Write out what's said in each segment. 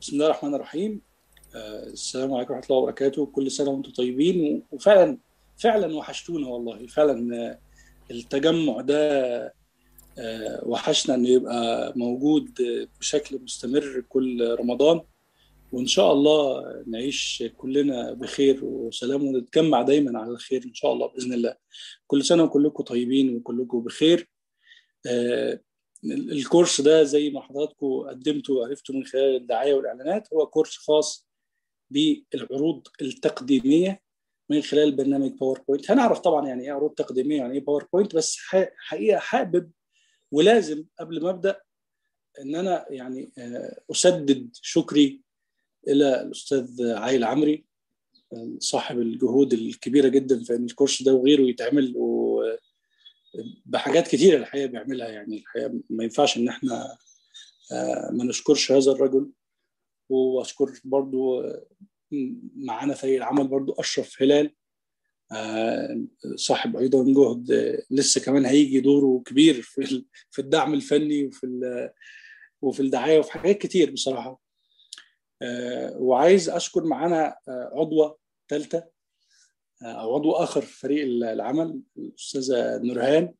بسم الله الرحمن الرحيم آه، السلام عليكم ورحمه الله وبركاته كل سنه وانتم طيبين و- وفعلا فعلا وحشتونا والله فعلا آه، التجمع ده آه، وحشنا انه يبقى موجود آه، بشكل مستمر كل رمضان وان شاء الله نعيش كلنا بخير وسلام ونتجمع دايما على الخير ان شاء الله باذن الله كل سنه وكلكم طيبين وكلكم بخير آه، الكورس ده زي ما حضراتكم قدمتوا وعرفتوا من خلال الدعايه والاعلانات هو كورس خاص بالعروض التقديميه من خلال برنامج باوربوينت هنعرف طبعا يعني ايه عروض تقديميه يعني ايه باوربوينت بس ح- حقيقه حابب ولازم قبل ما ابدا ان انا يعني آه، اسدد شكري الى الاستاذ عايل عمري آه، صاحب الجهود الكبيره جدا في ان الكورس ده وغيره يتعمل و بحاجات كتيره الحقيقه بيعملها يعني الحقيقه ما ينفعش ان احنا آه، ما نشكرش هذا الرجل واشكر برضو آه، معانا فريق العمل برضو اشرف هلال آه، صاحب ايضا جهد آه، لسه كمان هيجي دوره كبير في ال- في الدعم الفني وفي ال- وفي الدعايه وفي حاجات كتير بصراحه آه، وعايز اشكر معانا آه، عضوه ثالثه او عضو اخر في فريق العمل الاستاذه نورهان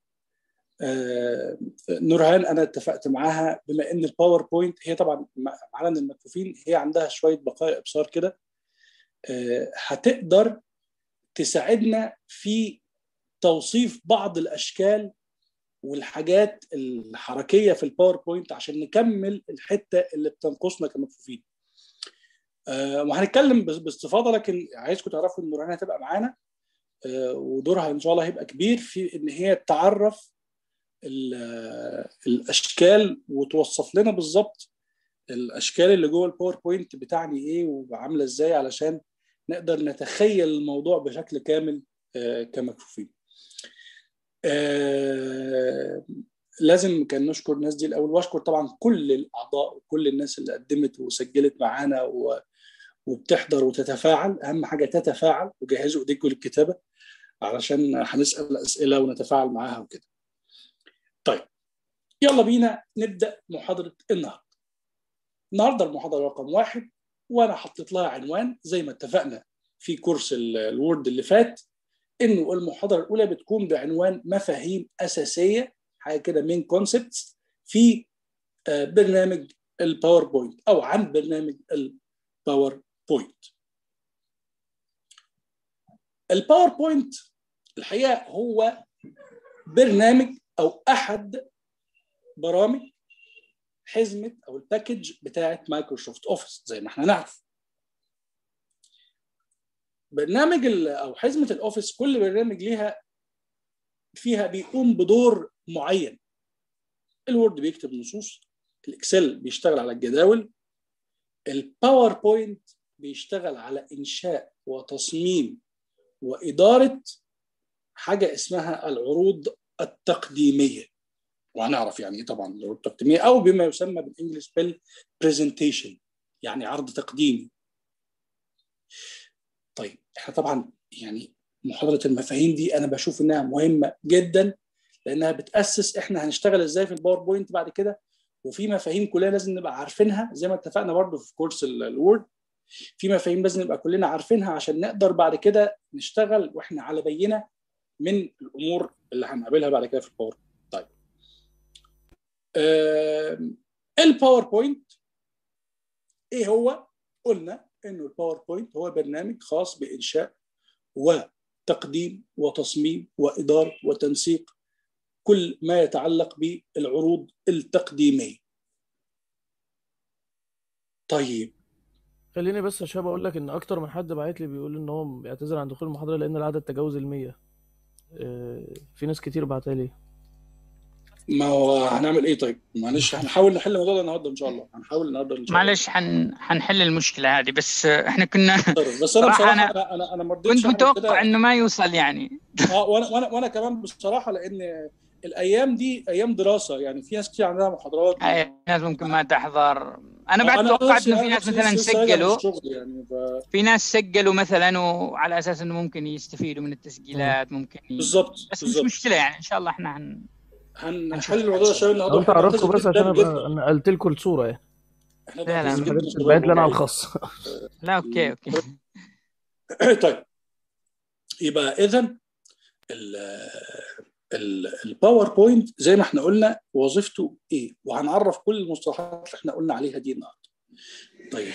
آه، نورهان انا اتفقت معاها بما ان الباوربوينت هي طبعا معانا من المكفوفين هي عندها شويه بقايا ابصار كده آه، هتقدر تساعدنا في توصيف بعض الاشكال والحاجات الحركيه في الباوربوينت عشان نكمل الحته اللي بتنقصنا كمكفوفين آه، وهنتكلم بس- باستفاضه لكن عايزكم تعرفوا ان نورهان هتبقى معانا آه، ودورها ان شاء الله هيبقى كبير في ان هي تعرف ال- الاشكال وتوصف لنا بالظبط الاشكال اللي جوه الباوربوينت بتعني ايه وعامله ازاي علشان نقدر نتخيل الموضوع بشكل كامل آه، كمكفوفين. آه، لازم كان نشكر الناس دي الاول واشكر طبعا كل الاعضاء وكل الناس اللي قدمت وسجلت معانا و- وبتحضر وتتفاعل اهم حاجه تتفاعل وجهزوا ايديكم للكتابه علشان هنسال اسئله ونتفاعل معاها وكده. طيب يلا بينا نبدا محاضره النهارده. النهارده المحاضره رقم واحد وانا حطيت لها عنوان زي ما اتفقنا في كورس ال- الوورد اللي فات انه المحاضره الاولى بتكون بعنوان مفاهيم اساسيه حاجه كده مين كونسبتس في آه، برنامج الباوربوينت او عن برنامج الباوربوينت. الباوربوينت الحقيقه هو برنامج او احد برامج حزمه او الباكج بتاعه مايكروسوفت اوفيس زي ما احنا نعرف برنامج ال- او حزمه الاوفيس كل برنامج ليها فيها بيقوم بدور معين الوورد بيكتب نصوص الاكسل بيشتغل على الجداول الباوربوينت بيشتغل على انشاء وتصميم واداره حاجه اسمها العروض التقديميه وهنعرف يعني ايه طبعا العروض التقديميه او بما يسمى بالانجلش بالبرزنتيشن يعني عرض تقديمي طيب احنا طبعا يعني محاضره المفاهيم دي انا بشوف انها مهمه جدا لانها بتاسس احنا هنشتغل ازاي في الباوربوينت بعد كده وفي مفاهيم كلها لازم نبقى عارفينها زي ما اتفقنا برضو في كورس ال- الوورد في مفاهيم لازم نبقى كلنا عارفينها عشان نقدر بعد كده نشتغل واحنا على بينه من الامور اللي هنقابلها بعد كده في الباور طيب آم، الباوربوينت ايه هو قلنا انه الباوربوينت هو برنامج خاص بانشاء وتقديم وتصميم واداره وتنسيق كل ما يتعلق بالعروض التقديميه طيب خليني بس يا شباب اقول لك ان اكتر من حد بعت لي بيقول ان هو بيعتذر عن دخول المحاضره لان العدد تجاوز المية آه، في ناس كتير بعتها لي ما هو هنعمل ايه طيب معلش هنحاول نحل الموضوع ده النهارده ان شاء الله هنحاول النهارده ان شاء الله معلش حن... حنحل المشكلة هذه بس آه، احنا كنا طيب، بس انا صراحة بصراحه أنا انا انا انا ما رضيتش كنت اعمل متوقع كده انه ما يوصل يعني اه وانا وانا وانا كمان بصراحه لان الايام دي ايام دراسه يعني في ناس كتير عندها محاضرات هاي ناس ممكن ما تحضر انا آه، بعد انا توقعت نفسي انه في انا ناس نفسي مثلا لسه راجع من سجلوا الشغل يعني ف... في ناس سجلوا مثلا وعلى اساس انه ممكن يستفيدوا من التسجيلات ممكن ي... بالظبط بس مش بالظبط مشكلة يعني ان شاء الله احنا هن... هنحل هنشوف الموضوع ده شويه النهارده قلت واحنا اعرفكم بنعتذر بس عشان جدا ابقى جدا نقلت لكم الصوره يعني احنا فعلاً. بنعتز جدا الحاجات بالشباب بقت لنا على والله. الخاص لا اوكي اوكي طيب يبقى اذا الباوربوينت زي ما احنا قلنا وظيفته ايه وهنعرف كل المصطلحات اللي احنا قلنا عليها دي النهارده طيب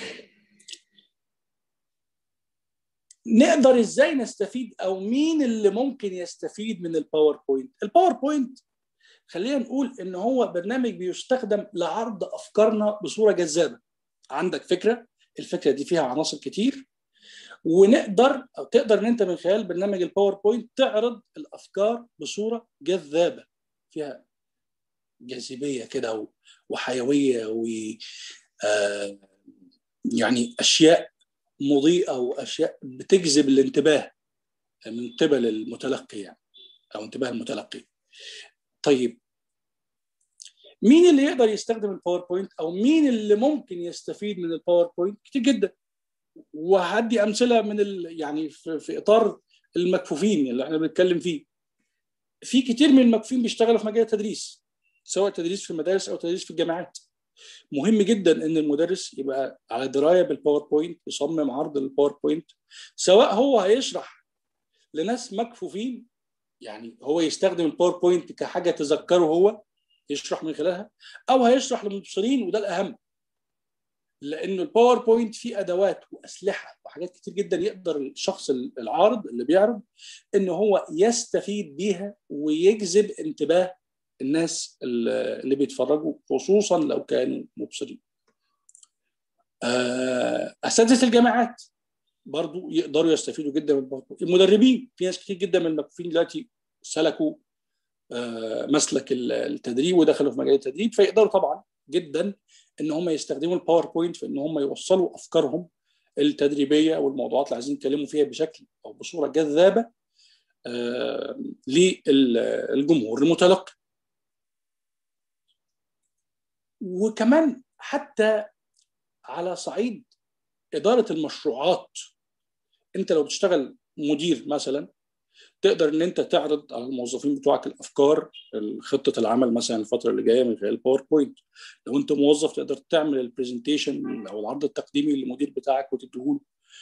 نقدر ازاي نستفيد او مين اللي ممكن يستفيد من الباوربوينت الباوربوينت خلينا نقول ان هو برنامج بيستخدم لعرض افكارنا بصوره جذابه عندك فكره الفكره دي فيها عناصر كتير ونقدر او تقدر ان انت من خلال برنامج الباوربوينت تعرض الافكار بصوره جذابه فيها جاذبيه كده و- وحيويه و آه، يعني اشياء مضيئه واشياء بتجذب الانتباه من قبل المتلقي يعني او انتباه المتلقي. طيب مين اللي يقدر يستخدم الباوربوينت او مين اللي ممكن يستفيد من الباوربوينت؟ كتير جدا. وهدي امثله من ال... يعني في, في اطار المكفوفين اللي احنا بنتكلم فيه. في كتير من المكفوفين بيشتغلوا في مجال التدريس سواء تدريس في المدارس او تدريس في الجامعات. مهم جدا ان المدرس يبقى على درايه بالباوربوينت يصمم عرض للباوربوينت سواء هو هيشرح لناس مكفوفين يعني هو يستخدم الباوربوينت كحاجه تذكره هو يشرح من خلالها او هيشرح للمبصرين وده الاهم لانه الباوربوينت فيه ادوات واسلحه وحاجات كتير جدا يقدر الشخص العارض اللي بيعرض ان هو يستفيد بيها ويجذب انتباه الناس اللي بيتفرجوا خصوصا لو كانوا مبصرين. اساتذه الجامعات برضو يقدروا يستفيدوا جدا من الباوربوينت. المدربين في ناس كتير جدا من المكفوفين دلوقتي سلكوا مسلك التدريب ودخلوا في مجال التدريب فيقدروا طبعا جدا ان هم يستخدموا الباوربوينت في ان هم يوصلوا افكارهم التدريبيه والموضوعات اللي عايزين يتكلموا فيها بشكل او بصوره جذابه للجمهور المتلقي. وكمان حتى على صعيد اداره المشروعات انت لو بتشتغل مدير مثلا تقدر ان انت تعرض على الموظفين بتوعك الافكار خطه العمل مثلا الفتره اللي جايه من خلال الباوربوينت لو انت موظف تقدر تعمل البرزنتيشن او العرض التقديمي للمدير بتاعك وتديهوله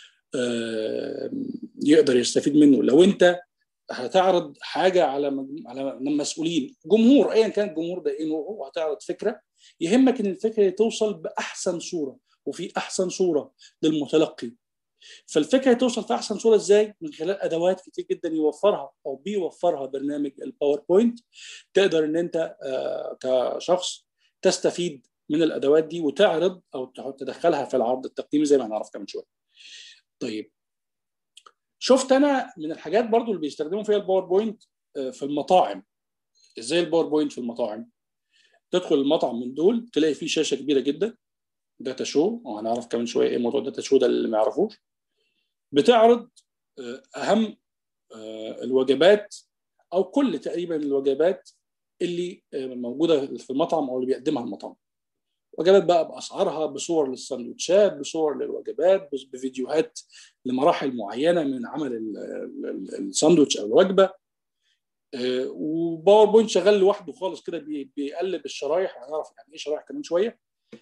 يقدر يستفيد منه لو انت هتعرض حاجه على على مسؤولين جمهور ايا كان الجمهور ده ايه نوعه وهتعرض فكره يهمك ان الفكره توصل باحسن صوره وفي احسن صوره للمتلقي فالفكره توصل في احسن صوره ازاي من خلال ادوات كتير جدا يوفرها او بيوفرها برنامج الباوربوينت تقدر ان انت كشخص تستفيد من الادوات دي وتعرض او تدخلها في العرض التقديمي زي ما هنعرف كمان شويه طيب شفت انا من الحاجات برضو اللي بيستخدموا فيها الباوربوينت في المطاعم ازاي الباوربوينت في المطاعم تدخل المطعم من دول تلاقي فيه شاشه كبيره جدا داتا شو وهنعرف كمان شويه ايه موضوع داتا شو ده اللي ما يعرفوش بتعرض اهم الوجبات او كل تقريبا الوجبات اللي موجوده في المطعم او اللي بيقدمها المطعم وجبات بقى باسعارها بصور للسندوتشات بصور للوجبات بفيديوهات لمراحل معينه من عمل الساندوتش او الوجبه وباوربوينت شغال لوحده خالص كده بيقلب الشرايح هنعرف يعني ايه شرايح كمان شويه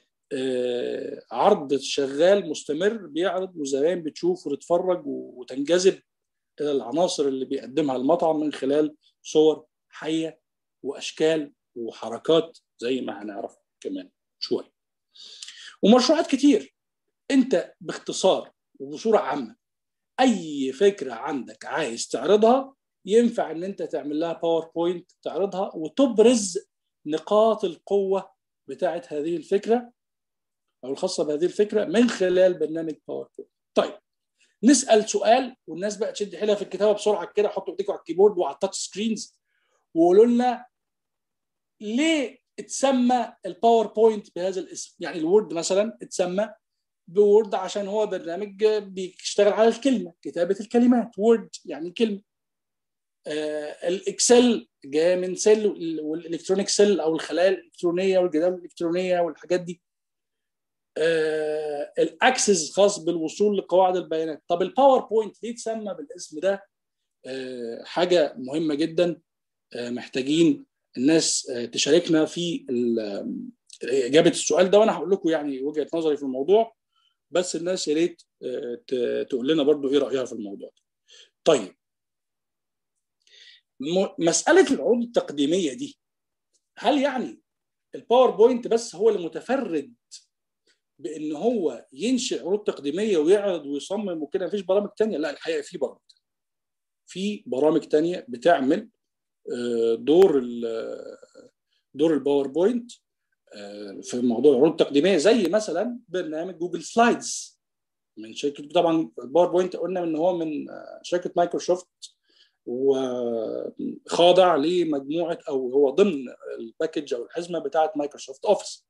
عرض شغال مستمر بيعرض وزباين بتشوف وتتفرج وتنجذب الى العناصر اللي بيقدمها المطعم من خلال صور حيه واشكال وحركات زي ما هنعرف كمان شويه. ومشروعات كتير انت باختصار وبصوره عامه اي فكره عندك عايز تعرضها ينفع ان انت تعمل لها باوربوينت تعرضها وتبرز نقاط القوه بتاعت هذه الفكره او الخاصه بهذه الفكره من خلال برنامج باوربوينت. طيب نسال سؤال والناس بقى تشد حيلها في الكتابه بسرعه كده حطوا ايديكم على الكيبورد وعلى التاتش سكرينز وقولوا لنا ليه اتسمى الباوربوينت بهذا الاسم؟ يعني الوورد مثلا اتسمى بوورد عشان هو برنامج بيشتغل على الكلمه كتابه الكلمات وورد يعني كلمه آه الاكسل جاي من سيل والالكترونيك سيل او الخلايا الالكترونيه والجداول الالكترونيه والحاجات دي آه الاكسس خاص بالوصول لقواعد البيانات طب الباوربوينت ليه اتسمى بالاسم ده آه حاجه مهمه جدا آه محتاجين الناس تشاركنا في اجابه السؤال ده وانا هقول لكم يعني وجهه نظري في الموضوع بس الناس يا ريت تقول لنا برضو ايه رايها في الموضوع ده. طيب مساله العروض التقديميه دي هل يعني الباوربوينت بس هو اللي متفرد بان هو ينشئ عروض تقديميه ويعرض ويصمم وكده مفيش برامج تانية لا الحقيقه في برامج في برامج تانية بتعمل دور دور الباوربوينت في موضوع العروض التقديميه زي مثلا برنامج جوجل سلايدز من شركه طبعا الباوربوينت قلنا ان هو من شركه مايكروسوفت وخاضع لمجموعه او هو ضمن الباكج او الحزمه بتاعه مايكروسوفت اوفيس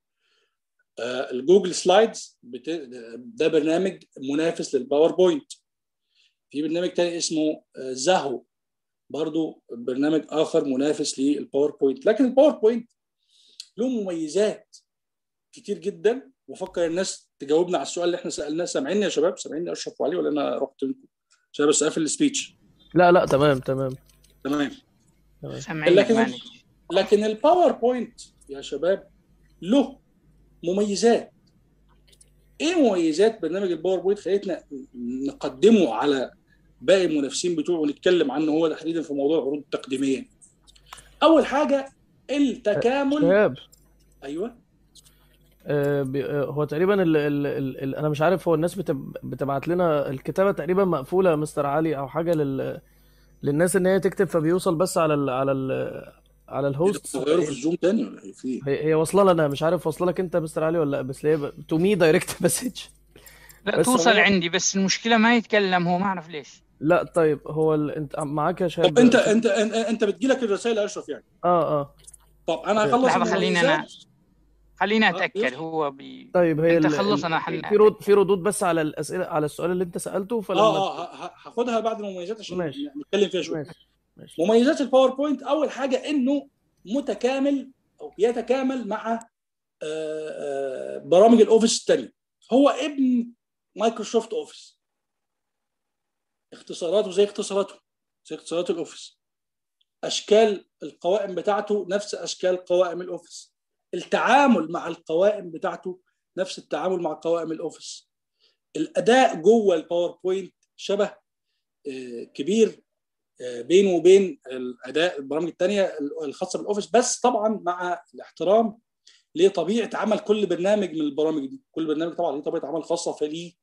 الجوجل سلايدز بت... ده برنامج منافس للباوربوينت في برنامج تاني اسمه زاهو برضو برنامج اخر منافس للباوربوينت لكن الباوربوينت له مميزات كتير جدا وفكر الناس تجاوبنا على السؤال اللي احنا سالناه سامعيني يا شباب سامعيني اشرف وعلي ولا انا رحت منكم عشان بس اقفل السبيتش لا لا تمام تمام تمام سامعين لكن لكن الباوربوينت يا شباب له مميزات ايه مميزات برنامج الباوربوينت خليتنا نقدمه على باقي المنافسين بتوعه ونتكلم عنه هو تحديدا في موضوع العروض التقديميه اول حاجه التكامل شباب ايوه آه بي- آه، هو تقريبا ال ال ال ال انا مش عارف هو الناس بتب بتبعت لنا الكتابه تقريبا مقفوله يا مستر علي او حاجه لل للناس ان هي تكتب فبيوصل بس على ال على ال على الهوست غيره في الزوم تاني ولا ايه في هي هي واصله لنا مش عارف واصله لك انت يا مستر علي ولا لا بس هي تو مي دايركت مسج لا بس توصل هو- عندي بس المشكله ما يتكلم هو ما اعرف ليش لا طيب هو ال... انت معاك يا شباب طب انت انت انت, انت بتجيلك الرسائل يا اشرف يعني اه اه طب انا طيب. هخلص لحظة، خليني أنا- المميزات. خلينا آه، اتاكد يوسف. هو بي... طيب هي انت ال- خلص، ال- أنا حن- في رد في ردود بس على الاسئله على السؤال اللي انت سالته فلما اه اه ه- ه- هاخدها بعد المميزات عشان ماشي. نتكلم فيها شويه ماشي ماشي مميزات الباوربوينت اول حاجه انه متكامل او بيتكامل مع آه، آه، برامج الاوفيس الثانيه هو ابن مايكروسوفت اوفيس اختصاراته زي اختصاراته زي اختصارات الاوفيس اشكال القوائم بتاعته نفس اشكال قوائم الاوفيس التعامل مع القوائم بتاعته نفس التعامل مع قوائم الاوفيس الاداء جوه الباوربوينت شبه آه، كبير آه، بينه وبين الاداء البرامج الثانيه الخاصه بالاوفيس بس طبعا مع الاحترام لطبيعه عمل كل برنامج من البرامج دي كل برنامج طبعا ليه طبيعه عمل خاصه فليه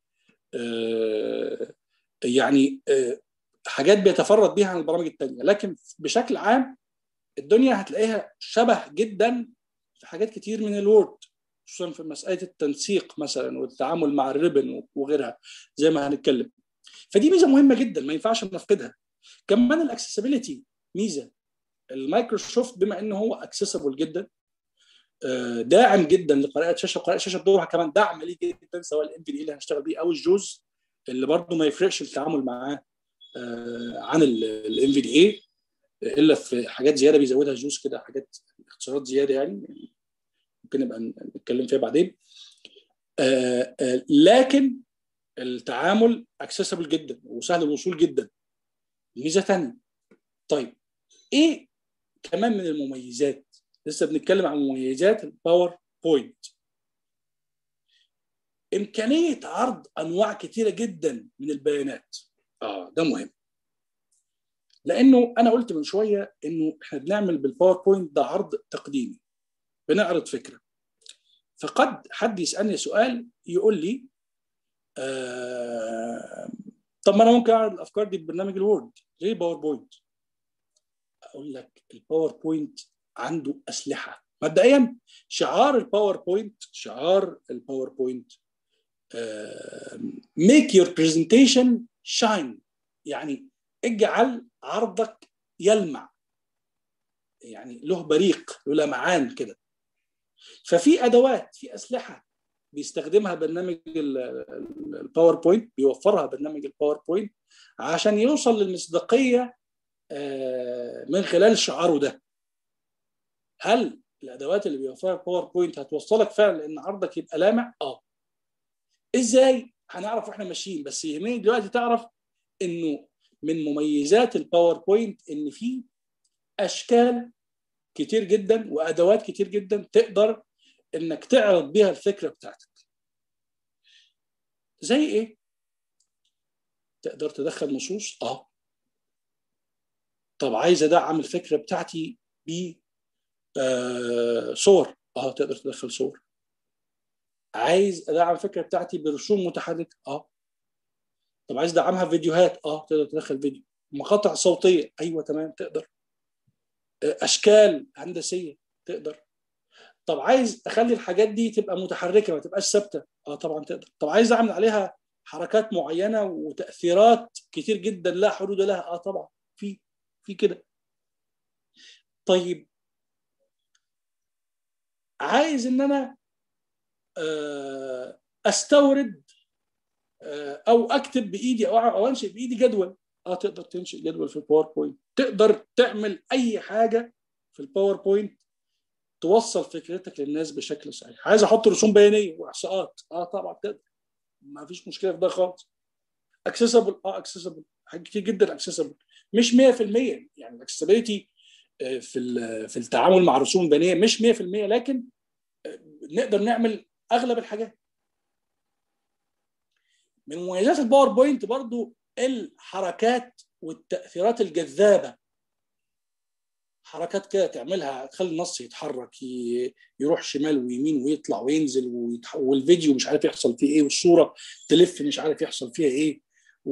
آه، يعني آه، حاجات بيتفرد بيها عن البرامج الثانيه لكن بشكل عام الدنيا هتلاقيها شبه جدا في حاجات كتير من الوورد خصوصا في مساله التنسيق مثلا والتعامل مع الريبن وغيرها زي ما هنتكلم فدي ميزه مهمه جدا ما ينفعش نفقدها كمان الاكسسبيليتي ميزه المايكروسوفت بما ان هو اكسسبل جدا آه، داعم جدا لقراءه شاشه وقراءه شاشه بدورها كمان دعم ليه جدا سواء الام في دي اللي هنشتغل بيه او الجوز اللي برضه ما يفرقش التعامل معاه آه، عن الام في دي اي الا في حاجات زياده بيزودها جوز كده حاجات اختصارات زياده يعني ممكن نبقى نتكلم فيها بعدين آه، آه، لكن التعامل اكسسبل جدا وسهل الوصول جدا ميزه ثانيه طيب ايه كمان من المميزات لسه بنتكلم عن مميزات الباور بوينت امكانيه عرض انواع كثيره جدا من البيانات اه ده مهم لانه انا قلت من شويه انه احنا بنعمل بالباوربوينت ده عرض تقديمي بنعرض فكره فقد حد يسالني سؤال يقول لي آه طب ما انا ممكن اعرض الافكار دي ببرنامج الوورد ليه باوربوينت اقول لك الباوربوينت عنده اسلحه مبدئيا شعار الباوربوينت شعار الباوربوينت ميك يور برزنتيشن شاين يعني اجعل عرضك يلمع يعني له بريق له لمعان كده ففي ادوات في اسلحه بيستخدمها برنامج الباوربوينت بيوفرها برنامج الباوربوينت عشان يوصل للمصداقيه من خلال شعاره ده هل الادوات اللي بيوفرها الباوربوينت هتوصلك فعلا لان عرضك يبقى لامع اه ازاي هنعرف واحنا ماشيين بس يهمني دلوقتي تعرف انه من مميزات الباوربوينت ان في اشكال كتير جدا وادوات كتير جدا تقدر انك تعرض بيها الفكره بتاعتك زي ايه تقدر تدخل نصوص اه طب عايز ادعم الفكره بتاعتي ب آه صور اه تقدر تدخل صور عايز ادعم الفكره بتاعتي برسوم متحركه اه طب عايز ادعمها بفيديوهات اه تقدر تدخل فيديو مقاطع صوتيه ايوه تمام تقدر اشكال هندسيه تقدر طب عايز اخلي الحاجات دي تبقى متحركه ما تبقاش ثابته اه طبعا تقدر طب عايز اعمل عليها حركات معينه وتاثيرات كتير جدا لا حدود لها اه طبعا في في كده طيب عايز ان انا استورد او اكتب بايدي او او انشئ بايدي جدول اه تقدر تنشئ جدول في الباوربوينت تقدر تعمل اي حاجه في الباوربوينت توصل فكرتك للناس بشكل صحيح عايز احط رسوم بيانيه واحصاءات اه طبعا تقدر ما فيش مشكله في ده خالص اكسسبل اه اكسسبل حاجات كتير جدا اكسسبل مش 100% يعني الاكسسبيلتي في في التعامل مع رسوم بيانيه مش 100% لكن نقدر نعمل اغلب الحاجات من مميزات الباوربوينت برضو الحركات والتاثيرات الجذابه حركات كده تعملها تخلي النص يتحرك يروح شمال ويمين ويطلع وينزل ويتح... والفيديو مش عارف يحصل فيه ايه والصوره تلف مش عارف يحصل فيها ايه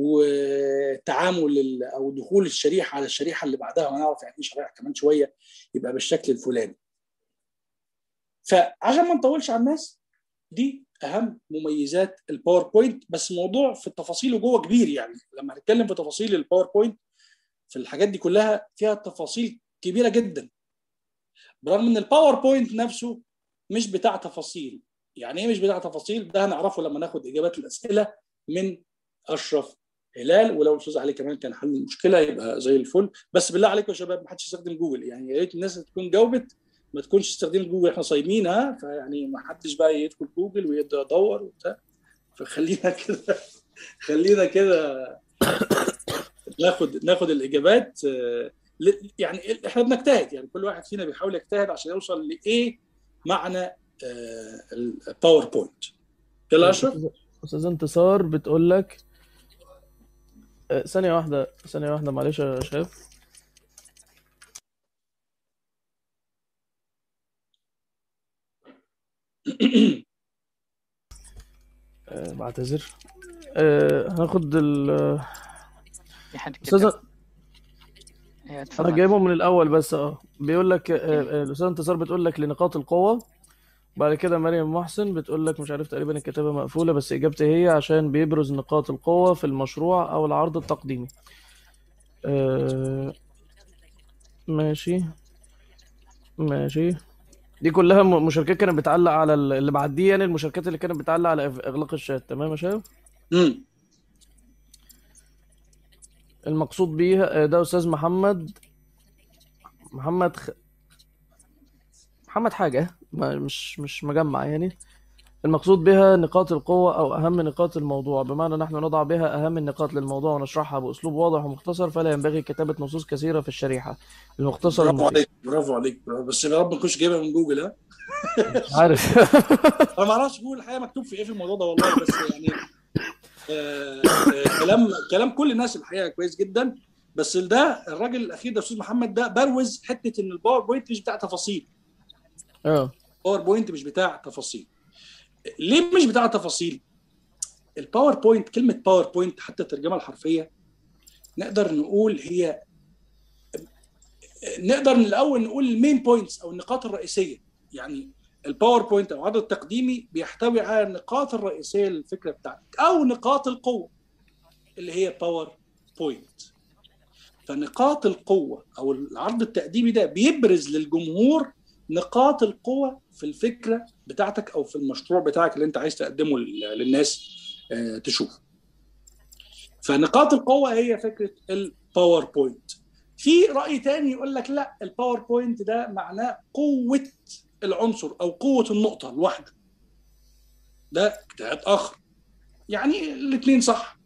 وتعامل او دخول الشريحه على الشريحه اللي بعدها ونعرف يعني ايه شريحه كمان شويه يبقى بالشكل الفلاني. فعشان ما نطولش على الناس دي اهم مميزات الباوربوينت بس الموضوع في التفاصيل جوه كبير يعني لما هنتكلم في تفاصيل الباوربوينت في الحاجات دي كلها فيها تفاصيل كبيره جدا برغم ان الباوربوينت نفسه مش بتاع تفاصيل يعني ايه مش بتاع تفاصيل ده هنعرفه لما ناخد اجابات الاسئله من اشرف هلال ولو الاستاذ علي كمان كان حل المشكله يبقى زي الفل بس بالله عليكم يا شباب ما حدش يستخدم جوجل يعني يا ريت الناس تكون جاوبت ما تكونش استخدمت جوجل احنا صايمين ها فيعني ما حدش بقى يدخل جوجل ويبدا يدور وبتاع فخلينا كده خلينا كده ناخد ناخد الاجابات يعني احنا بنجتهد يعني كل واحد فينا بيحاول يجتهد عشان يوصل لايه معنى الباوربوينت يلا اشرف استاذ انتصار بتقول لك ثانية واحدة ثانية واحدة معلش يا شايف أه بعتذر أه هناخد ال في حد استاذ كتب ايوه انا اتفضل جايبهم من الاول بس اه بيقول لك آه، آه، الاستاذ انتصار بتقول لك لنقاط القوه بعد كده مريم محسن بتقول لك مش عارف تقريبا الكتابه مقفوله بس اجابتي هي عشان بيبرز نقاط القوه في المشروع او العرض التقديمي آه، ماشي ماشي دي كلها م- مشاركات كانت بتعلق على ال- اللي بعديه يعني المشاركات اللي كانت بتعلق على إغ- اغلاق الشات تمام يا شباب امم المقصود بيها آه، ده استاذ محمد محمد خ... محمد حاجة ما مش مش مجمع يعني المقصود بها نقاط القوة أو أهم نقاط الموضوع بمعنى نحن نضع بها أهم النقاط للموضوع ونشرحها بأسلوب واضح ومختصر فلا ينبغي كتابة نصوص كثيرة في الشريحة المختصر برافو المفيد عليك برافو عليك برافو. بس يا رب ما تكونش جايبها من جوجل ها عارف انا ما اعرفش جوجل الحقيقه مكتوب في ايه في الموضوع ده والله بس يعني آه آه كلام كلام كل الناس الحقيقه كويس جدا بس ده الراجل الاخير ده استاذ محمد ده بروز حته ان الباوربوينت مش بتاع تفاصيل اه باوربوينت مش بتاع تفاصيل ليه مش بتاع تفاصيل الباوربوينت كلمه باوربوينت حتى الترجمه الحرفيه نقدر نقول هي نقدر من الاول نقول المين بوينتس او النقاط الرئيسيه يعني الباوربوينت او العرض التقديمي بيحتوي على النقاط الرئيسيه للفكره بتاعتك او نقاط القوه اللي هي باور بوينت فنقاط القوه او العرض التقديمي ده بيبرز للجمهور نقاط القوه في الفكره بتاعتك او في المشروع بتاعك اللي انت عايز تقدمه لل- للناس آه، تشوفه فنقاط القوه هي فكره الباوربوينت في راي تاني يقول لك لا الباوربوينت ده معناه قوه العنصر او قوه النقطه الواحده ده اجتهاد اخر يعني الاثنين صح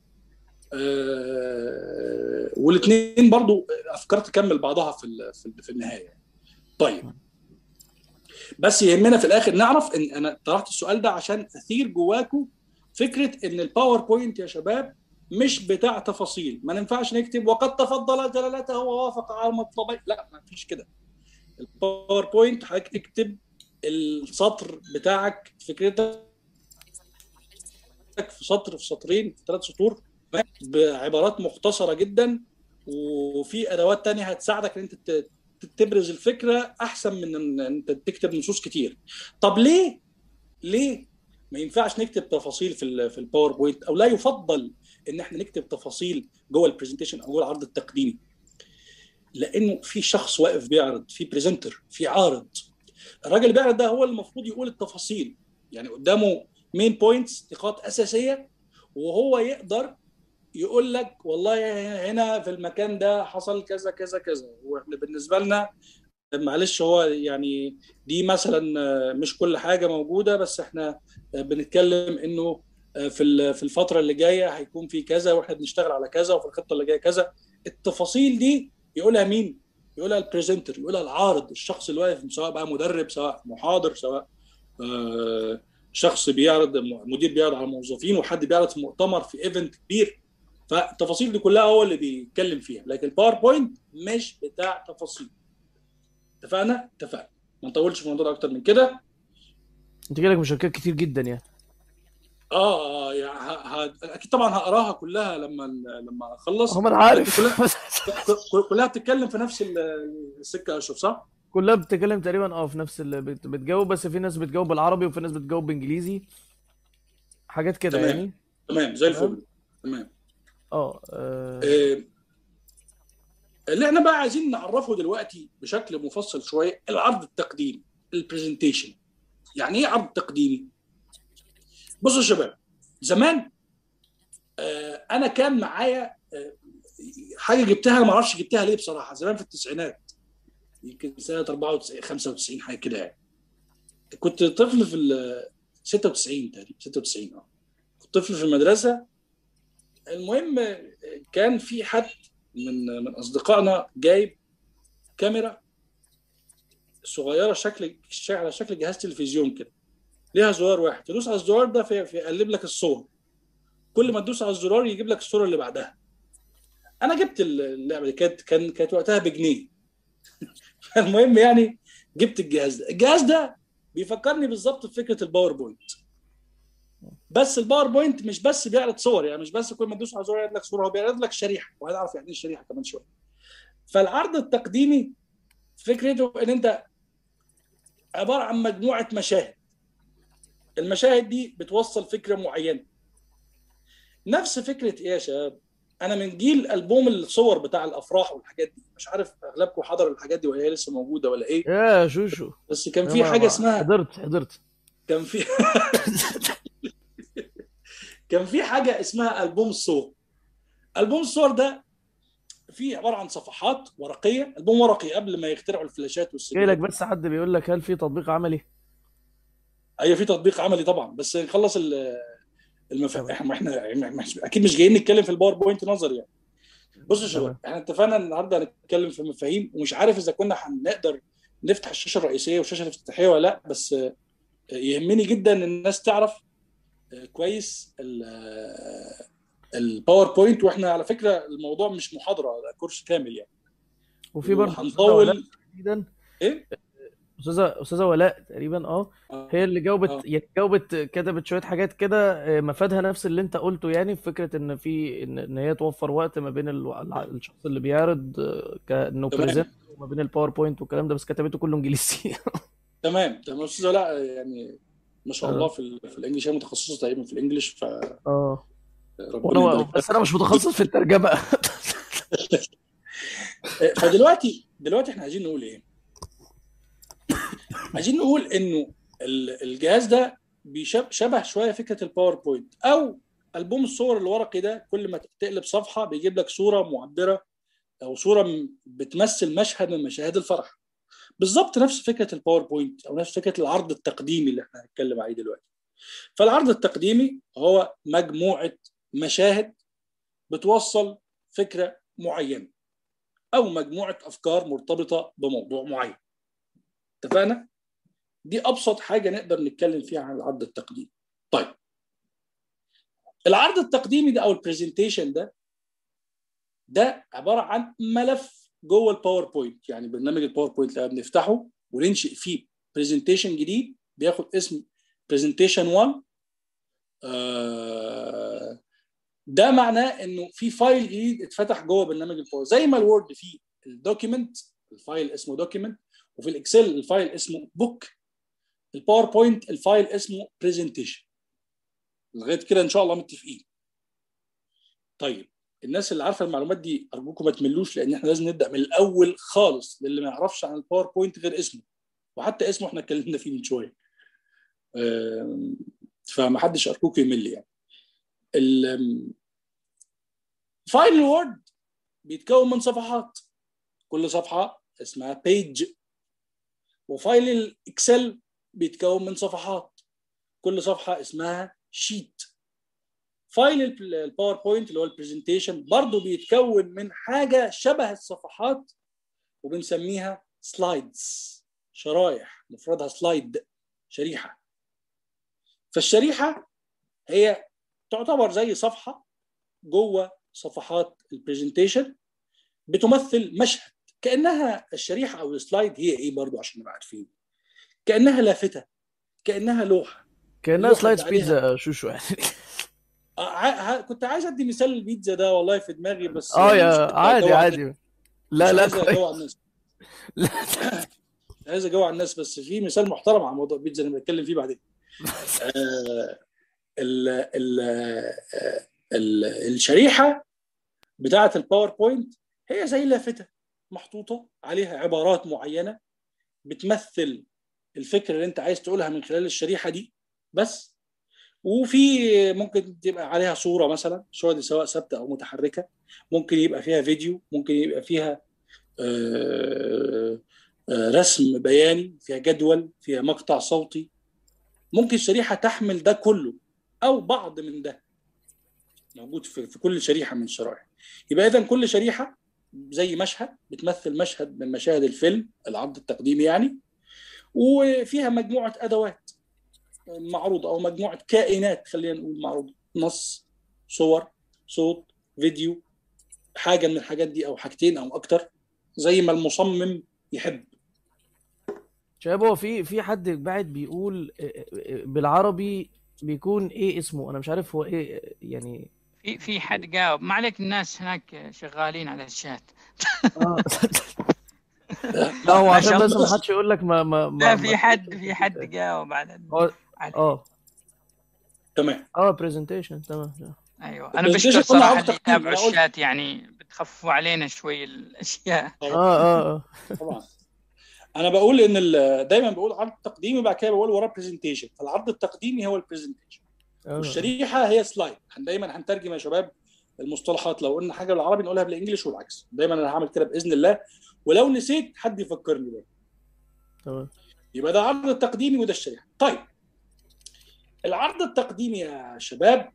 آه والاثنين برضو افكار تكمل بعضها في ال- في ال- في النهايه طيب بس يهمنا في الاخر نعرف ان انا طرحت السؤال ده عشان اثير جواكم فكره ان الباوربوينت يا شباب مش بتاع تفاصيل ما ينفعش نكتب وقد تفضل جلالته ووافق على المطلبين لا ما فيش كده الباوربوينت حضرتك تكتب السطر بتاعك فكرتك في سطر في سطرين في ثلاث سطور بعبارات مختصره جدا وفي ادوات تانية هتساعدك ان انت ت- تبرز الفكره احسن من ان انت تكتب نصوص كتير طب ليه ليه ما ينفعش نكتب تفاصيل في ال في الباوربوينت او لا يفضل ان احنا نكتب تفاصيل جوه البرزنتيشن او جوه العرض التقديمي لانه في شخص واقف بيعرض في بريزنتر في عارض الراجل اللي بيعرض ده هو المفروض يقول التفاصيل يعني قدامه مين بوينتس نقاط اساسيه وهو يقدر يقول لك والله هنا في المكان ده حصل كذا كذا كذا واحنا بالنسبه لنا معلش هو يعني دي مثلا آه، مش كل حاجه موجوده بس احنا آه، بنتكلم انه آه، في ال- في الفتره اللي جايه هيكون في كذا واحنا بنشتغل على كذا وفي الخطه اللي جايه كذا التفاصيل دي يقولها مين؟ يقولها البريزنتر يقولها العارض الشخص اللي واقف سواء بقى مدرب سواء محاضر سواء آه، شخص بيعرض مدير بيعرض على موظفين وحد بيعرض في مؤتمر في ايفنت كبير فالتفاصيل دي كلها هو اللي بيتكلم فيها لكن الباوربوينت مش بتاع تفاصيل اتفقنا؟ اتفقنا ما نطولش في الموضوع ده اكتر من كده انت جالك مشاركات كتير جدا يعني اه اه يعني ه... ه... اكيد طبعا هقراها كلها لما لما اخلص هم انا عارف كلها ك- كلها بتتكلم في نفس ال- السكه يا اشرف صح؟ كلها بتتكلم تقريبا اه في نفس اللي بت- بتجاوب بس في ناس بتجاوب بالعربي وفي ناس بتجاوب بانجليزي حاجات كده تمام. يعني تمام زي تمام. الفل تمام اه آه، آه، اللي احنا بقى عايزين نعرفه دلوقتي بشكل مفصل شويه العرض التقديمي البرزنتيشن يعني ايه عرض تقديمي بصوا يا شباب زمان آه، انا كان معايا آه، حاجه جبتها ما اعرفش جبتها ليه بصراحه زمان في التسعينات يمكن سنه 94 95 حاجه كده يعني كنت طفل في ال 96 تقريبا 96 اه كنت طفل في المدرسه المهم آه، كان في حد من من اصدقائنا جايب كاميرا صغيره شكل على شكل جهاز تلفزيون كده ليها زرار واحد تدوس على الزرار ده في- فيقلب لك الصور كل ما تدوس على الزرار يجيب لك الصوره اللي بعدها انا جبت اللعبه دي كانت كان كانت وقتها بجنيه فالمهم يعني جبت الجهاز ده الجهاز ده بيفكرني بالظبط بفكره الباوربوينت بس الباوربوينت مش بس بيعرض صور يعني مش بس كل ما تدوس على زرار يعرض لك صوره هو بيعرض لك شريحه وهنعرف يعني ايه الشريحه كمان شويه فالعرض التقديمي فكرته ان انت عباره عن مجموعه مشاهد المشاهد دي بتوصل فكره معينه نفس فكره ايه يا شباب انا من جيل البوم الصور بتاع الافراح والحاجات دي مش عارف اغلبكم حضروا الحاجات دي ولا هي لسه موجوده ولا ايه يا شوشو بس كان أنا في ما- حاجه ما- اسمها حضرت حضرت كان في كان في حاجه اسمها البوم الصور البوم الصور ده فيه عباره عن صفحات ورقيه البوم ورقي قبل ما يخترعوا الفلاشات جاي والسجلات لك بس حد بيقول لك هل في تطبيق عملي ايوه في تطبيق عملي طبعا بس نخلص ال- المفاهيم احنا احنا إحنا اكيد مش جايين نتكلم في الباوربوينت نظري يعني بصوا يا شباب احنا اتفقنا النهارده هنتكلم في مفاهيم ومش عارف اذا كنا هنقدر نفتح الشاشه الرئيسيه والشاشه الافتتاحيه ولا لا بس آه، يهمني جدا ان الناس تعرف آه، كويس ال- آه، الباوربوينت واحنا على فكره الموضوع مش محاضره ده كورس كامل يعني وفي برضه أستاذة ولاء هنطول تحديدا ايه استاذه استاذه ولاء تقريبا اه آه. هي اللي جاوبت آه. يعني جاوبت كتبت شويه حاجات كده آه، مفادها نفس اللي انت قلته يعني في فكره ان في ان, إن هي توفر وقت ما بين ال- الع- الشخص اللي بيعرض آه، كانه تمام. بريزنت وما بين الباوربوينت والكلام ده بس كتبته كله انجليزي تمام تمام استاذه لا يعني ما شاء آه. الله في ال- في الانجليش هي متخصصه تقريبا في الانجليش ف اه ربنا وانا يبارك بس انا مش متخصص في الترجمه فدلوقتي دلوقتي احنا عايزين نقول ايه؟ عايزين نقول انه ال- الجهاز ده بيشب- شبه شويه فكره الباوربوينت او البوم الصور الورقي ده كل ما تقلب صفحه بيجيب لك صوره معبره او صوره م- بتمثل مشهد من مشاهد الفرح بالظبط نفس فكره الباوربوينت او نفس فكره العرض التقديمي اللي احنا هنتكلم عليه دلوقتي فالعرض التقديمي هو مجموعه مشاهد بتوصل فكره معينه او مجموعه افكار مرتبطه بموضوع معين اتفقنا دي ابسط حاجه نقدر نتكلم فيها عن العرض التقديمي طيب العرض التقديمي ده او البرزنتيشن ده ده عباره عن ملف جوه الباوربوينت يعني برنامج الباوربوينت لما بنفتحه وننشئ فيه برزنتيشن جديد بياخد اسم برزنتيشن 1 آه ده معناه انه في فايل جديد اتفتح جوه برنامج الباور زي ما الوورد فيه الدوكيمنت الفايل اسمه دوكيمنت وفي الاكسل الفايل اسمه بوك الباوربوينت الفايل اسمه برزنتيشن لغايه كده ان شاء الله متفقين طيب الناس اللي عارفه المعلومات دي ارجوكم ما تملوش لان احنا لازم نبدا من الاول خالص للي ما يعرفش عن الباوربوينت غير اسمه وحتى اسمه احنا اتكلمنا فيه من شويه فما حدش ارجوك يمل يعني فايل الوورد بيتكون من صفحات كل صفحه اسمها بيج وفايل الاكسل بيتكون من صفحات كل صفحه اسمها شيت فايل الباوربوينت اللي هو البرزنتيشن برضه بيتكون من حاجه شبه الصفحات وبنسميها سلايدز شرايح مفردها سلايد شريحه فالشريحه هي تعتبر زي صفحه جوه صفحات البرزنتيشن بتمثل مشهد كانها الشريحه او السلايد هي ايه برضو عشان نبقى عارفين كانها لافته كانها لوحه كانها لوحة سلايدز عليها- بيتزا شوشو يعني آه، ع- ع- كنت عايز ادي مثال البيتزا ده والله في دماغي بس اه مش يا كنت عادي هجوع- عادي لا مش لا عايز كويس اجوع الناس مش عايز اجوع الناس بس في مثال محترم عن موضوع البيتزا اللي بنتكلم فيه بعدين آه، ال ال آه، ال الشريحه بتاعه الباوربوينت هي زي لافته محطوطه عليها عبارات معينه بتمثل الفكره اللي انت عايز تقولها من خلال الشريحه دي بس وفي ممكن تبقى عليها صوره مثلا الصوره دي سواء ثابته او متحركه ممكن يبقى فيها فيديو ممكن يبقى فيها آه، آه، رسم بياني فيها جدول فيها مقطع صوتي ممكن الشريحه تحمل ده كله او بعض من ده موجود في في كل شريحه من الشرائح يبقى اذا كل شريحه زي مشهد بتمثل مشهد من مشاهد الفيلم العرض التقديمي يعني وفيها مجموعه ادوات معروضه او مجموعه كائنات خلينا نقول معروضه نص صور صوت فيديو حاجه من الحاجات دي او حاجتين او اكتر زي ما المصمم يحب شباب هو في في حد بعد بيقول بالعربي بيكون ايه اسمه انا مش عارف هو ايه يعني في في حد جاوب ما عليك الناس هناك شغالين على الشات اه لا هو ما عشان شاء بس الله. ما حدش يقول لك ما ما ما لا ما- في حد في حد جاوب على هو- على- اه تمام اه برزنتيشن تمام ايوه انا البرزنتيشن بشكر قلنا صراحه عرض اللي تقديم، يتابعوا أنا قلت. الشات يعني بتخففوا علينا شوي الاشياء اه اه اه طبعا انا بقول ان ال- دايما بقول عرض تقديمي بعد كده بقول وراه برزنتيشن فالعرض التقديمي هو البرزنتيشن آه. والشريحه هي سلايد دايما هنترجم يا شباب المصطلحات لو قلنا حاجه بالعربي نقولها بالانجلش والعكس دايما انا هعمل كده باذن الله ولو نسيت حد يفكرني بقى تمام يبقى ده عرض التقديمي وده الشريحه طيب العرض التقديمي يا شباب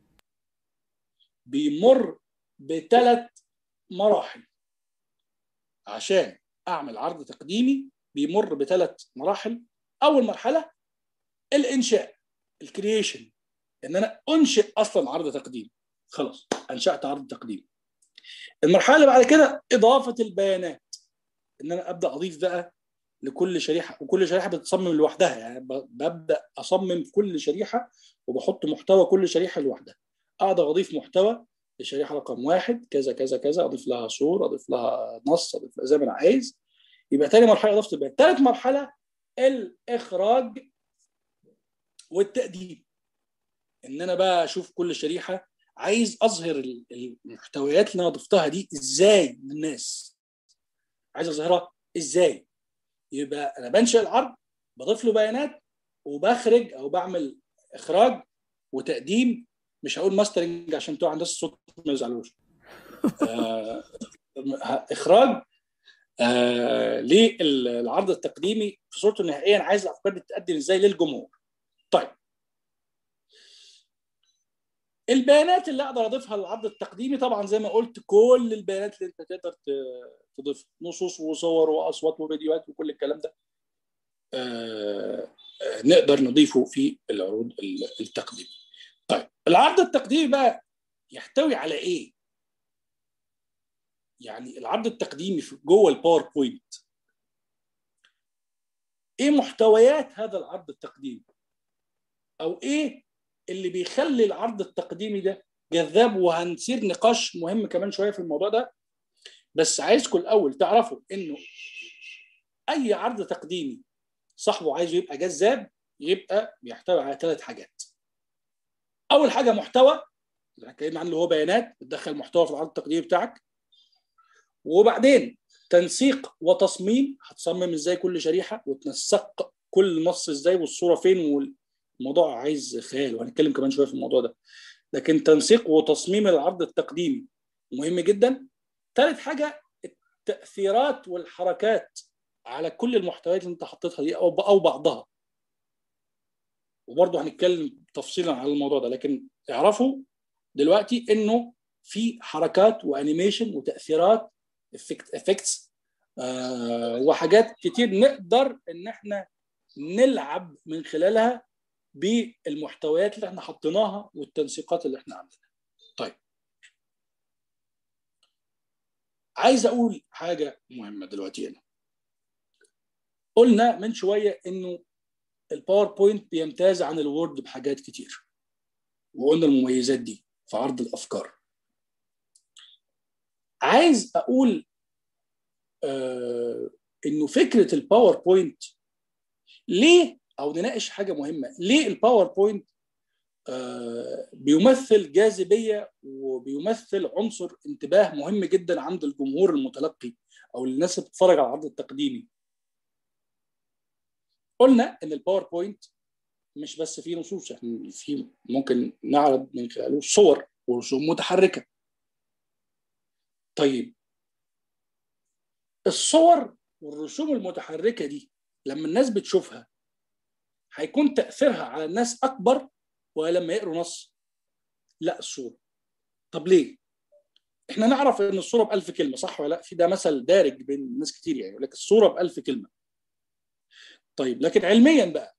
بيمر بثلاث مراحل عشان اعمل عرض تقديمي بيمر بثلاث مراحل اول مرحله الانشاء الكرييشن ان انا انشئ اصلا عرض تقديمي خلاص انشات عرض تقديمي المرحله اللي بعد كده اضافه البيانات ان انا ابدا اضيف بقى لكل شريحه وكل شريحه بتتصمم لوحدها يعني ب- ببدا اصمم كل شريحه وبحط محتوى كل شريحه لوحدها اقدر اضيف محتوى لشريحه رقم واحد كذا كذا كذا اضيف لها صور اضيف لها نص اضيف لها زي ما انا عايز يبقى تاني مرحله اضافه البيانات ثالث مرحله الاخراج والتقديم ان انا بقى اشوف كل شريحه عايز اظهر ال- المحتويات اللي انا ضفتها دي ازاي للناس عايز اظهرها ازاي يبقى انا بنشئ العرض بضيف له بيانات وبخرج او بعمل اخراج وتقديم مش هقول ماسترنج عشان بتوع هندسه الصوت ما يزعلوش آه، اخراج آه للعرض التقديمي في صورته النهائيه انا عايز الافكار دي تتقدم ازاي للجمهور طيب البيانات اللي اقدر اضيفها للعرض التقديمي طبعا زي ما قلت كل البيانات اللي انت تقدر ت- تضيفها نصوص وصور واصوات وفيديوهات وكل الكلام ده آه، آه، نقدر نضيفه في العروض ال- التقديمي طيب العرض التقديمي بقى يحتوي على ايه يعني العرض التقديمي في جوه الباوربوينت ايه محتويات هذا العرض التقديمي او ايه اللي بيخلي العرض التقديمي ده جذاب وهنسير نقاش مهم كمان شويه في الموضوع ده بس عايزكم الاول تعرفوا انه اي عرض تقديمي صاحبه عايزه يبقى جذاب يبقى بيحتوي على ثلاث حاجات اول حاجه محتوى اللي اتكلمنا عنه اللي هو بيانات بتدخل محتوى في العرض التقديمي بتاعك وبعدين تنسيق وتصميم هتصمم ازاي كل شريحه وتنسق كل نص ازاي والصوره فين والموضوع عايز خيال وهنتكلم كمان شويه في الموضوع ده لكن تنسيق وتصميم العرض التقديمي مهم جدا ثالث حاجه التاثيرات والحركات على كل المحتويات اللي انت حطيتها دي او او بعضها وبرضه هنتكلم تفصيلا على الموضوع ده لكن اعرفوا دلوقتي انه في حركات وانيميشن وتاثيرات افكتس آه وحاجات كتير نقدر ان احنا نلعب من خلالها بالمحتويات اللي احنا حطيناها والتنسيقات اللي احنا عملناها. طيب عايز اقول حاجه مهمه دلوقتي هنا. قلنا من شويه انه الباوربوينت بيمتاز عن الوورد بحاجات كتير. وقلنا المميزات دي في عرض الافكار. عايز اقول آه انه فكره الباوربوينت ليه او نناقش حاجه مهمه ليه الباوربوينت آه بيمثل جاذبيه وبيمثل عنصر انتباه مهم جدا عند الجمهور المتلقي او الناس اللي بتتفرج على العرض التقديمي قلنا ان الباوربوينت مش بس فيه نصوص يعني في ممكن نعرض من خلاله صور ورسوم متحركه طيب الصور والرسوم المتحركه دي لما الناس بتشوفها هيكون تاثيرها على الناس اكبر ولا لما يقروا نص لا الصوره طب ليه احنا نعرف ان الصوره بألف كلمه صح ولا لا في ده مثل دارج بين ناس كتير يعني يقول لك الصوره بألف كلمه طيب لكن علميا بقى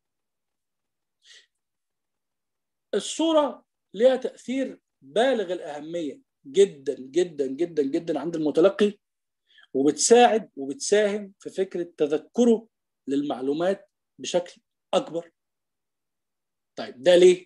الصوره ليها تاثير بالغ الاهميه جدا جدا جدا جدا عند المتلقي وبتساعد وبتساهم في فكره تذكره للمعلومات بشكل اكبر. طيب ده ليه؟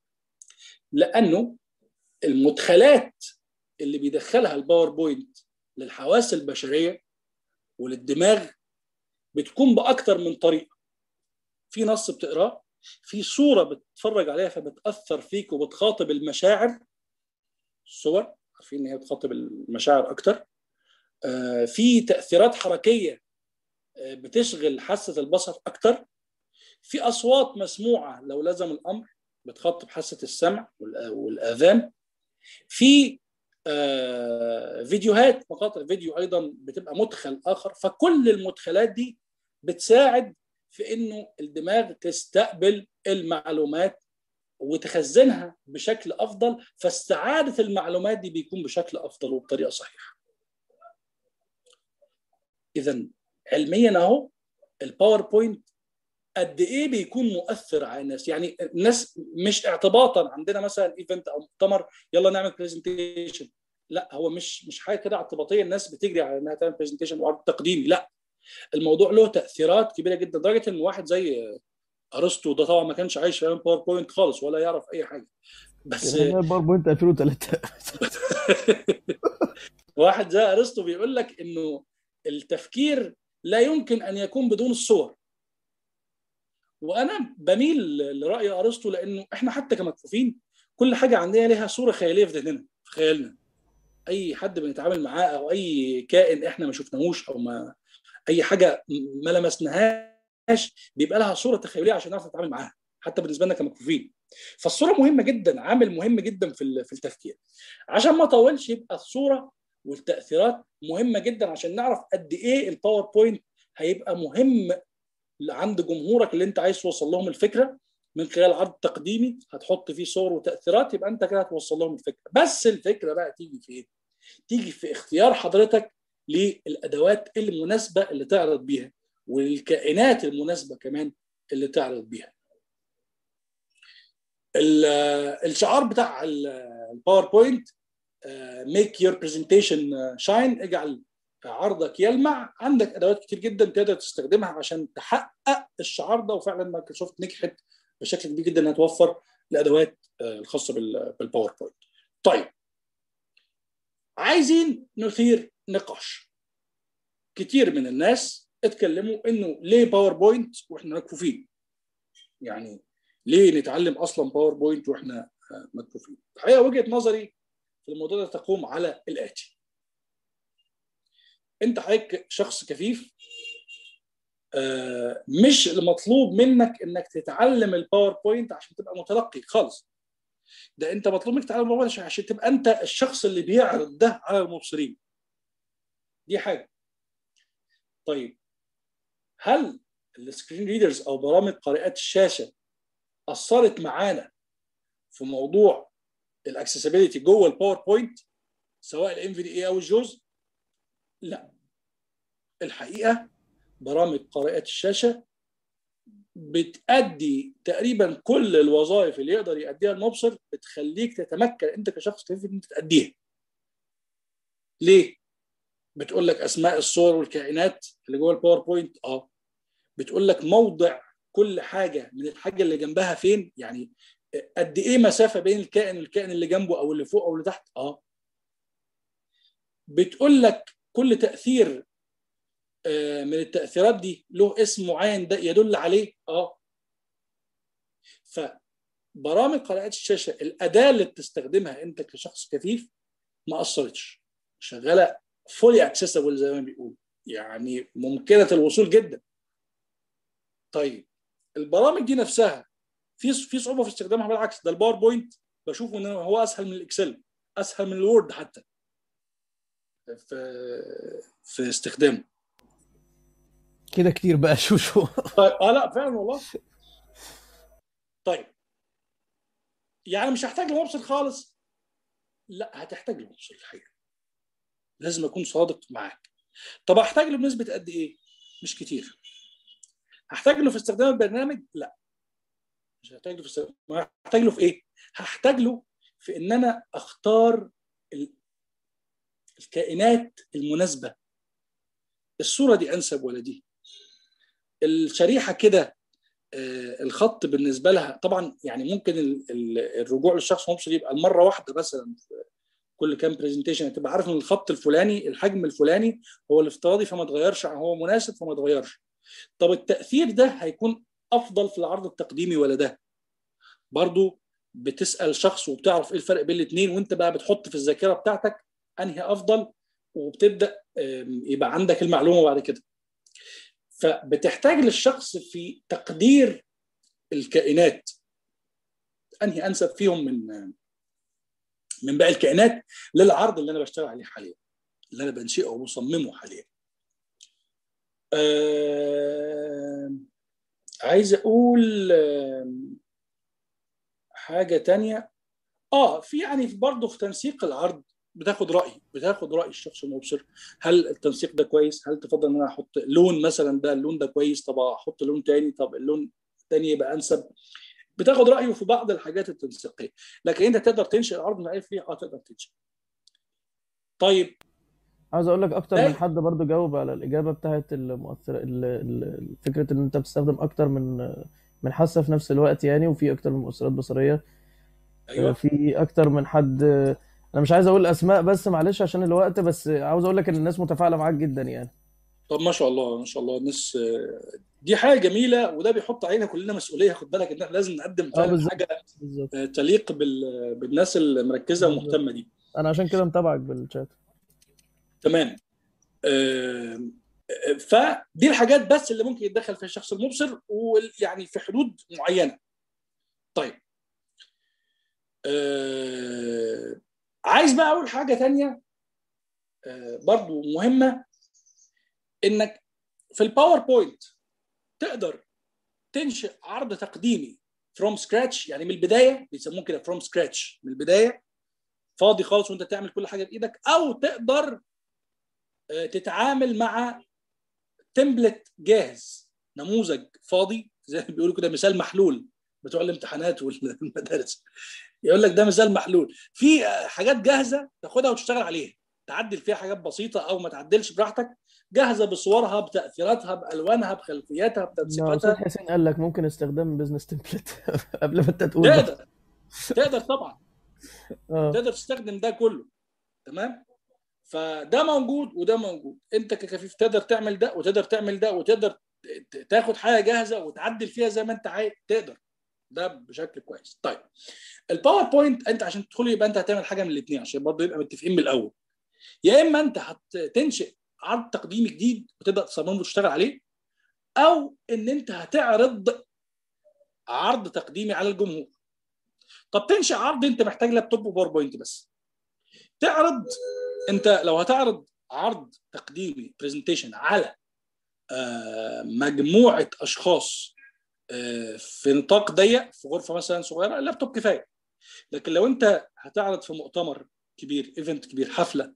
لانه المدخلات اللي بيدخلها الباوربوينت للحواس البشريه وللدماغ بتكون باكتر من طريقه. في نص بتقراه، في صوره بتتفرج عليها فبتاثر فيك وبتخاطب المشاعر. الصور عارفين ان هي بتخاطب المشاعر اكتر. آه في تاثيرات حركيه آه بتشغل حاسه البصر اكتر. في اصوات مسموعه لو لزم الامر بتخاطب حاسه السمع والاذان في آه فيديوهات مقاطع فيديو ايضا بتبقى مدخل اخر فكل المدخلات دي بتساعد في انه الدماغ تستقبل المعلومات وتخزنها بشكل افضل فاستعاده المعلومات دي بيكون بشكل افضل وبطريقه صحيحه. اذا علميا اهو الباوربوينت قد ايه بيكون مؤثر على الناس يعني الناس مش اعتباطا عندنا مثلا ايفنت او مؤتمر يلا نعمل برزنتيشن لا هو مش مش حاجه كده اعتباطيه الناس بتجري على انها تعمل برزنتيشن وعرض تقديمي لا الموضوع له تاثيرات كبيره جدا لدرجه ان واحد زي ارسطو ده طبعا ما كانش عايش في باوربوينت خالص ولا يعرف اي حاجه بس باوربوينت 2003 واحد زي ارسطو بيقول لك انه التفكير لا يمكن ان يكون بدون الصور وانا بميل لراي ارسطو لانه احنا حتى كمكفوفين كل حاجه عندنا لها صوره خياليه في ذهننا في خيالنا اي حد بنتعامل معاه او اي كائن احنا ما شفناهوش او ما اي حاجه ما لمسناهاش بيبقى لها صوره تخيليه عشان نعرف نتعامل معاها حتى بالنسبه لنا كمكفوفين فالصوره مهمه جدا عامل مهم جدا في في التفكير عشان ما اطولش يبقى الصوره والتاثيرات مهمه جدا عشان نعرف قد ايه الباوربوينت هيبقى مهم عند جمهورك اللي انت عايز توصل لهم الفكره من خلال عرض تقديمي هتحط فيه صور وتاثيرات يبقى انت كده هتوصل لهم الفكره بس الفكره بقى تيجي في ايه تيجي في اختيار حضرتك للادوات المناسبه اللي تعرض بيها والكائنات المناسبه كمان اللي تعرض بيها الشعار بتاع الباوربوينت ميك يور برزنتيشن شاين اجعل عرضك يلمع عندك ادوات كتير جدا تقدر تستخدمها عشان تحقق الشعار ده وفعلا مايكروسوفت نجحت بشكل كبير جدا انها توفر الادوات الخاصه بالباوربوينت. طيب عايزين نثير نقاش. كتير من الناس اتكلموا انه ليه باوربوينت واحنا مكفوفين؟ يعني ليه نتعلم اصلا باوربوينت واحنا مكفوفين؟ الحقيقه وجهه نظري في الموضوع ده تقوم على الاتي. انت حضرتك شخص كفيف مش المطلوب منك انك تتعلم الباوربوينت عشان تبقى متلقي خالص ده انت مطلوب منك تتعلم الباوربوينت عشان تبقى انت الشخص اللي بيعرض ده على المبصرين دي حاجه طيب هل السكرين ريدرز او برامج قارئات الشاشه اثرت معانا في موضوع الاكسسبيلتي جوه الباوربوينت سواء الام في دي اي او الجوز لا الحقيقه برامج قارئات الشاشه بتأدي تقريبا كل الوظائف اللي يقدر يأديها المبصر بتخليك تتمكن انت كشخص كيف انت تأديها. ليه؟ بتقول لك اسماء الصور والكائنات اللي جوه الباوربوينت اه بتقول لك موضع كل حاجه من الحاجه اللي جنبها فين يعني قد ايه مسافه بين الكائن والكائن اللي جنبه او اللي فوق او اللي تحت اه بتقول لك كل تاثير من التاثيرات دي له اسم معين ده يدل عليه اه فبرامج قراءات الشاشه الاداه اللي بتستخدمها انت كشخص كفيف ما اثرتش شغاله فولي اكسسبل زي ما بيقول يعني ممكنه الوصول جدا طيب البرامج دي نفسها في في صعوبه في استخدامها بالعكس ده الباوربوينت بشوفه ان هو اسهل من الاكسل اسهل من الوورد حتى في في استخدامه كده كتير بقى شوشو طيب اه لا فعلا والله طيب يعني مش هحتاج لمبصر خالص لا هتحتاج لمبصر الحقيقه لازم اكون صادق معاك طب هحتاج له بنسبه قد ايه مش كتير هحتاج له في استخدام البرنامج لا مش هحتاج له في استخدام هحتاج له في ايه هحتاج له في ان انا اختار ال... الكائنات المناسبه الصوره دي انسب ولا دي الشريحه كده الخط بالنسبه لها طبعا يعني ممكن الرجوع للشخص مبصر يبقى المره واحده مثلا في كل كام برزنتيشن تبقى عارف ان الخط الفلاني الحجم الفلاني هو الافتراضي فما اتغيرش هو مناسب فما اتغيرش طب التاثير ده هيكون افضل في العرض التقديمي ولا ده برضو بتسال شخص وبتعرف ايه الفرق بين الاثنين وانت بقى بتحط في الذاكره بتاعتك انهي افضل وبتبدا يبقى عندك المعلومه بعد كده فبتحتاج للشخص في تقدير الكائنات انهي انسب فيهم من من باقي الكائنات للعرض اللي انا بشتغل عليه حاليا اللي انا بنشئه ومصممه حاليا آه عايز اقول آه حاجه تانية اه في يعني برضه في تنسيق العرض بتاخد راي بتاخد راي الشخص المبصر هل التنسيق ده كويس هل تفضل ان انا احط لون مثلا ده اللون ده كويس طب احط لون تاني طب اللون التاني يبقى انسب بتاخد رايه في بعض الحاجات التنسيقيه لكن انت تقدر تنشئ العرض من الف ليه اه تقدر تنشئ طيب عاوز اقول لك اكتر من حد برضو جاوب على الاجابه بتاعت المؤثر فكره ان انت بتستخدم اكتر من من حاسه في نفس الوقت يعني وفي اكتر من مؤثرات بصريه أيوة. في اكتر من حد انا مش عايز اقول اسماء بس معلش عشان الوقت بس عاوز اقول لك ان الناس متفاعله معاك جدا يعني طب ما شاء الله ما شاء الله الناس دي حاجه جميله وده بيحط علينا كلنا مسؤوليه خد بالك ان احنا لازم نقدم بالزبط. حاجه بالظبط تليق بال... بالناس المركزه والمهتمه دي انا عشان كده متابعك بالشات تمام آه... فدي الحاجات بس اللي ممكن يتدخل فيها الشخص المبصر ويعني في حدود معينه طيب آه... عايز بقى اقول حاجه تانية آه برضو مهمه انك في الباوربوينت تقدر تنشئ عرض تقديمي فروم سكراتش يعني من البدايه بيسموه كده فروم سكراتش من البدايه فاضي خالص وانت تعمل كل حاجه بايدك او تقدر آه تتعامل مع تمبلت جاهز نموذج فاضي زي ما بيقولوا كده مثال محلول بتوع الامتحانات والمدارس يقول لك ده مثال محلول في حاجات جاهزه تاخدها وتشتغل عليها تعدل فيها حاجات بسيطه او ما تعدلش براحتك جاهزه بصورها بتاثيراتها بالوانها بخلفياتها لا، استاذ بتنسيقاتها حسين قال لك ممكن استخدام بزنس تمبلت قبل ما انت تقول ده. تقدر تقدر طبعا اه تقدر تستخدم ده كله تمام فده موجود وده موجود انت ككفيف تقدر تعمل ده وتقدر تعمل ده وتقدر ت- تاخد حاجه جاهزه وتعدل فيها زي ما انت عايز تقدر ده بشكل كويس طيب الباوربوينت انت عشان تدخل يبقى انت هتعمل حاجه من الاثنين عشان برضه يبقى متفقين من الاول يا اما انت هتنشئ عرض تقديمي جديد وتبدا تصممه وتشتغل عليه او ان انت هتعرض عرض تقديمي على الجمهور طب تنشئ عرض انت محتاج لابتوب وباوربوينت بس تعرض انت لو هتعرض عرض تقديمي برزنتيشن على آه، مجموعه اشخاص آه، في نطاق ضيق في غرفه مثلا صغيره اللابتوب كفايه لكن لو انت هتعرض في مؤتمر كبير ايفنت كبير حفله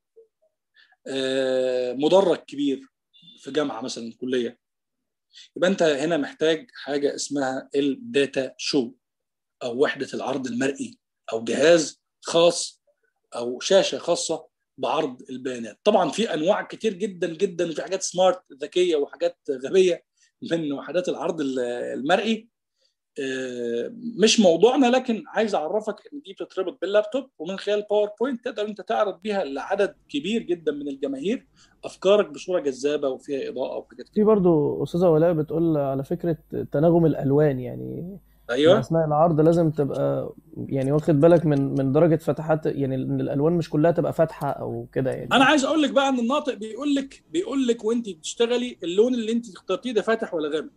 آه، مدرج كبير في جامعه مثلا كليه يبقى انت هنا محتاج حاجه اسمها الداتا شو او وحده العرض المرئي او جهاز خاص او شاشه خاصه بعرض البيانات طبعا في انواع كتير جدا جدا وفي حاجات سمارت ذكيه وحاجات غبيه من وحدات العرض ال- المرئي آه، مش موضوعنا لكن عايز اعرفك ان دي بتتربط باللابتوب ومن خلال باوربوينت تقدر انت تعرض بيها لعدد كبير جدا من الجماهير افكارك بصوره جذابه وفيها اضاءه وحاجات في كده برضو استاذه ولاء بتقول على فكره تناغم الالوان يعني ايوه اثناء العرض لازم تبقى يعني واخد بالك من من درجه فتحات يعني ان الالوان مش كلها تبقى فاتحه او كده يعني انا عايز اقول لك بقى ان الناطق بيقول لك بيقول لك وانت بتشتغلي اللون اللي انت اخترتيه ده فاتح ولا غامق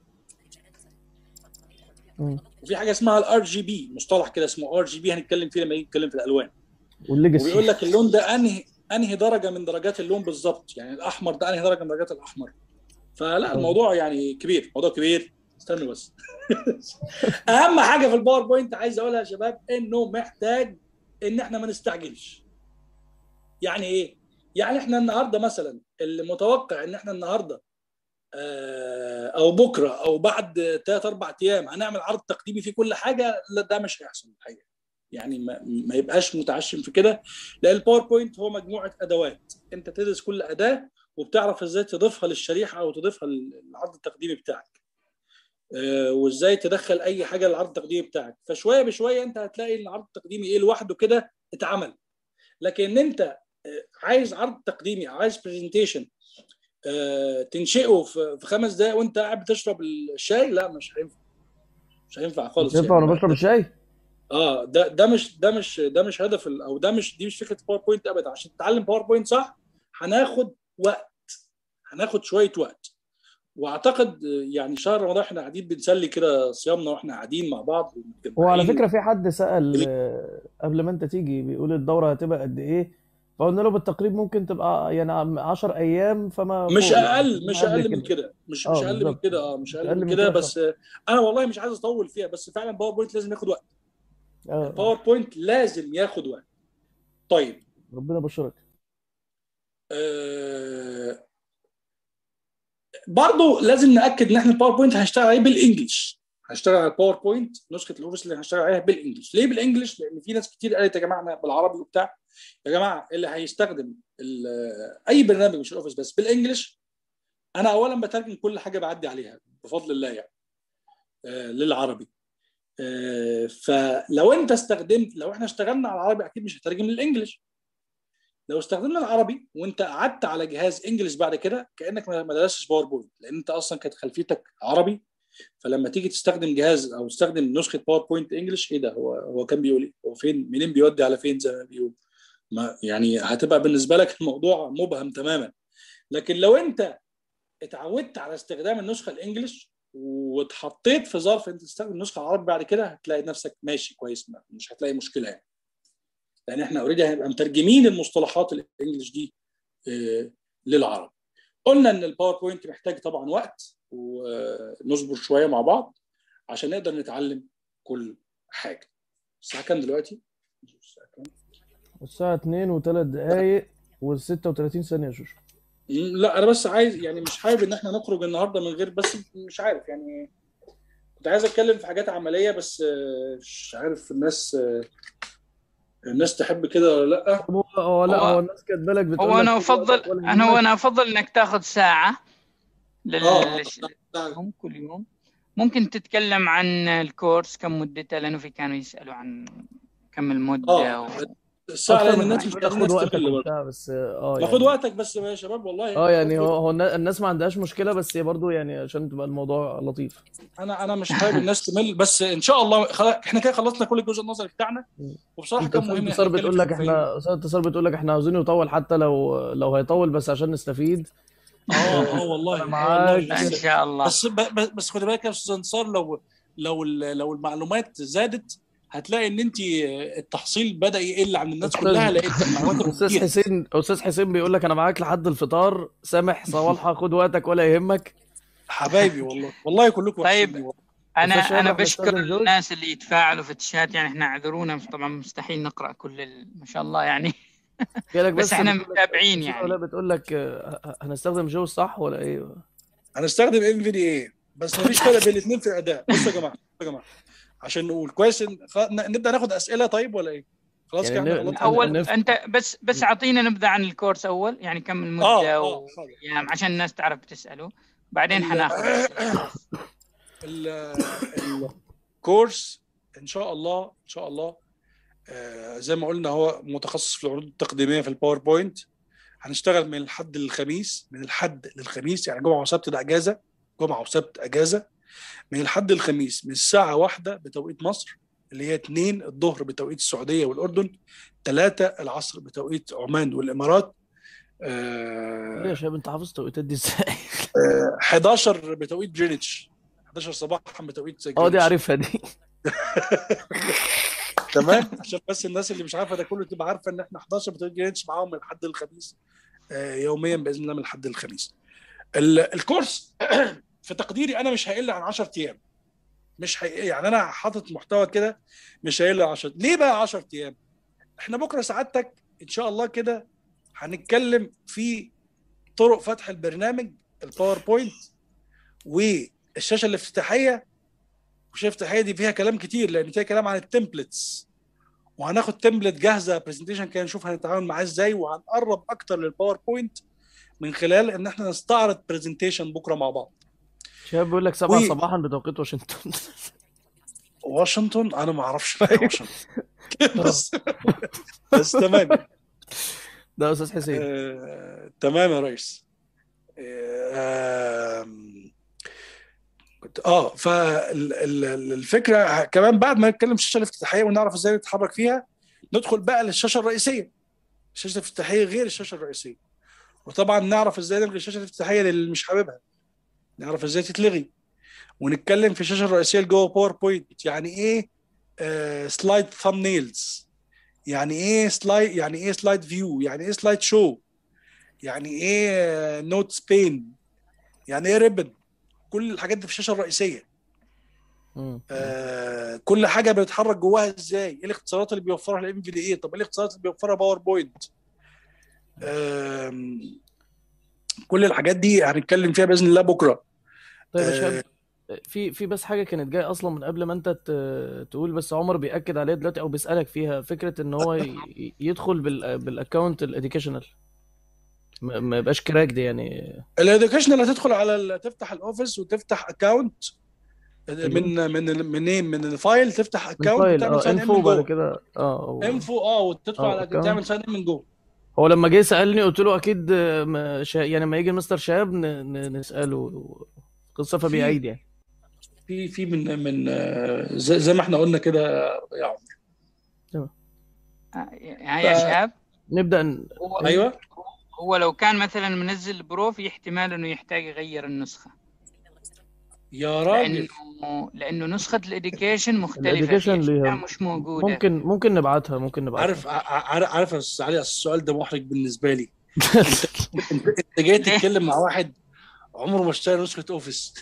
مم. وفي حاجه اسمها الار جي بي مصطلح كده اسمه ار جي بي هنتكلم فيه لما نيجي نتكلم في الالوان والليجاسي وبيقول لك اللون ده انهي انهي درجه من درجات اللون بالظبط يعني الاحمر ده انهي درجه من درجات الاحمر فلا الموضوع يعني كبير موضوع كبير استنوا بس اهم حاجه في الباوربوينت عايز اقولها يا شباب انه محتاج ان احنا ما نستعجلش يعني ايه يعني احنا النهارده مثلا اللي متوقع ان احنا النهارده آه، او بكره او بعد ثلاث اربع ايام هنعمل عرض تقديمي فيه كل حاجه لا ده مش هيحصل الحقيقه يعني ما, ما يبقاش متعشم في كده لان الباوربوينت هو مجموعه ادوات انت تدرس كل اداه وبتعرف ازاي تضيفها للشريحه او تضيفها للعرض التقديمي بتاعك آه، وازاي تدخل اي حاجه للعرض التقديمي بتاعك فشويه بشويه انت هتلاقي ان العرض التقديمي ايه لوحده كده اتعمل لكن انت آه، عايز عرض تقديمي او عايز برزنتيشن تنشئه في في خمس دقائق وانت قاعد بتشرب الشاي لا مش هينفع مش هينفع خالص ينفع وانا يعني. بشرب الشاي اه ده ده مش ده مش ده مش هدف ال- او ده مش دي مش فكره باوربوينت ابدا عشان تتعلم باوربوينت صح هناخد وقت هناخد شويه وقت واعتقد آه، يعني شهر رمضان احنا قاعدين بنسلي كده صيامنا واحنا قاعدين مع بعض وعلى ومتجمعين. فكره في حد سال آه، قبل ما انت تيجي بيقول الدوره هتبقى قد ايه فقلنا له بالتقريب ممكن تبقى يعني 10 ايام فما مش فوق يعني، اقل مش قبل اقل من كده مش مش آه، اقل من بالظبط. كده اه مش اقل أقل من من كده كده بس آه، انا والله مش عايز اطول فيها بس فعلا باوربوينت لازم ياخد وقت اه باوربوينت لازم ياخد وقت طيب ربنا يبشرك آه برضه لازم ناكد ان احنا الباوربوينت هنشتغل عليه بالانجلش هنشتغل على الباوربوينت نسخه الاوفيس اللي هنشتغل عليها بالانجلش ليه بالانجلش لان في ناس كتير قالت يا جماعه احنا بالعربي وبتاع يا جماعه اللي هيستخدم ال- اي برنامج مش الاوفيس بس بالانجلش انا اولا بترجم كل حاجه بعدي عليها بفضل الله يعني آه للعربي آه فلو انت استخدمت لو احنا اشتغلنا على العربي اكيد مش هترجم للانجلش لو استخدمنا العربي وانت قعدت على جهاز انجلش بعد كده كانك ما ما درستش باوربوينت لان انت اصلا كانت خلفيتك عربي فلما تيجي تستخدم جهاز او تستخدم نسخه باوربوينت انجلش ايه ده هو هو كان بيقول ايه هو فين منين بيودي على فين زي ما بيقول ما يعني هتبقى بالنسبه لك الموضوع مبهم تماما لكن لو انت اتعودت على استخدام النسخه الانجليش واتحطيت في ظرف انت تستخدم النسخه العربي بعد كده هتلاقي نفسك ماشي كويس ما- مش هتلاقي مشكله يعني لان احنا اوريدي هنبقى مترجمين المصطلحات الانجليش دي آه، للعربي قلنا ان الباوربوينت محتاج طبعا وقت ونصبر شويه مع بعض عشان نقدر نتعلم كل حاجه الساعه كام دلوقتي الساعة كام؟ الساعه 2 و3 دقائق و36 ثانيه يا شوشو مم، لا انا بس عايز يعني مش حابب ان احنا نخرج النهارده من غير بس مش عارف يعني كنت عايز اتكلم في حاجات عمليه بس آه، مش عارف الناس آه، الناس تحب كده ولا لا طب هو هو لا هو- هو الناس كاتبه لك بتقول هو لك انا خد وقتك افضل ولا انا هو يهمك. انا افضل انك تاخذ ساعه لل اه للش- آه، يوم كل يوم ممكن تتكلم عن الكورس كم مدته لانه في كانوا يسالوا عن كم المده اه و... الساعه اكتر لان من الناس مش حاجه قادرين خد وقتك تستقل برضه وبتاع بس اه ناخد يعني وقتك بس يا شباب والله اه يعني هو هو النا- الناس ما عندهاش مشكله بس هي برضو يعني عشان تبقى الموضوع لطيف انا انا مش حابب الناس تمل بس ان شاء الله خلاص احنا كده خلصنا كل الجزء النظري بتاعنا وبصراحه انت كان استاذ مهم انتصار احنا بتقول نتكلم لك في احنا استاذ انتصار بتقول لك احنا عاوزينه يطول حتى لو لو هيطول بس عشان نستفيد اه اه والله انا اه معاك والله ان بس شاء الله بس بس, بس خد بالك يا استاذ انتصار لو لو ال- لو المعلومات زادت هتلاقي ان انت التحصيل بدا يقل عن الناس كلها استاذ لقيت المعلومات استاذ كتير حسين استاذ حسين بيقول لك انا معاك لحد الفطار سامح صوالحه خد وقتك ولا يهمك حبايبي والله والله كلكم طيب وحشيني والله. انا استاذ شباب انا احنا بشكر نستخدم جوز الناس اللي يتفاعلوا في الشات يعني احنا اعذرونا طبعا مستحيل نقرا كل ال... ما شاء الله يعني جالك بس بس احنا بتقول لك متابعين شوف يعني ولا بتقول لك آه، هنستخدم جوز صح ولا ايه هنستخدم ام في دي اي بس مفيش فرق بين الاثنين في الاداء بصوا يا جماعه بصوا يا جماعه عشان نقول كويس إن- خ- ن- نبدا ناخد اسئله طيب ولا ايه؟ خلاص يعني كده احنا ن- خلصنا اول نف- انت بس بس اعطينا نبذه عن الكورس اول يعني كم اه المده اه حاضر وايام عشان الناس تعرف تساله بعدين ال- حناخذ أسئلة. ال- الكورس ان شاء الله ان شاء الله آه، زي ما قلنا هو متخصص في العروض التقديميه في الباوربوينت هنشتغل من الحد للخميس من الحد للخميس يعني جمعه وسبت ده اجازه جمعه وسبت اجازه من الحد للخميس من الساعه واحدة بتوقيت مصر اللي هي 2 الظهر بتوقيت السعوديه والاردن 3 العصر بتوقيت عمان والامارات ليه آه، يا شباب انت حافظ توقيتات دي ازاي 11 بتوقيت جرينتش 11 صباحا بتوقيت اه دي جرينتش عارفها دي تمام عشان بس الناس اللي مش عارفه ده كله تبقى عارفه ان احنا 11 بتوقيت جرينتش معاهم من الحد للخميس آه، يوميا باذن الله من الحد للخميس ال- الكورس في تقديري انا مش هيقل عن 10 ايام مش هي... يعني انا حاطط محتوى كده مش هيقل عن 10 ليه بقى 10 ايام احنا بكره سعادتك ان شاء الله كده هنتكلم في طرق فتح البرنامج الباوربوينت والشاشه الافتتاحيه والشاشه الافتتاحيه دي فيها كلام كتير لان فيها كلام عن التمبلتس وهناخد تمبلت جاهزه برزنتيشن كده نشوف هنتعامل معاه ازاي وهنقرب اكتر للباوربوينت من خلال ان احنا نستعرض برزنتيشن بكره مع بعض شباب بيقول لك 7 و- صباحا بتوقيت واشنطن واشنطن انا ما اعرفش فين واشنطن بس بس تمام ده استاذ حسين آه، تمام يا ريس آه، آم، كنت اه فالفكره كمان بعد ما نتكلم الشاشه الافتتاحيه ونعرف ازاي نتحرك فيها ندخل بقى للشاشه الرئيسيه الشاشه الافتتاحيه غير الشاشه الرئيسيه وطبعا نعرف ازاي نلغي الشاشه الافتتاحيه للي مش حاببها نعرف ازاي تتلغي ونتكلم في الشاشه الرئيسيه اللي جوه باوربوينت يعني ايه آه سلايد ثامبنيلز يعني ايه سلايد يعني ايه سلايد فيو يعني ايه سلايد شو يعني ايه نوت سبين يعني ايه ريبن كل الحاجات دي في الشاشه الرئيسيه مم. آه كل حاجه بيتحرك جواها ازاي ايه الاختصارات اللي بيوفرها الام في دي اي طب ايه الاختصارات اللي بيوفرها باوربوينت آم، كل الحاجات دي هنتكلم فيها باذن الله بكره طيب يا آه، شباب في في بس حاجه كانت جايه اصلا من قبل ما انت ت- تقول بس عمر بياكد عليها دلوقتي او بيسالك فيها فكره ان هو ي- يدخل بال بالاكونت الاديوكيشنال ما ما يبقاش كراك دي يعني الاديوكيشنال هتدخل على ال- تفتح الاوفيس وتفتح اكونت من من من ايه من الفايل تفتح من اكونت فايل وتعمل اه ساين ان انفو من بعد جوه كده اه هو- انفو اه وتدخل اه على account. تعمل ساين ان من جوه هو لما جه سالني قلت له اكيد آه، ما شا... يعني لما يجي مستر شهاب ن... ن... نساله قصه فبيعيد يعني في في من من آه، زي, زي ما احنا قلنا كده يا عمر يعني يا شباب نبدا ن... هو ايوه هو لو كان مثلا منزل برو في احتمال انه يحتاج يغير النسخه يا راجل لانه لانه نسخه الاديوكيشن مختلفه الاديوكيشن في ليها أشياء مش موجوده ممكن ممكن نبعتها ممكن نبعتها عارف عارف عارف يا استاذ علي السؤال ده محرج بالنسبه لي انت انت جاي ليه؟ تتكلم مع واحد عمره ما اشترى نسخه اوفيس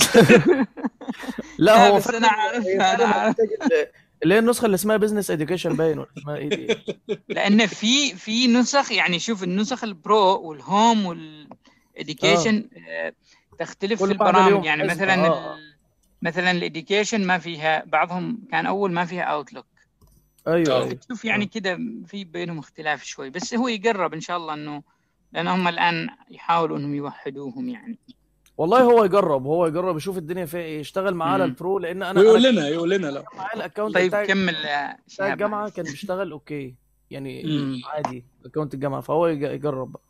لا لا، هو بس فعلا أنا عارف- هي أنا فعلا عارف. محتاج ال- اللي هي النسخه اللي اسمها بزنس اديوكيشن باين ولا اسمها ايه دي لان في في نسخ يعني شوف النسخ البرو والهوم وال education آه، تختلف في كل واحدة البرامج ليهم يعني حسبة، مثلا آه. ال- مثلا الاديوكيشن ما فيها بعضهم كان اول ما فيها اوتلوك ايوه آه. ايوه تشوف يعني كده في بينهم اختلاف شوي بس هو يقرب ان شاء الله انه لان هم الان يحاولوا انهم يوحدوهم يعني والله هو يجرب هو يجرب يشوف الدنيا فيها ايه يشتغل معاه على مم. البرو لان انا ويقول انا لنا يقول لنا لو معايا الاكونت طيب بتاع كمل آه، بتاع شهاب الجامعه كان بيشتغل اوكي يعني مم. عادي اكونت الجامعه فهو يج- يجرب بقى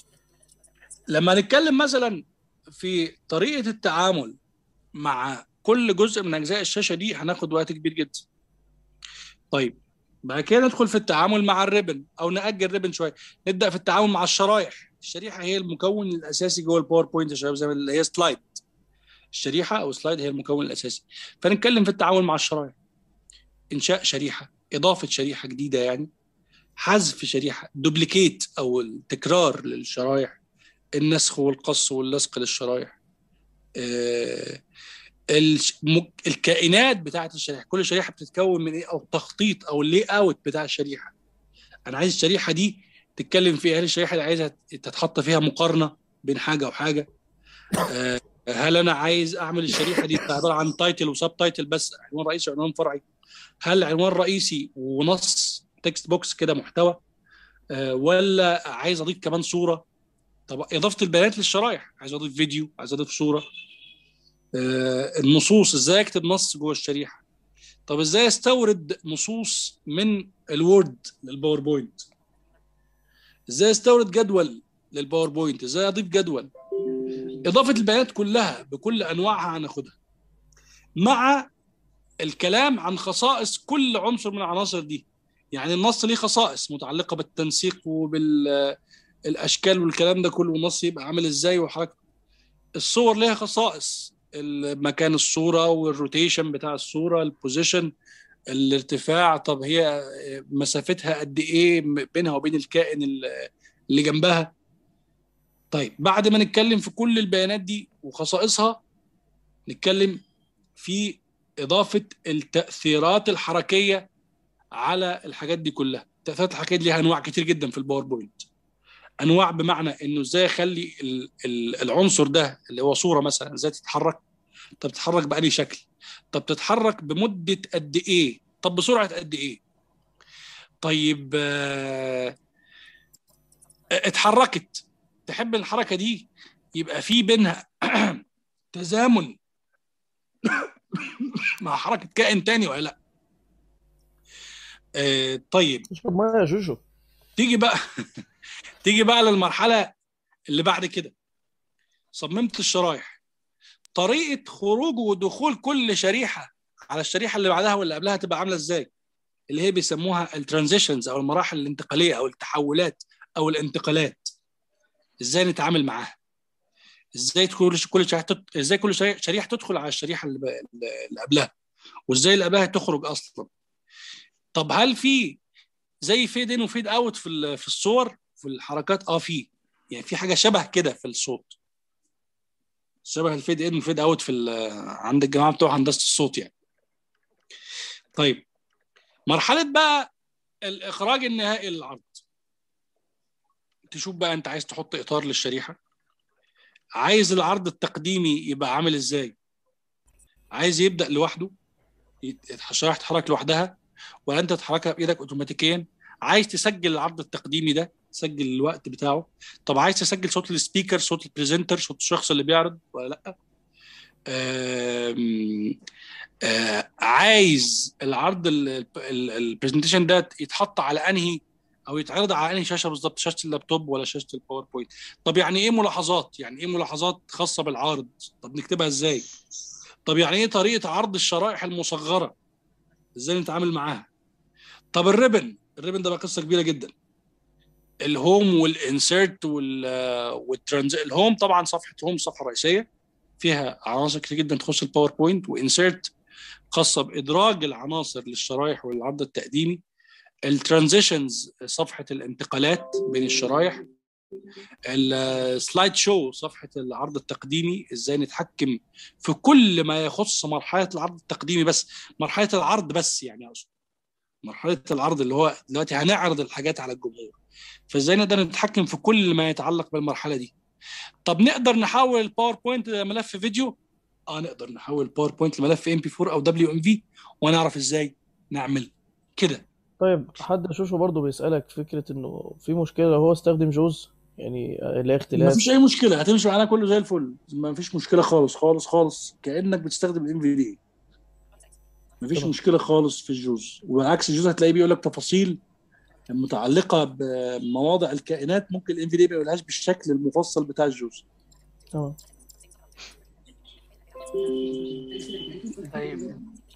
لما نتكلم مثلا في طريقه التعامل مع كل جزء من اجزاء الشاشه دي هناخد وقت كبير جدا. طيب بعد كده ندخل في التعامل مع الريبن او ناجل الريبن شويه نبدا في التعامل مع الشرايح الشريحه هي المكون الاساسي جوه الباوربوينت يا شباب زي ما اللي هي سلايد الشريحه او سلايد هي المكون الاساسي فنتكلم في التعامل مع الشرايح انشاء شريحه اضافه شريحه جديده يعني حذف شريحه دوبليكيت او التكرار للشرايح النسخ والقص واللصق للشرايح آه، الش- مك- الكائنات بتاعت الشريحه كل شريحه بتتكون من ايه او التخطيط او اللي اوت بتاع الشريحه انا عايز الشريحه دي تتكلم فيها هل الشريحه اللي عايزها تتحط فيها مقارنه بين حاجه وحاجه آه، هل انا عايز اعمل الشريحه دي عباره عن تايتل وسب تايتل بس عنوان رئيسي وعنوان فرعي هل عنوان رئيسي ونص تكست بوكس كده محتوى آه، ولا عايز اضيف كمان صوره طب اضافه البيانات للشرايح عايز اضيف فيديو عايز اضيف صوره آه، النصوص ازاي اكتب نص جوه الشريحه طب ازاي استورد نصوص من الوورد للباوربوينت ازاي استورد جدول للباوربوينت ازاي اضيف جدول اضافه البيانات كلها بكل انواعها هناخدها مع الكلام عن خصائص كل عنصر من العناصر دي يعني النص ليه خصائص متعلقه بالتنسيق وبالاشكال والكلام ده كله النص يبقى عامل ازاي وحركته الصور ليها خصائص مكان الصوره والروتيشن بتاع الصوره البوزيشن الارتفاع طب هي مسافتها قد ايه بينها وبين الكائن اللي جنبها طيب بعد ما نتكلم في كل البيانات دي وخصائصها نتكلم في اضافه التاثيرات الحركيه على الحاجات دي كلها التاثيرات الحركيه دي ليها انواع كتير جدا في الباوربوينت انواع بمعنى انه ازاي اخلي العنصر ده اللي هو صوره مثلا ازاي تتحرك طب تتحرك بأي شكل طب تتحرك بمده قد ايه طب بسرعه قد ايه طيب آه اتحركت تحب الحركه دي يبقى في بينها تزامن مع حركه كائن تاني ولا لا آه طيب اشرب ميه يا شوشو تيجي بقى تيجي بقى للمرحله اللي بعد كده صممت الشرايح طريقه خروج ودخول كل شريحه على الشريحه اللي بعدها واللي قبلها تبقى عامله ازاي اللي هي بيسموها الترانزيشنز او المراحل الانتقاليه او التحولات او الانتقالات ازاي نتعامل معاها ازاي كل كل شريحه تت... ازاي كل شريحه تدخل على الشريحه اللي, ب... اللي قبلها وازاي اللي قبلها تخرج اصلا طب هل في زي فيد ان وفيد اوت في في الصور في الحركات اه في يعني في حاجه شبه كده في الصوت شبه الفيد ان والفيد اوت في عند الجماعه بتوع هندسه الصوت يعني طيب مرحله بقى الاخراج النهائي للعرض تشوف بقى انت عايز تحط اطار للشريحه عايز العرض التقديمي يبقى عامل ازاي عايز يبدا لوحده الشريحه تتحرك لوحدها ولا انت تتحركها بايدك اوتوماتيكيا عايز تسجل العرض التقديمي ده تسجل الوقت بتاعه طب عايز تسجل صوت السبيكر صوت البريزنتر صوت الشخص اللي بيعرض ولا لا آم آم عايز العرض البرزنتيشن ده يتحط على انهي او يتعرض على انهي شاشه بالظبط شاشه اللابتوب ولا شاشه الباوربوينت طب يعني ايه ملاحظات يعني ايه ملاحظات خاصه بالعرض طب نكتبها ازاي طب يعني ايه طريقه عرض الشرائح المصغره ازاي نتعامل معاها طب الريبن الريبن ده بقى قصه كبيره جدا الهوم والانسيرت والترانز الهوم طبعا صفحه هوم صفحه رئيسيه فيها عناصر كتير جدا تخص الباوربوينت وانسيرت خاصه بادراج العناصر للشرايح والعرض التقديمي الترانزيشنز صفحه الانتقالات بين الشرايح السلايد شو صفحه العرض التقديمي ازاي نتحكم في كل ما يخص مرحله العرض التقديمي بس مرحله العرض بس يعني اقصد مرحله العرض اللي هو دلوقتي هنعرض الحاجات على الجمهور فازاي نقدر نتحكم في كل ما يتعلق بالمرحله دي طب نقدر نحول الباوربوينت لملف فيديو اه نقدر نحول الباوربوينت لملف ام بي 4 او دبليو ام في ونعرف ازاي نعمل كده طيب حد شوشو برضه بيسألك فكرة انه في مشكلة لو هو استخدم جوز يعني لا اختلاف مفيش اي مشكله هتمشي معانا كله زي الفل مفيش مشكله خالص خالص خالص كانك بتستخدم الام في دي مفيش تمام. مشكله خالص في الجوز وبالعكس الجوز هتلاقيه بيقول لك تفاصيل متعلقه بمواضع الكائنات ممكن الام في دي ما يقولهاش بالشكل المفصل بتاع الجوز تمام طيب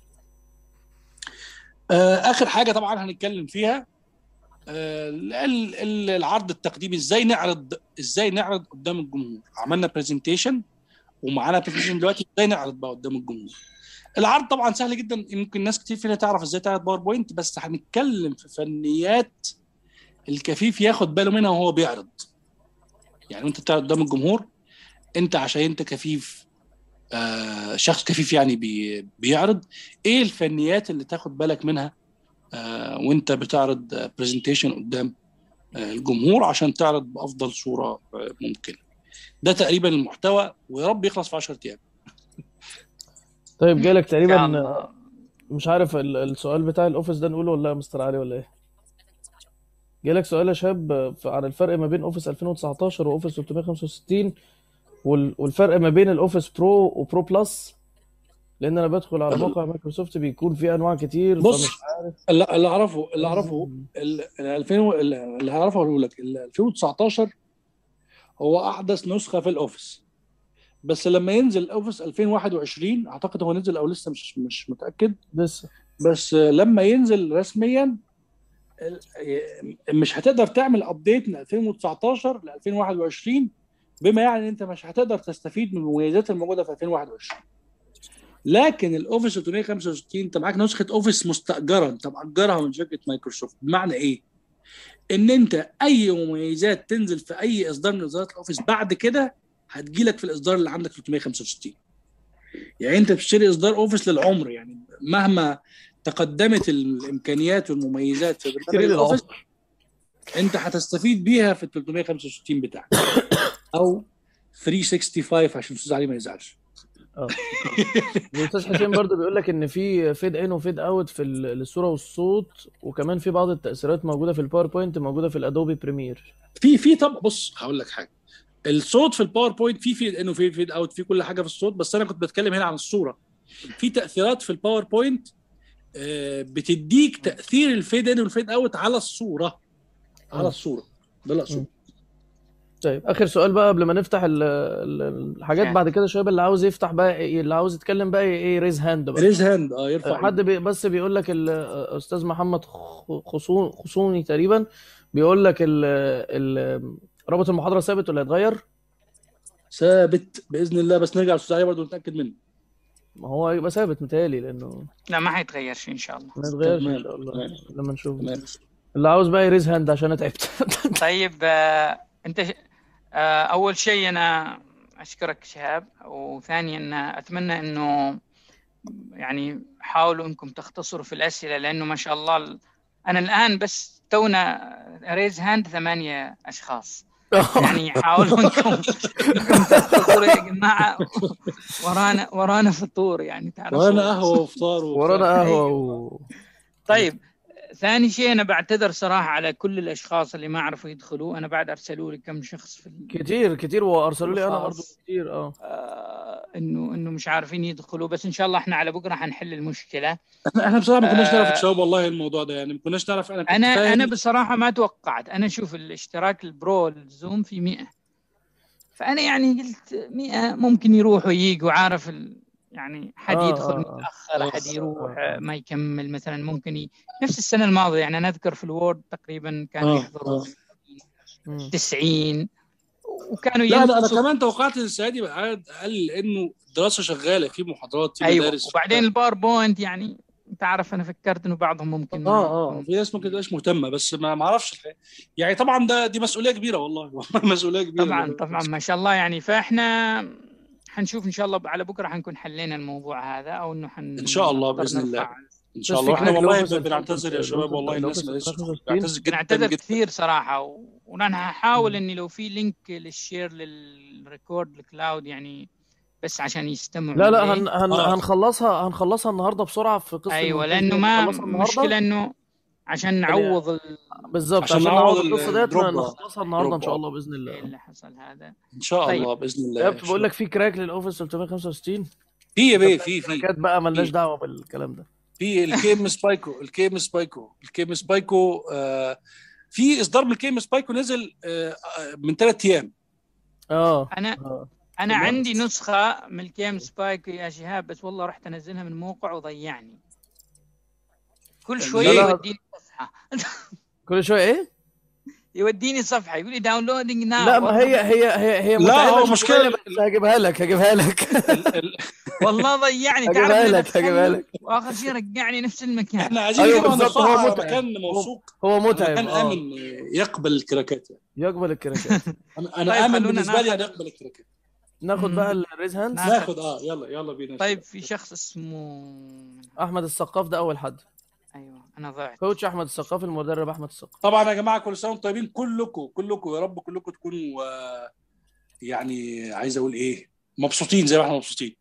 آه، اخر حاجه طبعا هنتكلم فيها آه، ال- ال- العرض التقديمي ازاي نعرض ازاي نعرض قدام الجمهور عملنا برزنتيشن ومعانا برزنتيشن دلوقتي ازاي نعرض بقى قدام الجمهور العرض طبعا سهل جدا يمكن ناس كتير فينا تعرف ازاي تعرض باوربوينت بس هنتكلم في فنيات الكفيف ياخد باله منها وهو بيعرض يعني وانت بتعرض قدام الجمهور انت عشان انت كفيف آه شخص كفيف يعني بي بيعرض ايه الفنيات اللي تاخد بالك منها آه وانت بتعرض برزنتيشن قدام آه الجمهور عشان تعرض بافضل صوره آه ممكنه ده تقريبا المحتوى ويا رب يخلص في 10 ايام طيب جالك إن شاء تقريبا الله. مش عارف ال- السؤال بتاع الاوفيس ده نقوله ولا يا مستر علي ولا ايه جالك سؤال يا شاب ف- عن الفرق ما بين اوفيس 2019 واوفيس 365 وال- والفرق ما بين الاوفيس برو وبرو بلس لان انا بدخل على موقع مايكروسوفت بيكون فيه انواع كتير بص فمش عارف اللي اللي اعرفه اللي اعرفه ال ال 2000 و- اللي هعرفه اقول لك ال 2019 هو احدث نسخه في الاوفيس بس لما ينزل الاوفيس 2021 اعتقد هو نزل او لسه مش مش متاكد لسه بس لما ينزل رسميا ال- مش هتقدر تعمل ابديت من 2019 ل 2021 بما يعني ان انت مش هتقدر تستفيد من المميزات الموجوده في 2021 لكن الاوفيس 365 انت معاك نسخه اوفيس مستاجره انت مأجرها من شركه مايكروسوفت بمعنى ايه؟ ان انت اي مميزات تنزل في اي اصدار من اصدارات الاوفيس بعد كده هتجيلك في الاصدار اللي عندك 365 يعني انت بتشتري اصدار اوفيس للعمر يعني مهما تقدمت الامكانيات والمميزات في برنامج تشتري الاوفيس انت هتستفيد بيها في ال 365 بتاعك او 365 عشان الاستاذ علي ما يزعلش اه الاستاذ حسين برضو بيقول لك ان في فيد ان وفيد اوت في ال- الصوره والصوت وكمان في بعض التاثيرات موجوده في الباوربوينت موجوده في الادوبي بريمير في في طب بص هقول لك حاجه الصوت في الباوربوينت في فيد ان وفي فيد اوت في كل حاجه في الصوت بس انا كنت بتكلم هنا عن الصوره في تاثيرات في الباوربوينت آه، بتديك تاثير الفيد ان والفيد اوت على الصوره على مم. الصوره ده اللي اقصده طيب اخر سؤال بقى قبل ما نفتح ال- ال- الحاجات يعني. بعد كده الشباب اللي عاوز يفتح بقى إيه- اللي عاوز يتكلم بقى ايه ريز هاند بقى ريز هاند اه يرفع حد بي بس بيقول لك الاستاذ محمد خ- خصون خصوني تقريبا بيقول لك ال ال رابط المحاضره ثابت ولا هيتغير؟ ثابت باذن الله بس نرجع للاستاذ علي برضه نتاكد منه ما هو هيبقى ثابت متهيألي لانه لا ما حيتغيرش ان شاء الله ما يتغيرش تمام، ان شاء الله تمام. لما نشوف تمام اللي عاوز بقى يريز هاند عشان انا تعبت طيب آه، انت ش- آه، اول شيء انا اشكرك شهاب وثانيا اتمنى انه يعني حاولوا انكم تختصروا في الاسئله لانه ما شاء الله ال- انا الان بس تونا ريز هاند ثمانيه اشخاص يعني حاولوا انكم انكم تختصروا يا جماعه ورانا ورانا فطور يعني تعرفوا وانا قهوه وفطار وبتاع. ورانا قهوه و... طيب ثاني شيء انا بعتذر صراحه على كل الاشخاص اللي ما عرفوا يدخلوا انا بعد ارسلوا لي كم شخص في ال- كتير كتير وارسلوا لي انا برضه خلاص. كتير اه آه، انه انه مش عارفين يدخلوا بس ان شاء الله احنا على بكره حنحل المشكله احنا احنا بصراحه ما كناش آه. نعرف الشباب والله الموضوع ده يعني ما كناش نعرف انا كنت انا فاهم انا بصراحه ما توقعت انا اشوف الاشتراك البرو الزوم في 100 فانا يعني قلت 100 ممكن يروح ويجي وعارف ال... يعني حد آه، يدخل آه، آه. متاخر آه، حد يروح آه، آه. آه، ما يكمل مثلا ممكن ي... نفس السنه الماضيه يعني انا اذكر في الوورد تقريبا كانوا آه، يحضروا آه. مم. 90 وكانوا لا لا انا ينقصوا كمان توقعت ان السنه دي بقى عدد اقل لانه الدراسه شغاله في محاضرات في ايوه مدارس وبعدين الباوربوينت يعني انت عارف انا فكرت انه بعضهم ممكن ما اه اه يكون- في ناس ممكن تبقاش مهتمه بس ما ما اعرفش الحقيقة. يعني طبعا ده دي مسؤوليه كبيره والله والله مسؤوليه كبيره طبعا طبعا ما شاء الله يعني فاحنا حنشوف ان شاء الله على بكره حنكون حلينا الموضوع هذا او انه حن إن شاء الله نقدر بإذن الله. نرفع. ان شاء بس الله في احنا كراك والله الأوفيس بنعتذر يا الأوفيس شباب والله الناس الأوفيس ما لسه 365. بنعتذر جدا بنعتذر جدا كثير صراحه و... وانا هحاول اني لو في لينك للشير للريكورد الكلاود يعني بس عشان يستمعوا لا لا إليه. هن هن آه. هنخلصها هنخلصها النهارده بسرعه في قصه ايوه المونتاج لانه دي ما هنخلصها النهاردة. المشكله انه عشان نعوض ال- بالظبط عشان عشان, نعوض نعوض القصه ديت الدروب. نخلصها النهارده ان دروب. شاء الله باذن الله إيه اللي حصل هذا ان شاء طيب. الله باذن الله يا بقول لك في كراك للاوفيس 365 في يا بيه في في كراكات بقى ملناش في. دعوه بالكلام ده في الكي ام سبايكو الكي ام سبايكو الكي ام سبايكو آه في اصدار من الكي ام سبايكو نزل آه آه، من ثلاث ايام اه انا آه. انا بالضبط. عندي نسخه من الكيم سبايك يا شهاب بس والله رحت انزلها من موقع وضيعني كل شويه لا، لا. يوديني صفحه كل شويه ايه؟ يوديني صفحه يقول لي داونلودنج ناو لا ما هي هي هي هي لا، متعبة هو مشكلة شوية، بس هجيبها لك هجيبها لك ال- ال- والله ضيعني تعرف هجيبها إني لك هجيبها بدخل لك واخر شيء رجعني نفس المكان احنا عايزين أيوة نجيبها بالظبط، هو نرفعها على متعب. مكان موثوق هو متعب مكان اه امن يقبل الكراكات يعني. يقبل الكراكات انا انا طيب، امن خلونا بالنسبه لي ناخد- ان يقبل الكراكات ناخد مم. بقى الريز هاند ناخد. ناخد اه يلا يلا بينا طيب في شخص اسمه احمد السقاف ده اول حد ايوه انا ضعت كوتش احمد السقاف المدرب احمد السقاف طبعا يا جماعه كل سنه وانتم طيبين كلكم كلكم يا رب كلكم تكونوا آه، يعني عايز اقول ايه مبسوطين زي ما احنا مبسوطين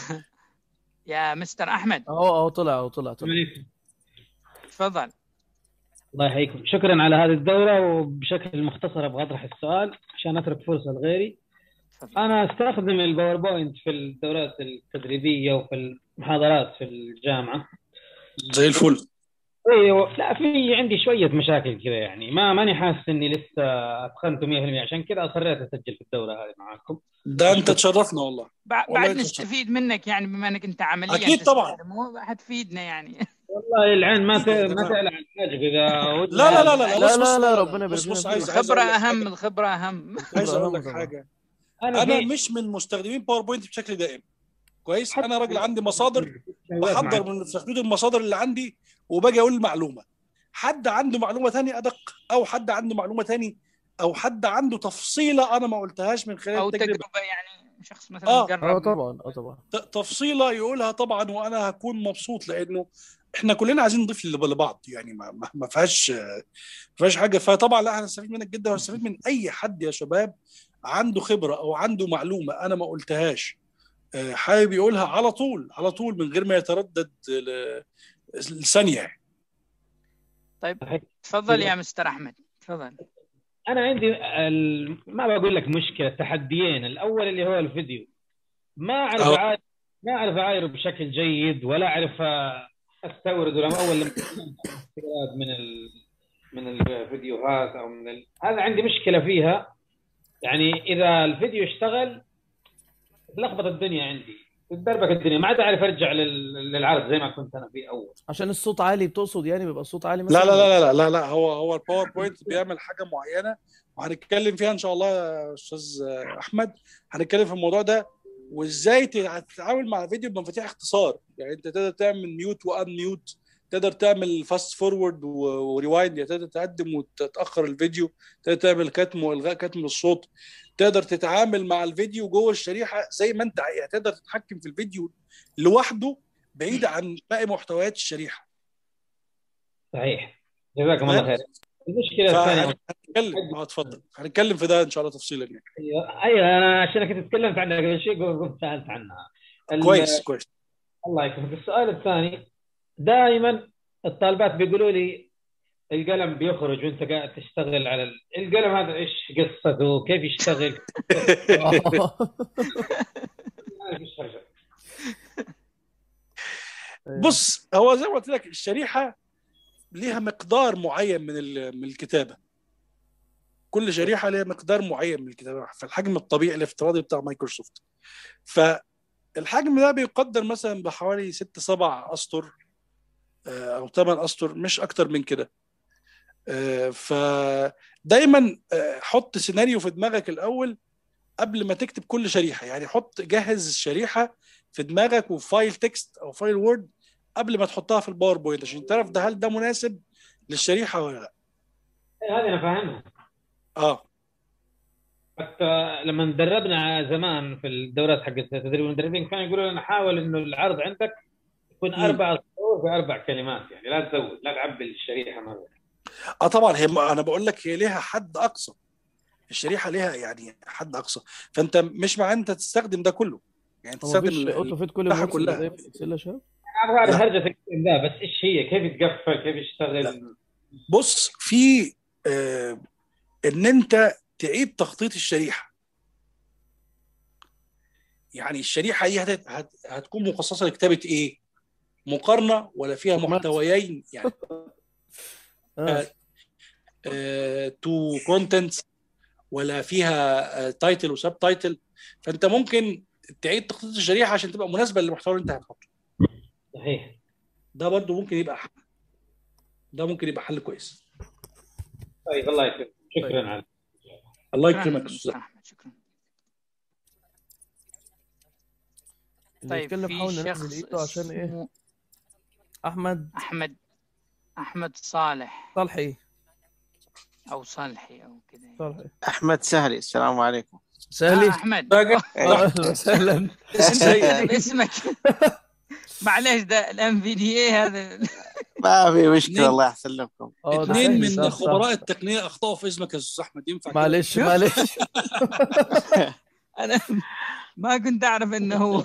يا مستر احمد اهو اهو طلع اهو طلع طلع عليكم تفضل الله يحييكم شكرا على هذه الدورة وبشكل مختصر ابغى اطرح السؤال عشان اترك فرصة لغيري تفضل انا استخدم الباوربوينت في الدورات التدريبية وفي المحاضرات في الجامعة زي الفل ايوه لا في عندي شوية مشاكل كذا يعني ما ماني حاسس اني لسه اتقنت 100% عشان كذا اصريت اسجل في الدورة هذه معاكم ده انت تشرفنا والله بع- والله بعد أنت نستفيد منك يعني بما انك انت عمليا أكيد طبعاً. تستخدمه حتفيدنا يعني والله العين ما ت... يا ما جماعة. تعلى عن حاجة اذا لا لا لا لا لا بص- لا بص- لا ربنا بص يبارك بص لنا عايز فيك. عايز الخبرة أقول لك اهم حاجة. الخبرة اهم عايز اقول لك طبعاً. حاجه انا انا في- مش من مستخدمين باوربوينت بشكل دائم كويس حتى- انا راجل عندي مصادر شغلات بحضر معك. من في حدود المصادر اللي عندي وباجي اقول المعلومه حد عنده معلومه تانية ادق او حد عنده معلومه تاني او حد عنده تفصيله انا ما قلتهاش من خلال او التجربه تجربة يعني شخص مثلا آه. اه جرب طبعا اه طبعا ت- تفصيله يقولها طبعا وانا هكون مبسوط لانه احنا كلنا عايزين نضيف لب- لبعض يعني ما, ما, ما فيهاش ما فيهاش حاجه فطبعا لا هنستفيد منك جدا وهنستفيد من اي حد يا شباب عنده خبره او عنده معلومه انا ما قلتهاش آه، حابب يقولها على طول على طول من غير ما يتردد ل- لثانيه يعني. طيب تفضل يا مستر احمد تفضل انا عندي ال... ما بقول لك مشكله تحديين الاول اللي هو الفيديو ما اعرف أهو. أعاير ما اعرف اعايره بشكل جيد ولا اعرف استورد ولا اول لما استيراد من ال... من الفيديوهات او من ال... هذا عندي مشكله فيها يعني اذا الفيديو اشتغل لخبط الدنيا عندي تدربك الدنيا ما عاد اعرف ارجع لل... للعرض زي ما كنت انا فيه اول عشان الصوت عالي بتقصد يعني بيبقى الصوت عالي مثلا لا لا لا لا لا لا هو هو الباوربوينت بيعمل حاجه معينه وهنتكلم فيها ان شاء الله يا استاذ احمد هنتكلم في الموضوع ده وازاي تتعامل مع الفيديو بمفاتيح اختصار يعني انت تقدر تعمل ميوت وان ميوت تقدر تعمل فاست فورورد وريوايند يعني تقدر تقدم وتتاخر الفيديو تقدر تعمل كتم والغاء كتم الصوت تقدر تتعامل مع الفيديو جوه الشريحه زي ما انت عايز يعني تقدر تتحكم في الفيديو لوحده بعيد عن باقي محتويات الشريحه صحيح جزاكم الله خير المشكله الثانيه هنتكلم اه اتفضل هنتكلم في ده ان شاء الله تفصيلا يعني ايوه ايوه انا عشان كنت تكلمت عنها قبل شيء قمت سالت عنها ال- كويس كويس الله يكرمك السؤال الثاني دائما الطالبات بيقولوا لي القلم بيخرج وانت قاعد تشتغل على ال- القلم هذا ايش قصته كيف يشتغل بص هو زي ما قلت لك الشريحه ليها مقدار معين من ال- من الكتابه كل شريحه ليها مقدار معين من الكتابه في الحجم الطبيعي الافتراضي بتاع مايكروسوفت فالحجم ده بيقدر مثلا بحوالي 6 7 اسطر آه، او 8 اسطر مش اكتر من كده آه، فدايما آه، حط سيناريو في دماغك الاول قبل ما تكتب كل شريحه يعني حط جهز الشريحه في دماغك وفايل تكست او فايل وورد قبل ما تحطها في الباوربوينت عشان تعرف ده هل ده مناسب للشريحه ولا لا هذه انا فاهمها اه حتى لما تدربنا زمان في الدورات حقت تدريب المدربين كانوا يقولوا لنا حاول انه العرض عندك يكون مم. اربع سطور باربع كلمات يعني لا تزود لا تعبي الشريحه مره اه طبعا هي انا بقول لك هي ليها حد اقصى الشريحه ليها يعني حد اقصى فانت مش مع انت تستخدم ده كله يعني هو تستخدم مفيش ال- اوتو فيت كل المساحة المودز اللي كلها. زي في الاكسل يا شباب انا بعرف لا. هرجه الكلام ده بس ايش هي كيف يتقفل كيف يشتغل بص في آه ان انت تعيد تخطيط الشريحه يعني الشريحه دي هت... هت... هتكون مخصصه لكتابه ايه مقارنه ولا فيها فورمات. محتويين يعني اه تو كونتنتس ولا فيها تايتل وسب تايتل فانت ممكن تعيد تخطيط الشريحه عشان تبقى مناسبه للمحتوى اللي انت هتحطه صحيح ده برضو ممكن يبقى حل. ده ممكن يبقى حل كويس طيب الله يكرمك شكرا طيب. على الله شكراً يكرمك يا مستر استاذ احمد شكرا اللي طيب يتكلم في حاول ننزل شخص ايده عشان ايه اسمه احمد احمد احمد صالح صالحي او صالحي او كذا صالحي احمد سهلي السلام عليكم آه سهلي احمد آه، اهلا وسهلا انت كاتب اسمك معليش ده الام في دي اي هذا ما في مشكله اثنين- الله يحسن لكم اه ده اثنين سهل من صح، صح، خبراء صح. التقنيه اخطاوا في اسمك يا استاذ احمد ينفع كده؟ معلش معلش انا ما كنت اعرف انه هو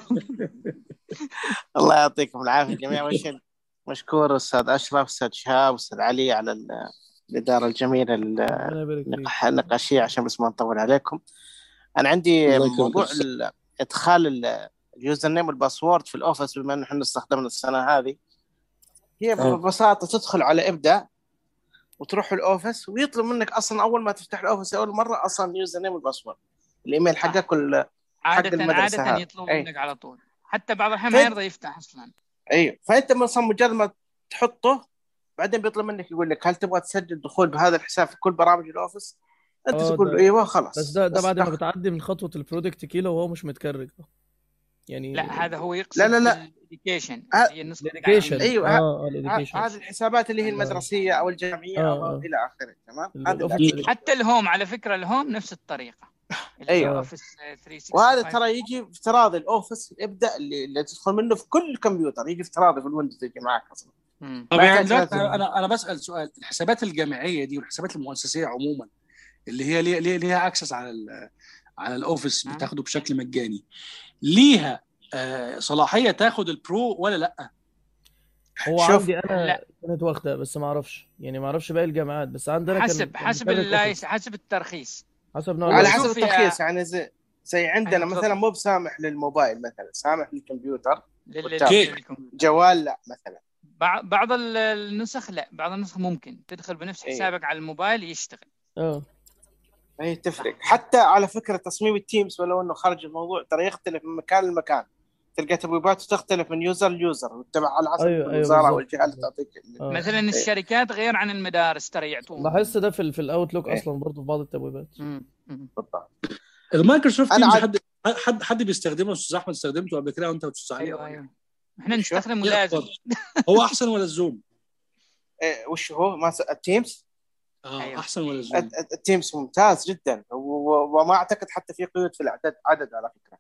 الله يعطيكم العافيه جميعا وش- مشكور استاذ اشرف استاذ شهاب استاذ علي على ال- الاداره الجميله ال- ربنا يبارك فيك النقاش- النقاشيه عشان بس ما نطول عليكم انا عندي الله يكرمك. موضوع ال- ادخال ال- اليوزر نيم والباسورد في الاوفيس بما ان احنا استخدمنا السنه هذه هي آه. ببساطه تدخل على ابدا وتروح الاوفيس ويطلب منك اصلا اول ما تفتح الاوفيس اول مره اصلا اليوزر نيم والباسورد الايميل حقك وال... عاده المدرسة عاده هذا. يطلب أي. منك على طول حتى بعض الاحيان ما فين- يرضى يفتح اصلا ايوه فانت مثلا مجرد ما تحطه بعدين بيطلب منك يقول لك هل تبغى تسجل دخول بهذا الحساب في كل برامج الاوفيس؟ انت آه، تقول ده- له ايوه خلاص بس ده ده بعد ما دخل. بتعدي من خطوه البرودكت كيلو وهو مش متكرر يعني لا هذا هو يقصد لا، لا، لا. الاديوكيشن آه، هي النسخه الاديوكيشن أيوة، اه ه- اه ه- الاديوكيشن هذه الحسابات اللي هي المدرسيه او الجامعيه آه، او آه. الى اخره تمام ال- هذه الأوفيس اللي- حتى الهوم على فكره الهوم نفس الطريقه اللي أيوة. هي اوفيس 365 وهذا ترى يجي افتراضي الاوفيس ابدا اللي, اللي تدخل منه في كل كمبيوتر يجي افتراضي في الويندوز يجي معك اصلا مم. طب ما يعني كانش دلوقتي لازم. انا انا بسال سؤال الحسابات الجامعيه دي والحسابات المؤسسيه عموما اللي هي ليها ليها, ليها اكسس على ال- على الاوفيس نعم. بتاخده بشكل مجاني ليها آه، صلاحيه تاخد البرو ولا لا؟ هو شوف. عندي انا لا. كانت واخده بس ما اعرفش يعني ما اعرفش باقي الجامعات بس عندنا كان حسب كان حسب مكرر اللايس أوفيس. حسب الترخيص حسب نوع على اللايس. حسب شوف يا- الترخيص يعني زي زي عندنا أيوة، مثلا تفضل. مو بسامح للموبايل مثلا سامح للكمبيوتر لل- والتاب. للكمبيوتر. جوال لا مثلا بع- بعض ال- النسخ لا بعض النسخ ممكن تدخل بنفس أيوة. حسابك على الموبايل يشتغل اه هي تفرق حتى على فكره تصميم التيمز ولو انه خارج الموضوع ترى يختلف من مكان لمكان تلقى تبويبات تختلف من يوزر ليوزر وتبع على حسب أيوة، كل أيوة، وزاره بالضبط. والجهه اللي تعطيك آه. مثلا الشركات غير عن المدارس ترى يعطون لاحظت ده في ال- في الاوتلوك إيه. اصلا برضه في بعض التبويبات مم. مم. بالضبط المايكروسوفت أنا تيمز عاد- حد حد حد بيستخدمه استاذ احمد استخدمته قبل كده وانت واستاذ علي ايوه ايوه احنا شو؟ نستخدمه إيه لازم أخبار؟ هو احسن ولا الزوم؟ إيه وش هو ما س... التيمز اه أيوة. احسن ولا الزوم؟ الت- الت- التيمز ممتاز جدا و- و- وما اعتقد حتى في قيود في العدد عدد على فكره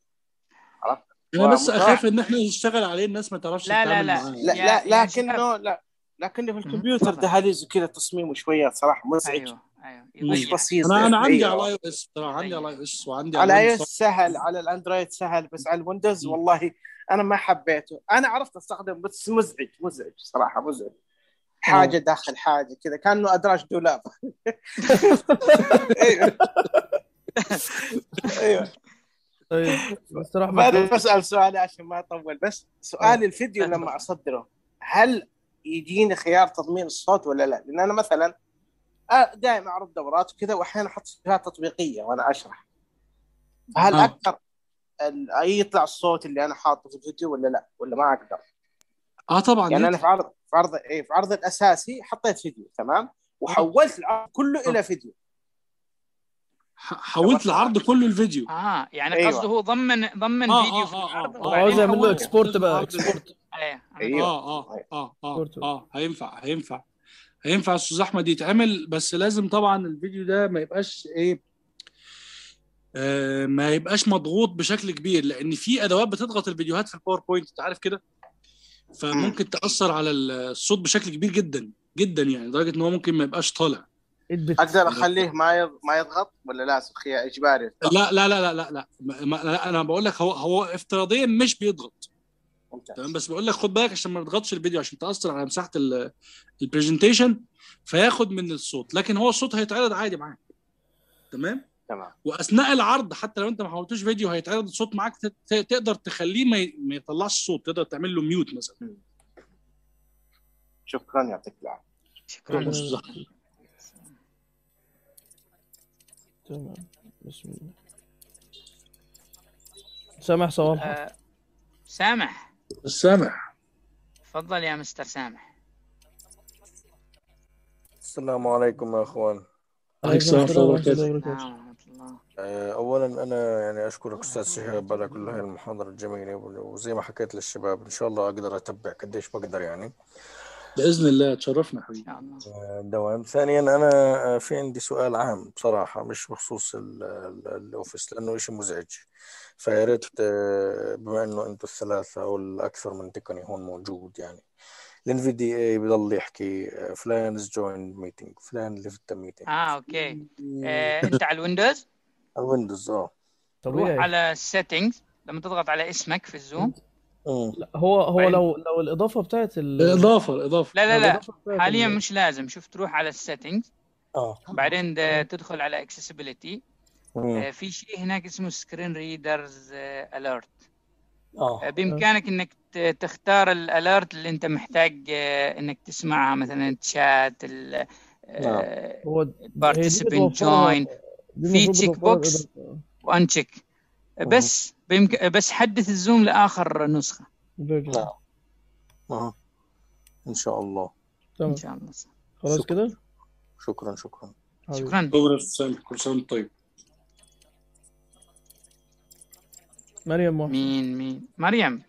عرفت انا بس ومتاح. اخاف ان احنا نشتغل عليه الناس ما تعرفش لا، لا، تتعامل لا. معاه. لا يا- لا يا لكنه لا لكنه في الكمبيوتر تفضل. دهاليز وكذا تصميمه شويه صراحه مزعج ايوه ايوه مش يضيع. بسيط انا انا عندي أيوة. على اي او اس ترى عندي على اي او اس وعندي على اي ويندوز. اس سهل على الاندرويد سهل بس على الويندوز مم. والله انا ما حبيته انا عرفت استخدم بس مزعج مزعج صراحه مزعج حاجه داخل حاجه كذا كانه ادراج دولاب ايوه ايوه طيب مستر احمد بعد بسال سؤالي عشان ما اطول بس سؤالي الفيديو لما اصدره هل يجيني خيار تضمين الصوت ولا لا؟ لان انا مثلا دائما اعرض دورات وكذا واحيانا احط فيديوهات تطبيقيه وانا اشرح هل آه. اقدر ال- يطلع الصوت اللي انا حاطه في الفيديو ولا لا؟ ولا ما اقدر؟ اه طبعا يعني انا يعني في عرض في عرض ايه في عرض الاساسي حطيت فيديو تمام؟ وحولت العرض كله الى فيديو حولت العرض كله الفيديو اه يعني أيوة. قصده هو ضمن ضمن آه، فيديو آه، في آه، العرض آه. هو وبعدين عاوز يعمل له حوله. اكسبورت بقى العرض اكسبورت ايه ايوه اه اه اه اه كورته. اه هينفع هينفع هينفع استاذ احمد يتعمل بس لازم طبعا الفيديو ده ما يبقاش ايه آه ما يبقاش مضغوط بشكل كبير لان في ادوات بتضغط الفيديوهات في الباوربوينت انت عارف كده فممكن تاثر على الصوت بشكل كبير جدا جدا يعني لدرجه ان هو ممكن ما يبقاش طالع ادبت اقدر اخليه ما يض... ما يضغط ولا لازم خيار اجباري لا لا لا لا لا لا, ما ما- لا انا بقول لك هو هو افتراضيا مش بيضغط ممتاز تمام بس بقول لك خد بالك عشان ما تضغطش الفيديو عشان تاثر على مساحه البرزنتيشن فياخد من الصوت لكن هو الصوت هيتعرض عادي معاك تمام تمام واثناء العرض حتى لو انت ما حولتوش فيديو هيتعرض الصوت معاك ت- ت- تقدر تخليه ما ي- ما يطلعش صوت تقدر تعمل له ميوت مثلا شكرا يعطيك العافيه شكرا مش صح. تمام بسم الله سامح صوالح آه، سامح السامع تفضل يا مستر سامح السلام عليكم يا اخوان عليكم السلام ورحمة الله وبركاته. السلام ورحمة الله آه، اولا انا يعني اشكرك استاذ شهاب على كل هاي المحاضره الجميله وزي ما حكيت للشباب ان شاء الله اقدر اتبع قديش بقدر يعني باذن الله تشرفنا إن حبيبي شاء الله آه، دوام ثانيا انا آه، في عندي سؤال عام بصراحه مش بخصوص ال- ال- الاوفيس لانه شيء مزعج فيا ريت آه، بما انه انتم الثلاثه او الاكثر من تقني هون موجود يعني الان في دي اي بضل يحكي آه، فلان از جوين ميتنج فلان ليفت ميتنج اه اوكي آه، انت على الويندوز الويندوز اه روح طبيعي على السيتنجز لما تضغط على اسمك في الزوم مم. لا هو هو بعدين- لو لو الاضافه بتاعت ال الاضافه الاضافه لا لا لا الإضافة بتاعت حاليا ال- مش لازم شوف تروح على السيتنجز اه بعدين ده تدخل على اكسسبيليتي مم. في شيء هناك اسمه سكرين ريدرز اليرت اه بامكانك انك ت- تختار الاليرت اللي انت محتاج آه، انك تسمعها مثلا تشات ال هو هي دي بارتيسيبنت بتوفرها- جوين دي في المفروض تشيك بتوفرها بوكس. الإضافة. وانشيك بس بيمك... بس حدث الزوم لاخر نسخه فيرجن. نعم اه ان شاء الله تمام ان شاء الله خلاص شكراً. كده شكرا شكرا حبيبي. شكرا شكرا سامح كل سنه وأنت طيب مريم محسن مين مين مريم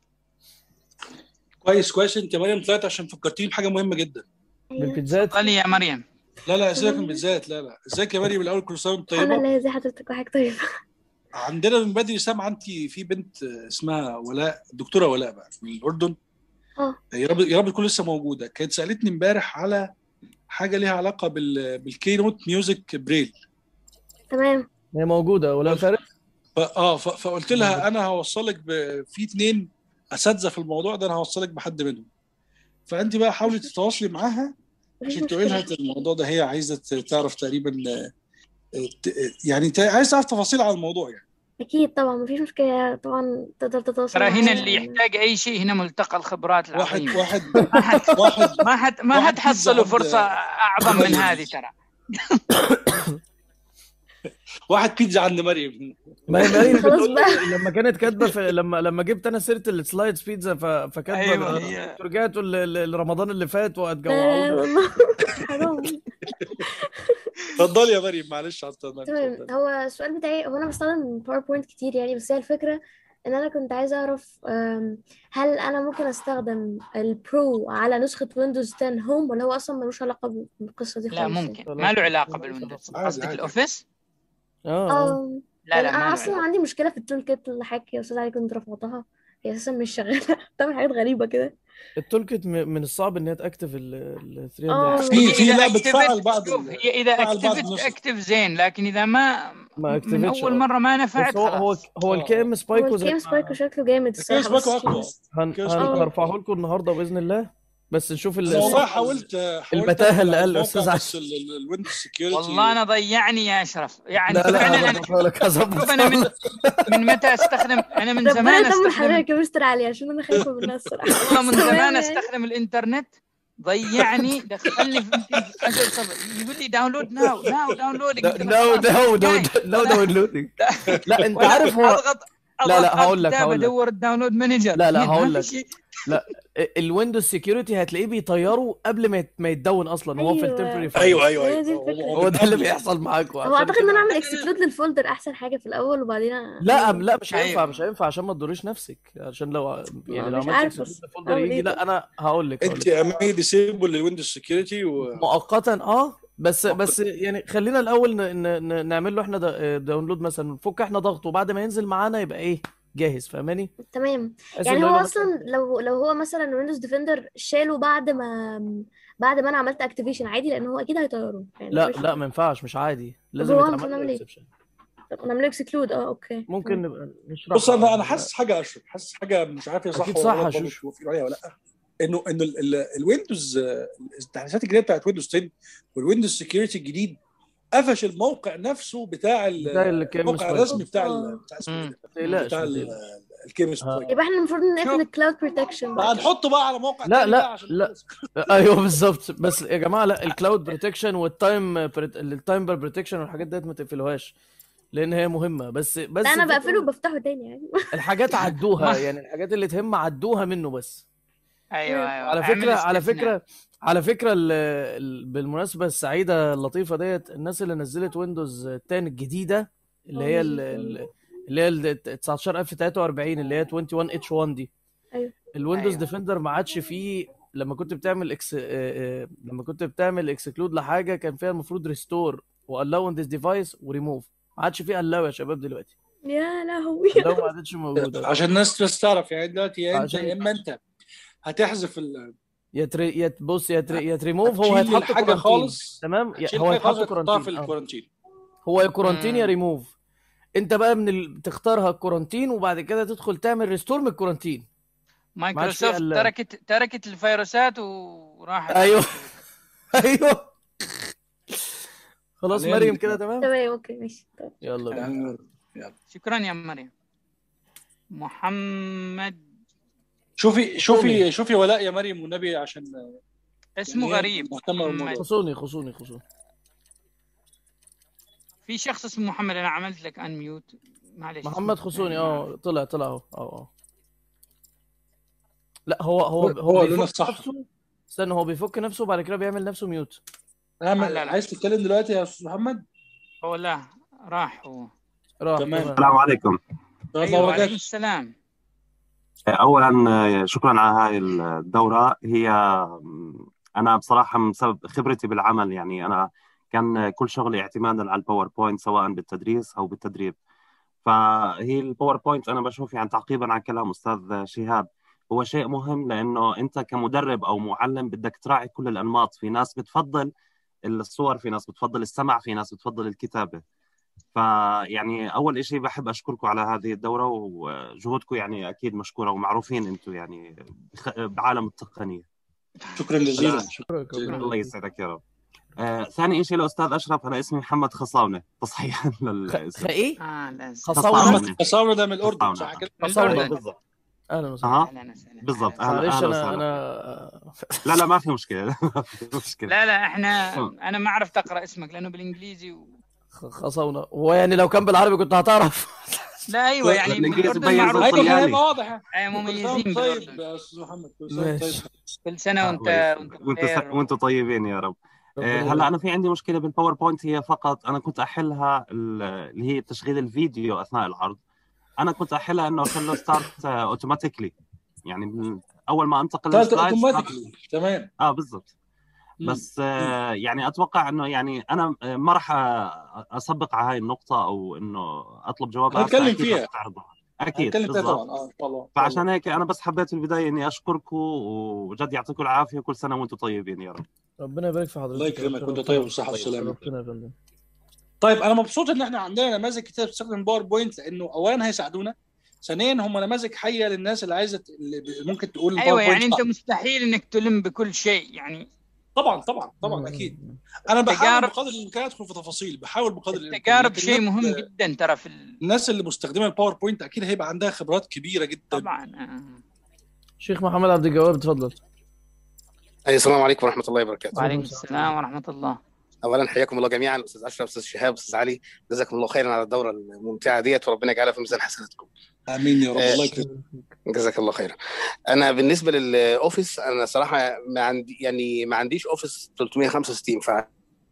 كويس كويس انت يا مريم طلعت عشان فكرتيني بحاجه مهمه جدا بالبيتزات تفضلي يا مريم لا لا سيبك من بالذات لا لا ازيك يا مريم الاول كل سنه وانت الحمد طيبه لله ازي حضرتك وحضرتك طيب عندنا من بدري سامعه انت في بنت اسمها ولاء الدكتوره ولاء بقى من الاردن اه يا رب يا رب تكون لسه موجوده كانت سالتني امبارح على حاجه ليها علاقه بال بالكي نوت ميوزك بريل تمام هي موجوده ولا فارق ف- اه ف- فقلت لها انا هوصلك ب... في اتنين اساتذه في الموضوع ده انا هوصلك بحد منهم فانت بقى حاولي تتواصلي معاها مفيش عشان تقولي لها مشكلة الموضوع ده هي عايزه ت- تعرف تقريبا آه، ت- يعني ت- عايز تعرف تفاصيل عن الموضوع يعني اكيد طبعا مفيش مشكلة طبعا تقدر تتواصل ترى هنا معايا اللي يحتاج اي شيء هنا ملتقى الخبرات واحد العظيم واحد ما حد واحد ما حد ما واحد حد حصلوا بيتزا عند- فرصه اعظم من هذه ترى واحد بيتزا عند مريم ما هي مريم خلاص بتقول بقى. لي لما كانت كاتبه في لما لما جبت انا سيره السلايدز بيتزا ف- فكاتبه أيوة، أيوة هي- رجعتوا ل- ل- لرمضان اللي فات لا لا وهتجوعونا والله حرام اتفضلي يا مريم معلش على التنمر تمام هو السؤال بتاعي هو انا بستخدم باوربوينت كتير يعني بس هي الفكرة ان انا كنت عايزة اعرف أم، هل انا ممكن استخدم البرو على نسخة ويندوز 10 هوم ولا هو اصلا ملوش علاقة بالقصة دي لا خالص ممكن خلاص. ما له علاقه خلاص. بالويندوز عادي، قصدك عادي. الاوفيس اه آه. اه لا لا لأن ما انا له اصلا علاقه عندي مشكلة في التول كيت اللي حكي يا استاذ علي كنت رفعتها هي اساسا مش شغالة بتعمل حاجات غريبة كده التولكت م- من الصعب ان هي تاكتف ال 3 اه في- في إذا لا activate- بتفعل بعض شوف ال- هي اذا بتفعل بعض اكتفت النسخ. اكتف زين لكن اذا ما ما من اكتفتش اول آه. مره ما بس نفعت هو هو خلاص هو آه. الكي ام هو سبايكو زي الكيم ما سبايكو شكله جامد الكيم الصراحة سبايكو بس اقوى هن... كيم هن... سبايكو هرفعه لكم النهارده باذن الله بس نشوف ال- انا والله الصح حاولت حاولت المتاهة اللي أدخل على قال الموقع الأستاذ بس الويندوز سكيورتي والله انا ضيعني يا اشرف يعني لا لا فعلا انا هظبطها لك هظبطها شوف انا من من متى استخدم انا من ربنا زمان يطمن استخدم حضرتك يا مستر علي عشان انا خايفة منها الصراحة والله من تمام زمان يعني. استخدم الانترنت ضيعني دخلني في اجل صبر يقول لي داونلود ناو ناو داونلودنج نو نو نو نو داونلودنج لا انت عارف هو اضغط لا، لا، أضغط هقول لك، الكتاب هقول لك. ادور الداونلود مانجر لا، لا، ما هقول في لك. شيء. الويندوز سكيورتي هتلاقيه بيطيره قبل ما يت- ما يتدون اصلا هو في أيوة. التمبرري ايوه ايوه هي دي ايوه الفكرة. هو ده اللي بيحصل معاكم هو عشان اعتقد ان كده- انا اعمل اكسكلود للفولدر احسن حاجه في الاول وبعدين أ- لا لا مش هينفع أيوة. مش هينفع عشان ما تضريش نفسك عشان لو يعني لو مش عملت عارفة اكسكلود بس الفولدر أعمل يجي إيه لا انا هقول لك هقول انت لك اعملي ديسيبل للويندوز سكيورتي و... مؤقتا اه بس بس يعني خلينا الاول ن- ن- ن- نعمل له احنا دا- داونلود مثلا نفك احنا ضغطه وبعد ما ينزل معانا يبقى ايه جاهز فاهماني تمام بحيث يعني إن هو أنا اصلا لو لو هو مثلا ويندوز ديفندر شاله بعد ما بعد ما انا عملت اكتيفيشن عادي لان هو اكيد هيطيره يعني لا مش- لا ما ينفعش مش عادي لازم هو يتعمل المفروض له نعمل إيه؟ اكسبشن طب نعمل اكسكلود اه اوكي ممكن نبقى نشرح بص انا انا حاسس حاجه اشرف حاسس حاجه مش عارف هي صح أكيد ولا صح غلط يا برضه شوشو. توافقوا عليها ولا لا انه انه ال- ال- الويندوز آه، التحديثات الجديده بتاعت ويندوز 10 والويندوز سكيورتي الجديد قفش الموقع نفسه بتاع ال- بتاع الكيمس الموقع فايل. الرسمي بتاع ال- آه. بتاع اسمه إيه مم. ده؟ ما تقلقش بتاع ما ال- تقلقش. الكيمس آه. فايل يبقى احنا المفروض نقفل شوف. الكلاود بروتكشن بقى هنحطه بقى على موقع لا، تاني لا، بقى عشان لا. ايوه بالظبط بس يا جماعه لا الكلاود بروتكشن والتايم التايمر بروتكشن والحاجات ديت ما تقفلوهاش لان هي مهمه بس بس لا انا الفكرة بقفله وبفتحه تاني يعني الحاجات عدوها ما- يعني الحاجات اللي تهم عدوها منه بس ايوه ايوه على اعمل فكره على استثناء. فكره على فكره ال ال بالمناسبه السعيده اللطيفه ديت الناس اللي نزلت ويندوز 10 الجديده اللي هي ال- ال- اللي هي ال 19043 اللي هي 21 اتش 1 دي أيوة. الويندوز أيوة. ديفندر ما عادش فيه لما كنت بتعمل اكس آه، آه، لما كنت بتعمل اكسكلود لحاجه كان فيها المفروض ريستور والاو ان ذيس ديفايس وريموف ما عادش فيه الاو يا شباب دلوقتي يا لهوي الاو ما عادتش موجوده عشان الناس بس تعرف يعني دلوقتي يا انت عشان- يا اما انت هتحذف ال- يا تري يا تبص يا تري يا تريموف هو هتشيل هيتحط الحاجه كورانتين خالص تمام يا- هتشيل هو الحاجه خالص هيتحط وتحطها في كورانتين آه. الكورانتين هو يا كورانتين يا مم. ريموف انت بقى من ال... تختارها كورانتين وبعد كده تدخل تعمل ريستور من الكورانتين مايكروسوفت إلا- تركت تركت الفيروسات وراحت ايوه ايوه خلاص علينا مريم نتكلم. كده تمام تمام اوكي ماشي طب يلا بينا. يعني شكرا يا مريم محمد شوفي شوفي شوفي ولاء يا مريم والنبي عشان اسمه يعني هي غريب مهتمة بالموضوع. محمد خصوني خصوني خصوني في شخص اسمه محمد انا عملت لك ان ميوت معلش محمد خصوني اه طلع طلع اهو اه اه لا هو هو هو- هو هو لونه بيفك الصح. نفسه استنى هو بيفك نفسه وبعد كده بيعمل نفسه ميوت اعمل لا، لا. عايز تتكلم دلوقتي يا استاذ محمد هو لا راح هو راح تمام. السلام عليكم الله ايوه وعليكم وبركاته السلام اولا شكرا على هاي الدوره هي انا بصراحه من سبب خبرتي بالعمل يعني انا كان كل شغلي اعتمادا على الباوربوينت سواء بالتدريس او بالتدريب فهي الباوربوينت انا بشوف يعني تعقيبا على كلام استاذ شهاب هو شيء مهم لانه انت كمدرب او معلم بدك تراعي كل الانماط في ناس بتفضل الصور في ناس بتفضل السمع في ناس بتفضل الكتابه فيعني اول شيء بحب اشكركم على هذه الدوره وجهودكم يعني اكيد مشكوره ومعروفين انتم يعني بخ- بعالم التقنيه شكرا جزيلا شكرا شكرا الله يسعدك يا رب آه، ثاني شيء لاستاذ اشرف انا اسمي محمد خصاونه تصحيحا خ... للاسم خ... ايه اه لازم خصاونه محمد قصاوي ده من الاردن صح كده؟ من خصاونة. الأردن. بالضبط اهلا وسهلا اها أهلاً وسهلاً. بالضبط. أهلاً. أهلاً. معلش انا وسهلا. انا لا لا ما في مشكله ما في مشكله لا لا احنا شو؟ انا ما عرفت اقرا اسمك لانه بالانجليزي و... خ- خصونه هو يعني لو كان بالعربي كنت هتعرف لا ايوه يعني بالإنجليزي بالاردن بينزل معروف هيبقى طلياني. هيبقى واضح أيوة، كل سنة مميزين وأنت طيب بالاردن يا استاذ محمد كل سنه وأنت ماشي. طيب كل سنه وانت الله وانت يسعدك. وانتم بخير وانتم طيبين يا رب آه، ربنا هلا انا في عندي مشكله بالباوربوينت هي فقط انا كنت احلها ال- اللي هي تشغيل الفيديو اثناء العرض انا كنت احلها انه اخليه ستارت اوتوماتيكلي يعني من اول ما انتقل طيب للسلايد اوتوماتيكلي تمام اه بالضبط مم. بس آه يعني اتوقع انه يعني انا آه، ما راح آه، اسبق على هاي النقطه او انه اطلب جواب هسه، هنتكلم أكيد فيها. راح تعرضوها اكيد هنتكلم فيها بالضبط طبعا اه ان شاء الله فعشان هيك انا بس حبيت في البدايه اني اشكركم وجد يعطيكم العافيه وكل سنه وانتم طيبين يا رب ربنا يبارك في حضرتك الله يكرمك وانت طيب والصحه والسلامه ربنا يا فندم طيب انا مبسوط ان احنا عندنا نماذج كتير بتستخدم باوربوينت لانه اولا هيساعدونا ثانيا هم نماذج حيه للناس اللي عايزه ت- اللي ب- ممكن تقول ايوه الباوربوينت يعني انت صعب. مستحيل انك تلم بكل شيء يعني طبعا طبعا طبعا اكيد انا بحاول التجارب- بقدر الامكان ادخل في تفاصيل بحاول بقدر الامكان التجارب لكن شيء الناس- مهم جدا ترى في ال... الناس اللي مستخدمه الباوربوينت اكيد هيبقى عندها خبرات كبيره جدا طبعا آه. شيخ محمد عبد الجواد اتفضل أي السلام عليكم ورحمة الله وبركاته. وعليكم السلام ورحمه الله أولا حياكم الله جميعا أستاذ أشرف أستاذ شهاب أستاذ علي جزاكم الله خيرا على الدورة الممتعة ديت وربنا يجعلها في ميزان حسناتكم. امين يا رب آه، الله يكرمك جزاك الله خيرا. أنا بالنسبة للأوفيس أنا صراحة ما عندي يعني ما عنديش أوفيس 365 ف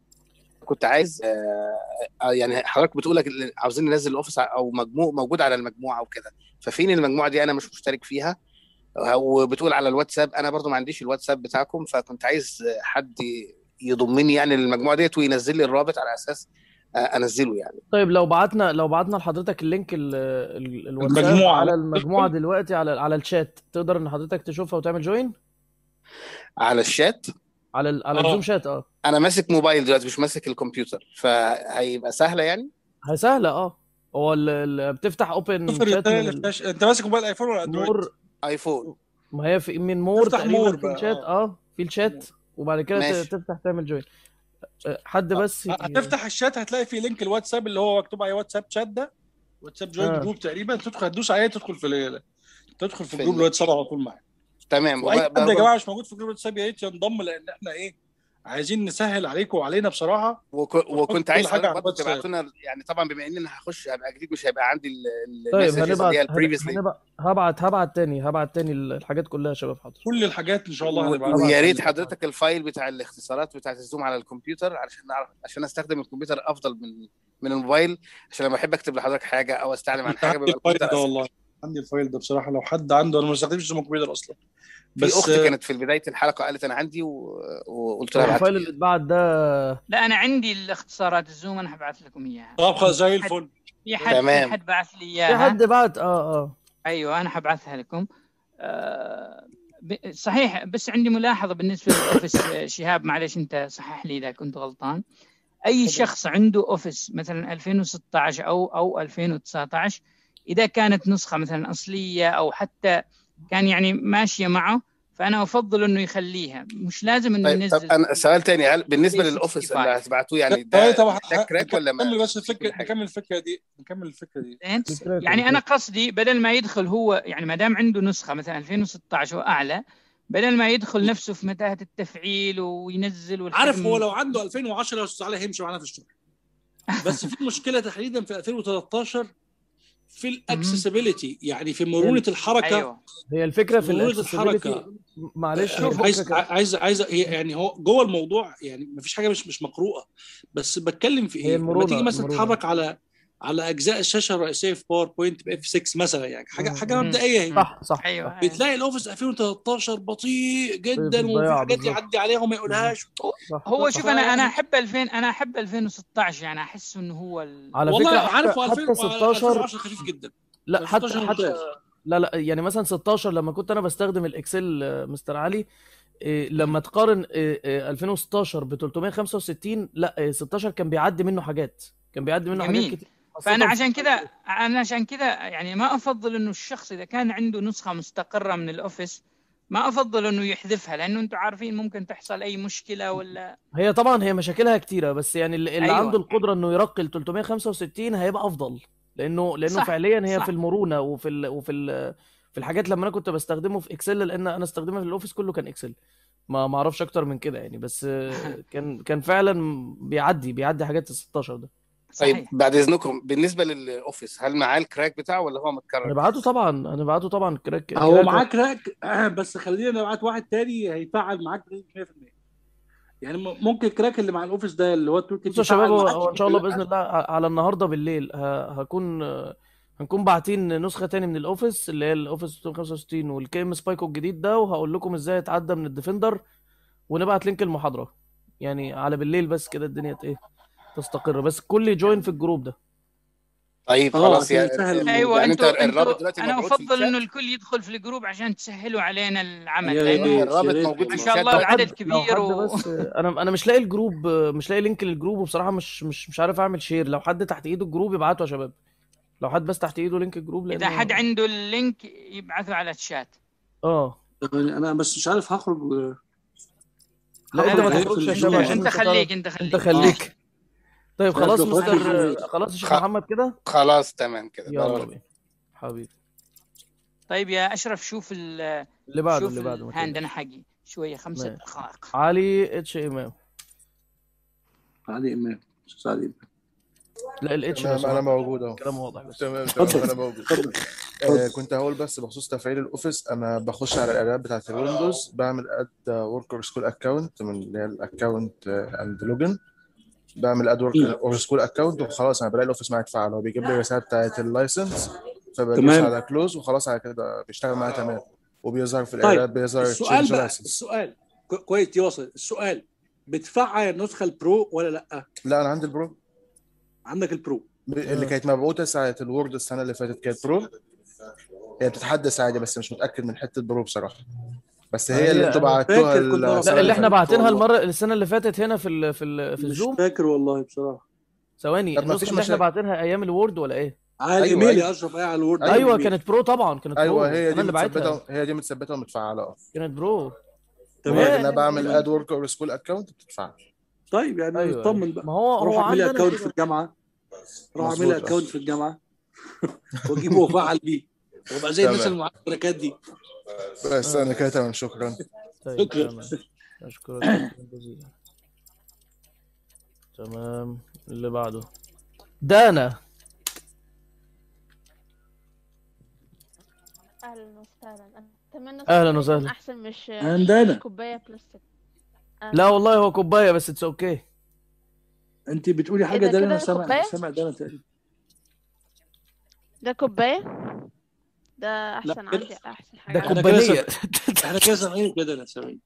كنت عايز آه، يعني حضرتك بتقول لك عاوزين ننزل الاوفيس او مجموع موجود على المجموعه وكده ففين المجموعه دي انا مش مشترك فيها وبتقول على الواتساب انا برضو ما عنديش الواتساب بتاعكم فكنت عايز حد يضمني يعني للمجموعه ديت وينزل لي الرابط على اساس آه، انزله يعني طيب لو بعتنا لو بعتنا لحضرتك اللينك ال- ال- الواتساب المجموعة. على المجموعه دلوقتي على على الشات تقدر ان حضرتك تشوفها وتعمل جوين على الشات على ال... على آه. الزوم شات اه انا ماسك موبايل دلوقتي مش ماسك الكمبيوتر فهيبقى سهله يعني هي سهله اه هو ال... ال... بتفتح اوبن صفر شات رسالة من اللي ال... فلاش انت ماسك موبايل ايفون ولا اندرويد؟ مور ايفون ما هي في من مور تفتح تقريبا مور في بقى، الشات آه. اه في الشات وبعد كده ت- ماشي. تفتح تعمل جوين حد بس ي- هتفتح الشات هتلاقي فيه لينك الواتساب اللي هو مكتوب عليه واتساب شات ده واتساب جوين آه. جروب تقريبا تدخل هتدوس عليه تدخل في ال- تدخل في في الجروب ال- الواتساب على طول معاك تمام واي وب- حد يا ب- جماعه مش موجود في جروب الواتساب يا ريت ينضم لان احنا ايه عايزين نسهل عليكم وعلينا بصراحه وك- ونحط وكنت كل عايز حاجه حضرتك على برضه الواتساب تبعتوا لنا يعني طبعا بما ان انا هخش هبقى جديد مش هيبقى عندي ال- طيب المسجز اللي هنبعت هي هن- البريفيسلي هنبعت هبعت هبعت تاني هبعت تاني الحاجات كلها يا شباب حاضر كل الحاجات ان شاء الله هنبعتها ويا ريت حضرتك الفايل بتاع الاختصارات بتاعت الزوم على الكمبيوتر علشان نعرف عشان استخدم الكمبيوتر افضل من من الموبايل عشان لما احب اكتب لحضرتك حاجه او استعلم عن انت حاجه عندي بيبقى الفايل الكمبيوتر ده اسهل والله عندي الفايل ده بصراحه لو حد عنده انا ما بستخدمش زوم كمبيوتر اصلا في بس اختي كانت في بدايه الحلقه قالت انا عندي و... وقلت لها هو ابعت الفايل لي اللي اتبعت ده لا انا عندي الاختصارات الزوم انا هبعث لكم اياها طب خلاص زي حد الفل في حد في تمام. حد بعث لي في اياها حد بعت اه اه ايوه انا حبعثها لكم آه، ب- صحيح بس عندي ملاحظه بالنسبه للاوفيس آه، شهاب معلش انت صحح لي اذا كنت غلطان اي شخص عنده اوفيس مثلا 2016 او او 2019 اذا كانت نسخه مثلا اصليه او حتى كان يعني ماشيه معه فانا افضل انه يخليها مش لازم انه طيب طب ينزل انا سؤال تاني هل بالنسبه 365. للاوفيس اللي هتبعتوه يعني طيب ده طب ده كراك ولا ما نكمل بس مش الفكره حاجة؟ نكمل الفكره دي نكمل الفكره دي زين الكراك يعني انا الكراك قصدي بدل ما يدخل هو يعني ما دام عنده نسخه مثلا 2016 واعلى بدل ما يدخل نفسه في متاهه التفعيل وينزل عارف هو والحجم لو عنده 2010 يا استاذ علي هيمشي معانا في الشغل بس في مشكله تحديدا في 2013 في الاكسسبيلتي يعني في مرونه الحركه ايوه هي الفكره في مرونه الاكسسبيلتي الحركه معلش هي شوف عايز الفكره كده عايز عايز هي يعني هو جوه الموضوع يعني مفيش حاجه مش مش مقروءه بس بتكلم في هي ايه لما المرونه تيجي مثلا المرونه تتحرك على على اجزاء الشاشه الرئيسيه في باوربوينت باف 6 مثلا يعني حاجه حاجه مم. مبدئيه هي صح صح ايوه صح أيوة. بتلاقي الاوفيس 2013 بطيء في جدا وفي الضياع حاجات بالظبط يعدي عليها وما يقولهاش صح هو صح شوف انا انا فيعني احب 2000 انا احب 2016 يعني احس انه هو ال... على والله فكره عارف حتى هو حتى 2000 16 2010 خفيف جدا لا حتى 16 حتى ممتاز لا لا يعني مثلا 16 لما كنت انا بستخدم الاكسل آه، مستر علي إيه، لما تقارن إيه، إيه، 2016 ب 365 لا إيه، 16 كان بيعدي منه حاجات كان بيعدي منه حاجات جميل كتير فانا خاصة في عشان كذا انا عشان كذا يعني ما افضل انه الشخص اذا كان عنده نسخه مستقره من الاوفيس ما افضل انه يحذفها لانه انتم عارفين ممكن تحصل اي مشكله ولا هي طبعا هي مشاكلها كتيره بس يعني اللي, اللي أيوة. عنده القدره انه يرقي ل 365 هيبقى افضل لانه لانه صح، فعليا هي صح. في المرونه وفي ال وفي ال في الحاجات لما انا كنت بستخدمه في اكسل لان انا استخدمه في الاوفيس كله كان اكسل ما ما اعرفش اكتر من كده يعني بس آه، كان كان فعلا بيعدي بيعدي حاجات ال 16 ده طيب صحيح بعد اذنكم بالنسبه للاوفيس هل معاه الكراك بتاعه ولا هو متكرر؟ هنبعته طبعا هنبعته طبعا كراك هو كراك معاه كراك بس خلينا نبعت واحد تاني هيفعل معاك بنسبة 100% يعني م- ممكن الكراك اللي مع الاوفيس ده اللي هو التول كيت بصوا يا شباب يفعل هو معاك هو ان شاء الله يقول باذن لك الله ع- على النهارده بالليل ه- هكون هنكون باعتين نسخه تاني من الاوفيس اللي هي الاوفيس 365 والكي ام سبايكو الجديد ده وهقول لكم ازاي اتعدى من الديفندر ونبعت لينك المحاضره يعني على بالليل بس كده الدنيا ت- ايه تستقر بس الكل يجوين في الجروب ده طيب اه خلاص عشان يعني يسهل يعني الموضوع ايوه انت انتوا الرابط انتوا دلوقتي انا مبعوث في افضل انه الشات الكل يدخل في الجروب عشان تسهلوا علينا العمل يا لانه ريت يا الرابط ريت موجود ما في شاء الشات الله لو العدد حد لو كبير حد و... بس انا انا مش لاقي الجروب مش لاقي لينك للجروب وبصراحه مش مش مش عارف اعمل شير لو حد تحت ايده الجروب يبعته يا شباب لو حد بس تحت ايده لينك الجروب اذا حد لانه عنده اللينك يبعثه على الشات اه يعني انا بس مش عارف هخرج لا لا انت هخرج ما لا تخرجش يا هيقفل شباب الجروب عشان انت انت خليك تعرف انت انت خليك اه خليك طيب مش عارف خلاص لو خرجت مستر الجروب خلاص يا شيخ خ... محمد كده خلاص تمام كده يلا بارك بينا حبيبي طيب يا اشرف شوف ال اللي بعده شوف اللي بعده ما الهاند انا تقلقش حقي شويه خمسة ماشي دقائق علي اتش امام علي امام استاذ علي امام لا الاتش لو تمام انا سمحت موجود اهو كلام واضح بس تمام تمام اتفضل انا موجود اتفضل آه اتفضل كنت هقول بس بخصوص تفعيل الاوفيس انا بخش على الاعدادات بتاعه الويندوز بعمل اد وركر سكول اكونت من اللي هي الاكونت اند لوجن بعمل اد مم. وركر سكول اكونت وخلاص انا بلاقي الاوفيس معايا اتفعل هو بيجيب لي الرساله بتاعه اللايسنس فبدوس تمام على كلوز وخلاص على كده بيشتغل معايا تمام وبيظهر في طيب الاعدادات بيظهر السؤال تشينج بقى لايسنس السؤال كو- كويس يوصل السؤال بتفعل النسخه البرو ولا لا لا انا عندي البرو عندك البرو ب- اللي اه كانت مبعوثه ساعه الوورد السنه اللي فاتت كانت برو هي بتتحدث عادي بس مش متاكد من حته برو بصراحه بس هي اللي هي- انتوا أنا بعتوها فاكر كنت السنه أعرف لا اللي اللي احنا فاتت باعتينها والله. المره السنه اللي فاتت هنا في ال في ال في مش الزوم فاكر والله بصراحه ثواني طب ما النسخه فيش اللي احنا مشاكل باعتينها ايام الوورد ولا ايه على ايوه الايميل ايوه يا اشرف ايه على الوورد ايوه ايوه ايوه كانت برو طبعا كانت ايوه برو هي انا دي اللي باعتها متثبته هي دي متثبته ومتفعله كانت برو تمام وهي وهي انا بعمل اد ورك اور سكول اكونت بتدفع طيب يعني ايوه نطمن ايوه بقى ما هو روح هو اعمل لي عندنا اكونت في كده الجامعه روح اعمل لي مظبوط اكونت اه في الجامعه واجيبه وافعل بيه وابقى زي الناس تمام اللي معاها الشركات دي بس اه انا كده تمام شكرا طيب شكرا تمام اشكرك شكرا جزيلا تمام اللي بعده دانا اهلا وسهلا اتمنى اهلا صوتي يكون وسهلا احسن مش مش عندنا كوبايه بلاستيك لا اهلا والله هو كوبايه بس اتس اوكي انت بتقولي ايه حاجه ده ده انا كده سامع كوبايه سامع ده انا تقريبا ده كوبايه ده لا احسن كده عندي احسن ده حاجه احنا عندي كده كوبانيه سامعين احنا كده سامعين كده انا سامعين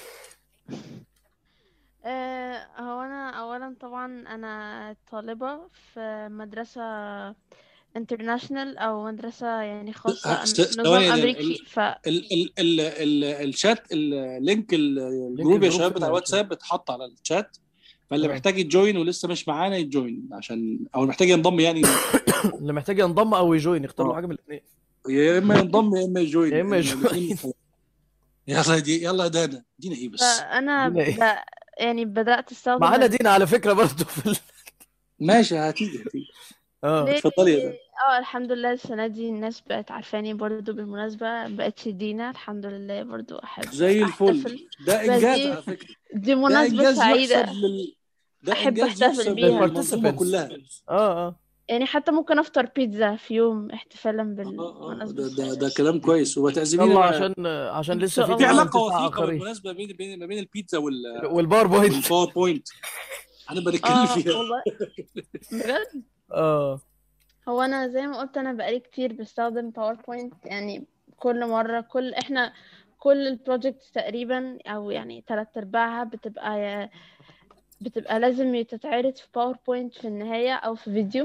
آه هو انا اولا طبعا انا طالبه في مدرسه انترناشونال او مدرسه يعني خاصه أم... س- نظام ثواني ال- امريكي ال- ف ال ال ال ال الشات اللينك ال- لينك الجروب يا الجروب شباب في بتاع الشات الواتساب اتحط على الشات فاللي اه محتاج يجوين ولسه مش معانا يجوين عشان او محتاج ينضم يعني اللي محتاج ينضم او يجوين يختار له اه حاجه من الاثنين يا اما ينضم يا اما يجوين يا اما يعني الاثنين يجوين يلا دي يلا يا دانا ادينا ايه بس فانا دينا ايه ب... يعني بدات استخدم معانا ال... دينا على فكره برضه في ال... ماشي هتيجي هتيجي اه ليه اتفضلي يا دانا اه الحمد لله السنة دي الناس بقت عارفاني برضو بالمناسبة مبقتش دينا الحمد لله برضو أحب زي الفل أحتفل ده بس انجاز دي على فكره دي ده مناسبة انجاز سعيدة يحسب لل ده أحب انجاز أحتفل يحسب بيها للمنظومه للبارتيسيبنتس كلها اه اه يعني حتى ممكن أفطر بيتزا في يوم احتفالا اه اه بالمناسبة ده ده السعيدة ده كلام كويس وتعزمينا يلا بقى عشان عشان إن لسه شاء في في الله كمان علاقه تسعة وثيقه اخرين بالمناسبه بين بين ما بين البيتزا وال والباوربوينت والباوربوينت هنبقى نتكلم اه فيها والله بجد اه هو أنا زي ما قلت أنا بقالي كتير بستخدم باوربوينت يعني كل مرة كل إحنا كل البروجكت تقريبا أو يعني تلات أرباعها بتبقى بتبقى لازم تتعرض في باوربوينت في النهاية أو في فيديو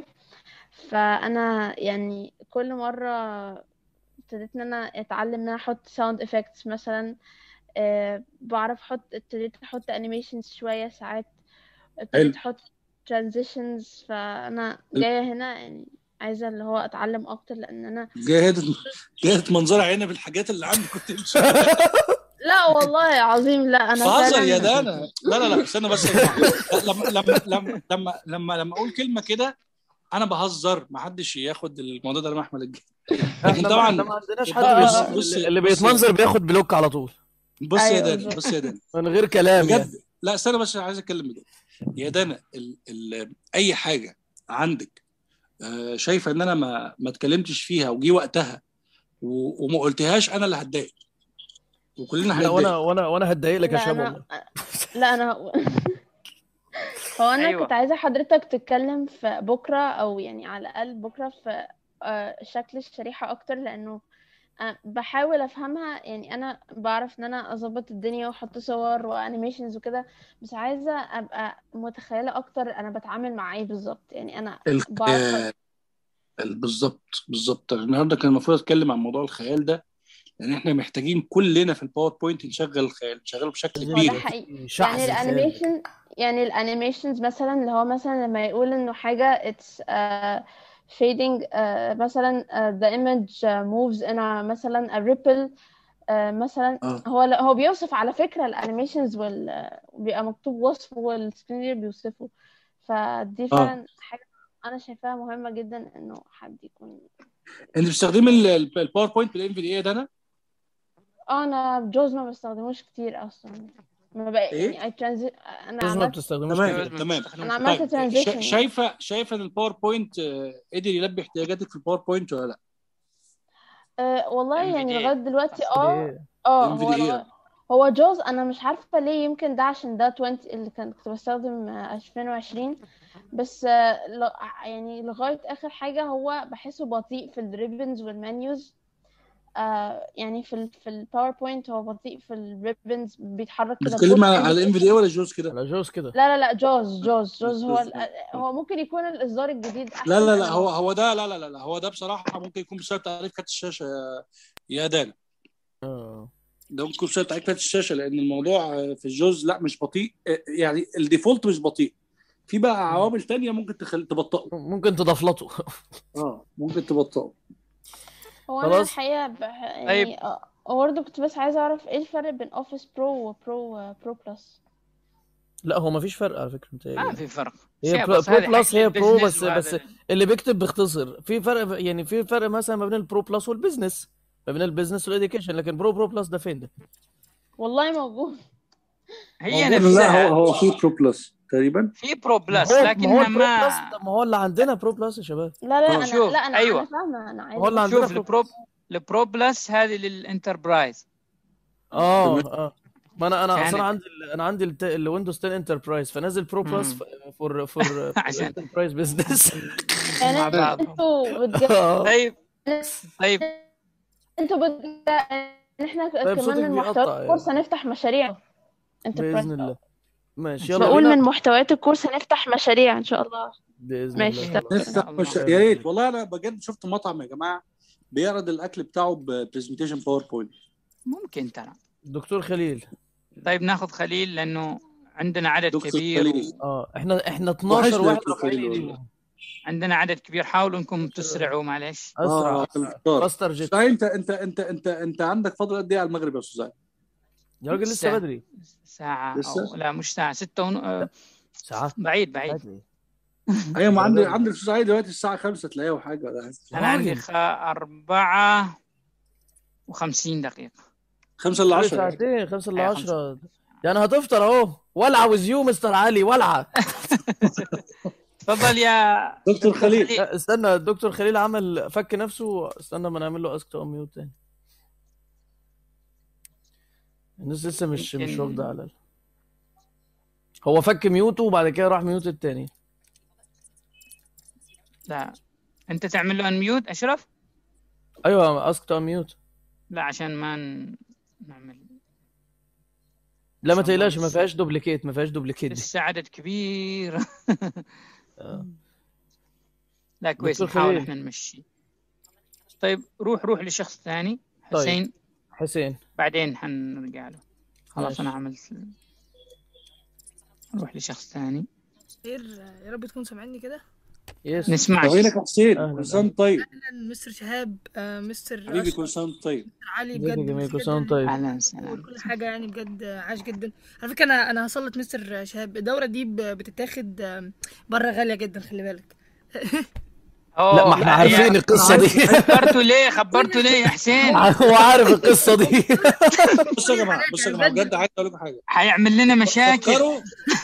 فأنا يعني كل مرة ابتديت إن أنا أتعلم إن أنا أحط ساوند إفكتس مثلا أه بعرف أحط ابتديت أحط أنيميشنز شوية ساعات حلو ابتديت أحط transitions فأنا جاية هنا يعني عايزة اللي هو أتعلم أكتر لأن أنا جاهد جاهد منظر عيني بالحاجات اللي عندي كنت مش لا والله عظيم لا أنا بهزر يا فعلا دانا لا لا لا استنى بس يا جماعه لما لما لما لما لما لما اقول كلمه كده انا بهزر ما حدش ياخد الموضوع ده لمحمل الجد لكن احنا ما طبعا احنا ما عندناش حد بص بيت... بص اللي بص بيتمنظر بياخد بلوك على طول بص يا أيوه دانا بالظبط بص يا دانا من غير كلام يعني بجد لا استنى بس عايز اتكلم بجد يا دانا ال ال اي حاجه عندك آه، شايفه ان انا ما ما اتكلمتش فيها وجي وقتها و- وما قلتهاش انا اللي هتضايق وكلنا لا وانا هنتضايق وانا وانا هتضايق لك يا لا شباب أنا والله لا أنا هو أنا ايوه كنت عايزة حضرتك تتكلم في بكرة أو يعني على الأقل بكرة في آه، شكل الشريحة أكتر لأنه أنا بحاول أفهمها يعني أنا بعرف إن أنا أظبط الدنيا وأحط صور وأنيميشنز وكده بس عايزة أبقى متخيلة أكتر أنا بتعامل مع إيه بالظبط يعني أنا ال- بعرف آه، ال- بالظبط بالظبط النهارده كان المفروض اتكلم عن موضوع الخيال ده لان احنا محتاجين كلنا في الباوربوينت نشغل الخيال نشغله بشكل لازم هو ده كبير يبقى حقيقي في شحذ يعني الخيال الانيميشن يعني الانيميشنز مثلا اللي هو مثلا لما يقول انه حاجة it's uh, fading uh, مثلا uh, the image uh, moves in a مثلا a ripple uh, مثلا اه هو هو بيوصف على فكرة الانيميشنز وال بيبقى مكتوب وصف والسكرين بيوصفه فدي اه فعلا حاجة انا شايفاها مهمة جدا انه حد يكون انت بتستخدمي ال- ال- الباوربوينت بالام في دي ايه ده انا اه انا جوز ما بستخدموش كتير اصلا ما بقى ايه يعني I transi- انا جوز ما عملت بتستخدموش تمام كتير جوز ما تمام بتستخدمش انا عملت طيب شا- ترانزيشن يعني شايفه شايفه ان الباوربوينت آه، قدر يلبي احتياجاتك في الباوربوينت ولا لا أه والله ام في يعني دي لغاية دلوقتي دي اه ايه اه ام في هو دي لغاية ايه هو جوز انا مش عارفة ليه يمكن ده عشان ده 20 اللي كان كنت بستخدم آه، 2020 بس آه، ل- يعني لغاية اخر حاجة هو بحسه بطيء في الريبنز والمنيوز آه يعني في ال في الباوربوينت هو بطيء في الريبنز بيتحرك كده بتتكلم ببطء على الام في دي ولا جوز كده على جوز كده لا لا لا جوز جوز جوز هو جوز ال- اه هو ممكن يكون الإصدار الجديد لا أحسن لا أنا لا هو ما هو ده لا لا لا لا هو ده بصراحه ممكن يكون بسبب تعريف كارت الشاشه يا يا دانا اه ده ممكن بسبب تعليق كارت الشاشه لان الموضوع آه، في الجوز لا مش بطيء آه، يعني الديفولت مش بطيء في بقى عوامل تانية ممكن تخلي تبطئه ممكن تضفلطه اه ممكن تبطئه هو انا خلاص. الحقيقه بح... طيب. يعني آه، برضه كنت بس عايزه اعرف ايه الفرق بين اوفيس برو وبرو برو بلس لا هو مفيش فرق على فكره متهيألي ما في فرق هي شيء برو, بس برو هذه بلس حق هي برو البزنس بس وهذا بس اللي بيكتب بيختصر في فرق يعني في فرق مثلا ما بين البرو بلس والبيزنس ما بين البيزنس والاديوكيشن لكن برو برو بلس ده فين ده؟ والله موجود هي موجود- لا نفسها هو هو في برو بلس تقريبا في برو بلس ما هو- ما هو لكنها البرو ما بلس ده ما هو اللي عندنا برو بلس يا شباب لا لا آه. انا شوف، لا انا أيوة. انا فاهمه انا عايزه هو اللي بس- عندنا شوف برو البرو البرو بلس هذه للانتربرايز اه اه ما انا انا يعني- اصلا عندي ال- انا عندي الت- الويندوز 10 انتربرايز فنازل برو بلس مم. فور فور عشان- انتربرايز بزنس يعني مع بعض. انتوا بتج... طيب طيب انتوا بتج... ان احنا طيب صوتك كمان من بيقطع محتويات يعني. الكورس هنفتح مشاريع انتربرايز باذن الله ماشي يلا بقول بينا من محتويات الكورس هنفتح مشاريع ان شاء الله باذن ماشي، الله طب. خلاص. نفتح الله. مش... يا ريت والله انا بجد شفت مطعم يا جماعه بيعرض الاكل بتاعه ببرزنتيشن باوربوينت ممكن ترى دكتور خليل طيب ناخذ خليل لانه عندنا عدد دكتور كبير خليل. اه احنا احنا وحشني 12 واحد دكتور رافعين خليل ايديهم عندنا عدد كبير حاولوا انكم تسرعوا معلش اسرع اه اسرع الفطار. فاستر جيت صحيح انت انت انت انت انت عندك فضل قد ايه على المغرب يا استاذ علي؟ يا راجل لسه ساعة. بدري ساعة لسه؟ أو لا مش ساعة ستة ون... آه، ساعات بعيد بعيد بدري. ايوه ما عندي بدري. عندي الاستاذ علي دلوقتي الساعه 5 تلاقيه حاجه ولا حاجه أنا عندي راجل. خ... أربعة وخمسين دقيقة 5 ل 10 ساعتين 5 ل أيوة، 10 يعني هتفطر اهو ولعه وزيو مستر علي ولعه تفضل يا دكتور خليل لا استنى الدكتور خليل عمل فك نفسه استنى ما نعمل له اسك تو ميوت تاني الناس لسه مش مش يمكن- واخده على ال... هو فك ميوته وبعد كده راح ميوت التاني لا أنت تعمل له أنميوت أشرف ايوه اسك تو ميوت لا عشان ما ن... نعمل لا ما إن شاء الله تقلقش ما بس. فيهاش دوبليكيت ما فيهاش دوبليكيت دي لسه عدد كبير آه. لا كويس دكتور نحاول خليل. احنا نمشي طيب روح روح لشخص ثاني طيب. حسين حسين بعدين حنرجع له خلاص ماشي. انا عملت نروح لشخص ثاني خير يا رب تكون سامعني كده يس نسمعك وينك يا حسين أهلاً، كل سنه وأنت طيب اهلا مستر شهاب آه، مستر حبيبي أشرف، كل سنه وأنت طيب مستر علي ازيك يا بجد جميل ميرسي كل سنه وانت جدا طيب اهلا وسهلا كل حاجه يعني بجد عاش جدا على فكره انا انا هسلط مستر شهاب الدوره دي ب- بتتاخد آم، بره غاليه جدا خلي بالك أوه، لا ما احنا يا- عارفين القصه دي خبرته ليه خبرته ليه يا حسين هو عارف القصه دي بصوا يا جماعه بصوا يا جماعه بجد عايز اقول لكم حاجه حيعمل لنا مشاكل فكروا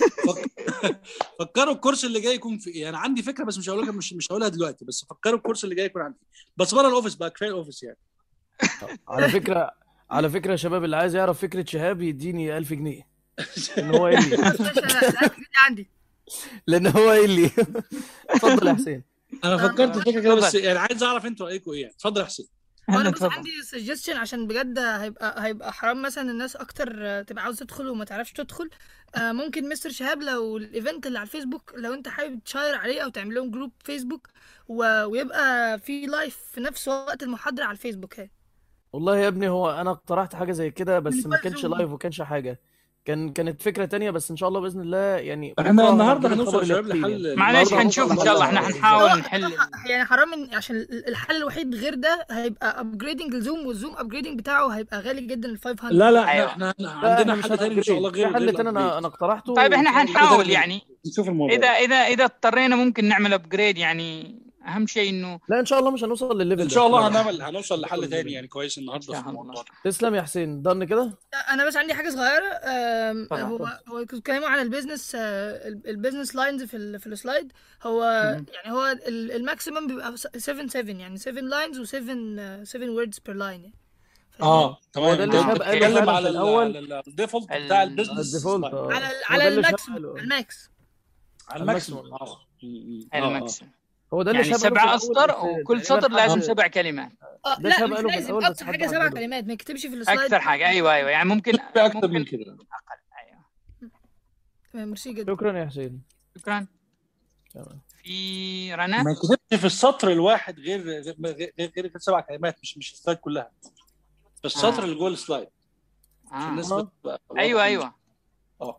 فك... فكروا الكورس اللي جاي يكون في ايه انا عندي فكره بس مش هقول لك مش مش هقولها دلوقتي بس فكروا الكورس اللي جاي يكون عندي بس بره الاوفيس بقى كفايه الاوفيس يعني على فكره على فكره يا شباب اللي عايز يعرف فكره شهاب يديني 1000 جنيه لان هو قال لي مستر شهاب الأكل دي عندي لان هو قال لي اتفضل يا حسين انا فكرت في فكره كده بس اتفضل. يعني عايز اعرف انتوا رايكم ايه يعني اتفضل يا حسين وانا اهلا بس تفضل عندي سجستشن عشان بجد هيبقى هيبقى حرام مثلا الناس اكتر آه، تبقى عاوزه تدخل وما تعرفش تدخل آه، ممكن مستر شهاب لو الايفنت اللي على الفيسبوك لو انت حابب تشاير عليه او تعمل لهم جروب فيسبوك و- ويبقى في لايف في نفس وقت المحاضره على الفيسبوك هي والله يا ابني هو انا اقترحت حاجه زي كده بس من ما كانش زوم. لايف وكانش حاجه كان كانت فكره تانية بس ان شاء الله باذن الله يعني احنا بكرة النهارده هنجيب هنوصل الخبر يا شباب اليقين. لحل معلش النهاردة حنشوف ان هنوصل شاء الله لحل. احنا حنحاول هو- نحل يعني حرام ان عشان الحل الوحيد غير ده هيبقى ابجريدنج الزوم والزوم ابجريدنج بتاعه هيبقى غالي جدا ال 500 لا لا أيوة. احنا احنا لا عندنا احنا مش حل تاني ان شاء الله هنأبجريد. غير في غير حل تاني انا الأبجريد. انا اقترحته طيب احنا وإن شاء الله حنحاول غير- يعني نشوف الموضوع اذا اذا اذا اضطرينا ممكن نعمل ابجريد يعني اهم شيء انه لا ان شاء الله مش هنوصل للليفل ان ده شاء الله لا. هنعمل هنوصل لحل تاني يعني كويس النهارده إن في شاء الموضوع الله. ده تسلم يا حسين ضن كده انا بس عندي حاجه صغيره آم، اتفضل. هو هو كنتوا بتتكلموا عن البيزنس آه، ال- البيزنس لاينز في ال- في السلايد هو مم. يعني هو ال- الماكسيمم بيبقى 7 7 يعني 7 لاينز و7 7 ووردز بير لاين اه تمام ده انت اللي انت شاب قاله بتتكلم فعلا على في ال- الأول. على الديفولت ال- بتاع البيزنس الديفولت لاين. اه على هو على ده اللي شاب الماكسيمم قاله. الماكس على الماكسيموم. الماكسيموم اه م- م. اه اه الماكسيموم هو ده اللي يعني شاب قاله في سبع الأول اسطر بس وكل تقريبا سطر لازم حد- سبع كلمات اه ده لا شاب مش قاله في لازم الأول بس اقصى حد حاجه سبع عدله. كلمات ما يكتبش في السلايد اكثر حاجه ايوه ايوه يعني ممكن في اكتر من ممكن كده اقل ايوه تمام، ميرسي جدا شكرا يا حسين شكرا تمام. في رنا ما كتبتش في السطر الواحد غير غير غير, غير, غير سبع كلمات مش مش السلايد كلها في السطر آه. اللي جوه السلايد عشان آه. الناس بتبقى ايوه واضحة. ايوه اه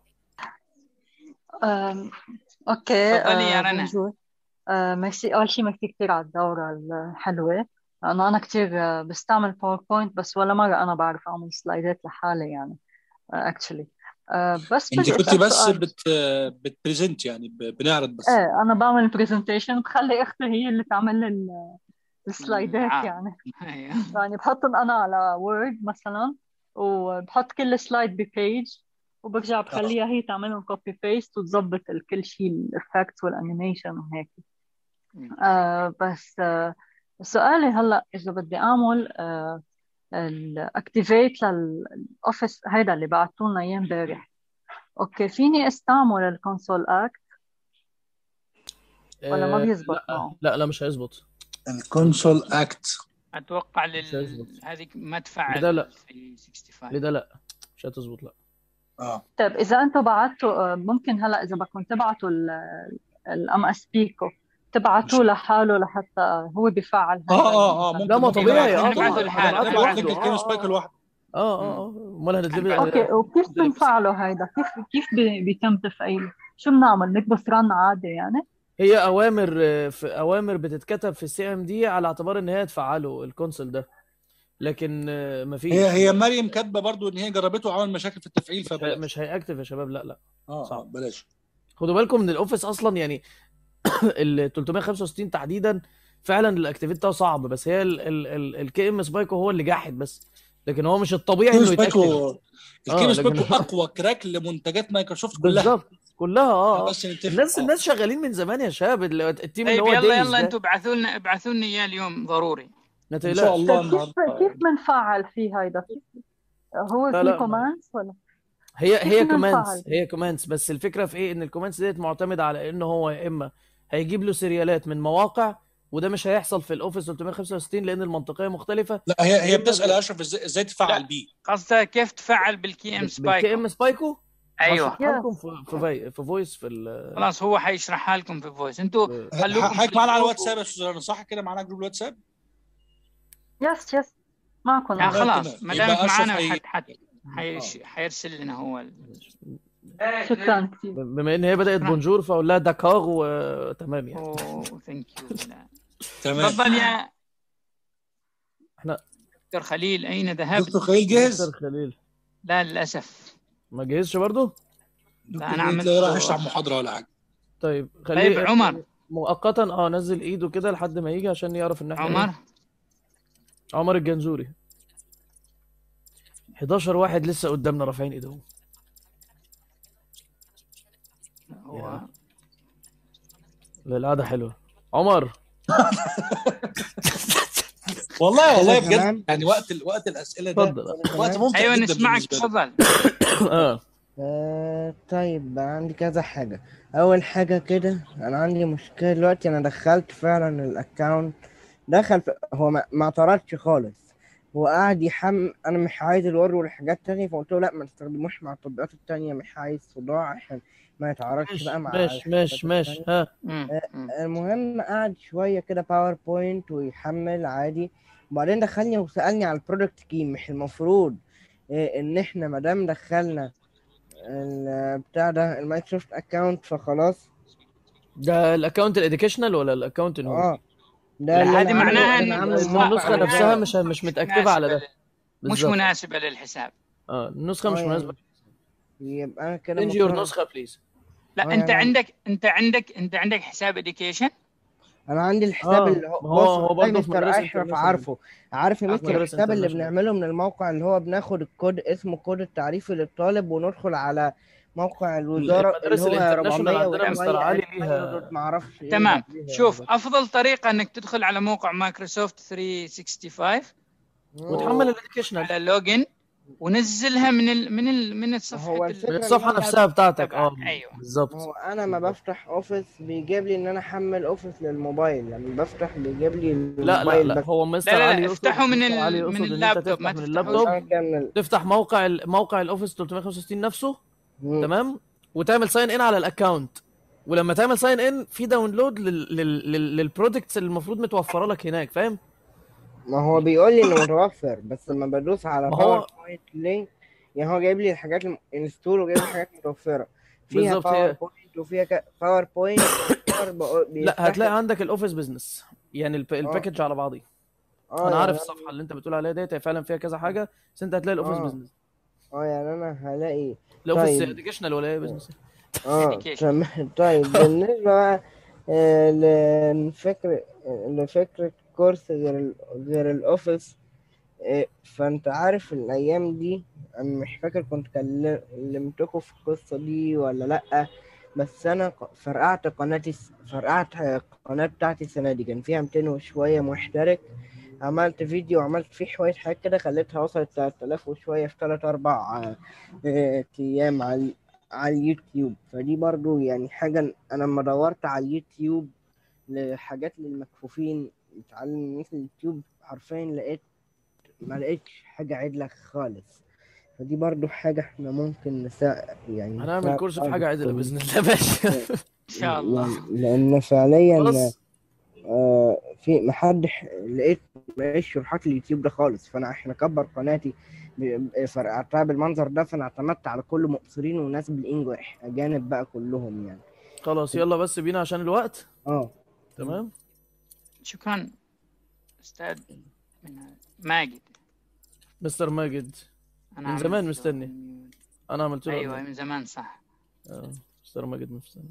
أم، اوكي تفضلي يا أه، رنا بونجور أه، ميرسي اول شيء ميرسي كثير على الدورة الحلوة لأنه أنا كثير أه، بستعمل باوربوينت بس ولا مرة أنا بعرف أعمل سلايدات لحالي يعني اكشلي بس انت بدي كنت أسأل بس سؤال بت بتبريزنت يعني ب- بنعرض بس ايه أنا بعمل برزنتيشن بخلي أختي هي اللي تعمل لي ال- السلايدات آه. يعني ايوه يعني بحطهم أنا على وورد مثلا وبحط كل سلايد ببيج وبرجع اه بخليها هي تعملهم كوبي بيست وتظبط كل شيء الافكتس والانيميشن وهيك آه بس آه سؤالي هلا اذا بدي اعمل آه الاكتيفيت للاوفيس هيدا اللي بعثوا لنا اياه امبارح اوكي فيني استعمل الكونسول اكت ولا ما آه بيزبط لا معه لا لا مش هيظبط الكونسول اكت اتوقع مش لل هيظبط هذه ما لده تفعل لا 365 لده لا مش هتظبط لا اه طيب اذا انتم بعتوا آه، ممكن هلا اذا بدكم تبعتوا الام اس بيكو مش تبعتوه لحاله لحتى هو بيفعل اه هيدا اه اه مثلا لا ما ممكن طبيعي اه نبعثه طبعا لحاله هنبعته نبعت لك لوحده الكينو اه سبايك اه لوحده اه اه مم. اه امال هنتلبس اوكي وكيف بنفعله هيدا كيف كيف بي- بيتم تفعيله شو بنعمل نكبس رن عادي يعني هي اوامر آه، في اوامر بتتكتب في السي ام دي على اعتبار ان هي تفعله الكونسول ده لكن آه، هي مفيش هي مريم كاتبه برضو ان هي جربته وعمل مشاكل في التفعيل مش هي- فبلاش مش هيأكتف يا شباب لا لا اه اه صعب بلاش خدوا بالكم من الاوفيس اصلا يعني ال 365 تحديدا فعلا الاكتيفيت بتاعه صعب بس هي الكي ام سبايكو هو اللي جاحد بس لكن هو مش الطبيعي كينو انه يتاكتف سبايكو اه الكينو سبايكو لكن اقوى كراك لمنتجات مايكروسوفت كلها بالظبط كلها اه اه بس نتفق الناس اه الناس شغالين من زمان يا شباب اللي- التيم اللي طيب هو يلا دايز يلا ده انتم ابعثوا لنا ابعثوا لنا اياه اليوم ضروري ما ان شاء تقلقش الله طيب كيف النهارده كيف بنفعل فيه هيدا كيف هو لا في لا ما كوماندز ولا هي كيف هي بدنا كوماندز نفعل هي كوماندز بس الفكره في ايه ان الكوماندز ديت معتمده على ان هو يا اما هيجيب له سيريالات من مواقع وده مش هيحصل في الاوفيس 365 لان المنطقيه مختلفه لا هي هي يا اما بتسال ب... يا اشرف ازاي ازاي تفعل لا بيه قصدها كيف تفعل بالكي ام بالكي سبايكو ام سبايكو ايوه هشرحها لكم يس في في في, في فويس في ال خلاص هو حيشرحها لكم في فويس انتوا في خلوكم في حضرتك معانا على الجروب الواتساب يا استاذ رنا صح كده معانا جروب الواتساب يس يس معكم يعني أنا تمام خلاص تمام ما يبقى دامك اشرف معانا هي حت حت اه حيش حيرسل لنا هو ال... شكرا كثير بما ان هي بدات شكرا بونجور فاقول لها داكار وتمام يعني اوه ثانك يو تمام تفضل يا احنا دكتور خليل اين ذهبت؟ دكتور خليل جاهز دكتور خليل لا للاسف ما جهزش برضه لا دكتور انا خليل عملت تلاقيه رايح له يشرح محاضره ولا حاجه طيب طيب خليه عمر مؤقتا اه نزل ايده كده لحد ما يجي عشان يعرف ان احنا عمر ايه عمر الجنزوري 11 واحد لسه قدامنا رافعين ايدهم هو يا لا القعده حلوه عمر والله والله كده بجد تمام يعني وقت ال... وقت الاسئله ده اتفضل كده وقت تمام ممتع ايوه جدا نسمعك بالنسبه لي تفضل اه آه طيب عندي كذا حاجة أول حاجة كده أنا عندي مشكلة دلوقتي أنا دخلت فعلا الأكاونت دخل في... هو ما, ما اعترضش خالص هو قاعد يحم أنا مش عايز الور والحاجات تانية فقلت له لأ ما تستخدموش مع التطبيقات التانية مش عايز صداع عشان ما يتعارضش ماشي بقى مع ماشي الحاجات ماشي ماشي التانية ها مم. آه، مم. المهم قعد شوية كده باوربوينت ويحمل عادي وبعدين دخلني وسألني على البرودكت كي مش المفروض إيه، ان احنا ما دام دخلنا ال- بتاع ده المايكروسوفت اكونت فخلاص ده الاكونت الاديوكيشنال ولا الاكونت الهوم اه ده لا اللي هذه انا عامله معناها اللي انه انا عامله لان النسخه الموقع النسخه نفسها الوظيفي مش مش مش متاكتفه على مناسبه ده لل... مش بالظبط مناسبه للحساب اه النسخه اه مش مناسبه يعني يبقى انا كده انجي يور المفروض نسخه بليز لا اه انت يعني عندك انت عندك انت عندك حساب اديوكيشن انا عندي الحساب اه اللي هو ما هو بص هو والله برضه في مستر مدارس اشرف انترناشونال عارفه عارف يا في مستر مدارس الحساب اللي انترناشونال بنعمله من الموقع اللي هو بناخد الكود اسمه كود التعريفي للطالب وندخل على موقع الوزارة اللي المدارس هو الانترناشونال 400 عندنا مستر وشوية علي ألف ليها دوت معرفش ايه تمام دوت ليها شوف بس افضل طريقه انك تدخل على موقع مايكروسوفت 365 وتحمل الاديوكيشنال على لوجن ونزلها من ال من ال من الصفحه هو ال- الفكرة من ان الصفحه انا نفسها بتاعتك تبعك اه ايوه بالظبط هو انا ما بالظبط بفتح اوفيس بيجيب لي ان انا احمل اوفيس للموبايل يعني بفتح بيجيب لي لا لا الموبايل لا بس هو لا مستر لا علي لا يقصد افتحوا من مستر علي ال يقصد من ان انت اللابتوب ما تفتح من تفتحوش اللابتوب اه كده من ال... تفتح موقع ال- موقع الاوفيس 365 نفسه مم. تمام وتعمل ساين ان على الاكونت ولما تعمل ساين ان في داونلود لل... لل... لل... للبرودكتس اللي المفروض متوفره لك هناك فاهم ما هو بيقول لي انه متوفر بس لما بدوس على ما هو باوربوينت لينك يعني هو جايب لي الحاجات الانستول وجايب لي حاجات متوفره فيها بالظبط، هي- باوربوينت وفيها ك... باوربوينت لا هتلاقي عندك الاوفيس بزنس يعني الب- الباكج على بعضيه اه انا عارف يعني الصفحه اللي انت بتقول عليها ديت هي فعلا فيها كذا حاجه بس انت هتلاقي الاوفيس آه. بزنس اه يعني انا هلاقي الاوفيس طيب اديوكيشنال ولا ايه بزنس اه تمام طيب بالنسبة بقى آه، لفكرة لفكرة كورس غير ال... غير الأوفيس آه، فأنت عارف الأيام دي أنا مش فاكر كنت كل- كلمتكم في القصة دي ولا لأ بس أنا ق- فرقعت قناتي فرقعت القناة بتاعتي السنة دي كان فيها 200 وشوية محترك عملت فيديو وعملت فيه شوية حاجات كده خليتها وصلت 3000 وشوية في تلات أربع آه، آه، أيام على على اليوتيوب فدي برضو يعني حاجة أنا لما دورت على اليوتيوب لحاجات للمكفوفين بتعلم مثل اليوتيوب حرفيا لقيت ما لقيتش حاجة عدلة خالص فدي برضو حاجة احنا ممكن نسا يعني هنعمل نساعد كورس في بعض حاجه عدله في- باذن الله يا باشا ان شاء الله يعني لأن فعليا خلاص آه في محد لقيت ملقيتش شروحات اليوتيوب ده خالص فأنا عشان أكبر قناتي ب- فرقعتها بالمنظر ده فأنا اعتمدت على كل مقصرين وناس بالإنجليش أجانب بقى كلهم يعني خلاص يلا بس بينا عشان الوقت اه تمام شكرا استاذ من ماجد مستر ماجد انا من عملت زمان له مستني انا عملت له ايوه admin. من زمان صح آه، مستر ماجد مستني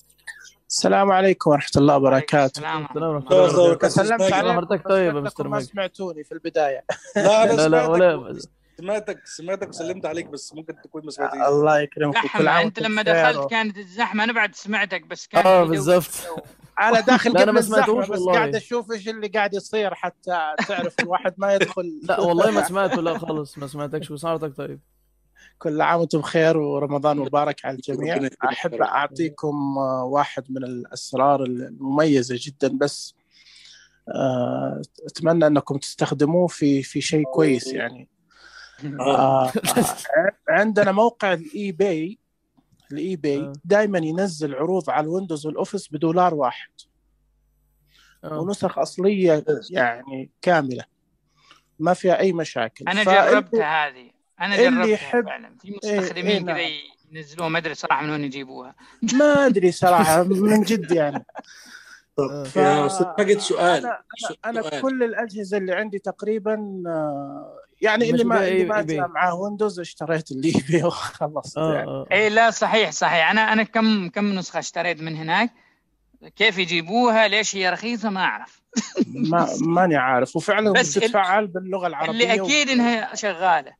السلام عليكم ورحمة الله وبركاته السلام السلام ورحمه الله الله وبركاته سلمت ماجد. عليكم حضرتك بس طيب يا أنكم مستر ما ماجد سمعتوني في البداية لا انا لا لا ولا سمعتك سمعتك سمعتك وسلمت عليك بس ممكن تكون ما سمعتنيش الله يكرمكم كل زحمة عام انت وانتم لما بخير دخلت و... كانت الزحمة انا بعد سمعتك بس كان اه في جو بالظبط جو. أنا داخل لا انا قبل ما الزحمة سمعتوش بس والله قاعد أشوف إيش اللي قاعد يصير حتى تعرف الواحد ما يدخل لا والله ما سمعته لا خالص ما سمعتكش وسمعتك طيب كل عام وانتم بخير ورمضان مبارك على الجميع ربنا يكرمك أحب يا رب. أعطيكم آه، واحد من الأسرار المميزة جدا بس آه، أتمنى أنكم تستخدموه في في شيء كويس يعني اه آه، آه، عندنا موقع الاي باي الاي باي آه. دائما ينزل عروض على الويندوز والاوفيس بدولار واحد اه ونسخ اصليه يعني كامله ما فيها اي مشاكل انا فاللي- جربتها هذه انا اللي جربتها يحب- فعلا في إيه، مستخدمين إيه، كذا نعم. ينزلوها ما ادري صراحة من وين يجيبوها ما ادري صراحه من جد يعني آه. طب يا استاذ ماجد سؤال انا انا, أنا سؤال. كل الاجهزه اللي عندي تقريبا آه، يعني ماشي اللي ما بيها اللي إيه- ما إيه بي. جاء معاه ويندوز اشتريت اللي بي وخلصت اه يعني اه اي لا صحيح صحيح انا انا كم كم نسخة اشتريت من هناك كيف يجيبوها ليش هي رخيصة ما اعرف ما ماني عارف وفعلا بس ال- بتتفعل باللغه العربيه اللي اكيد انها شغالة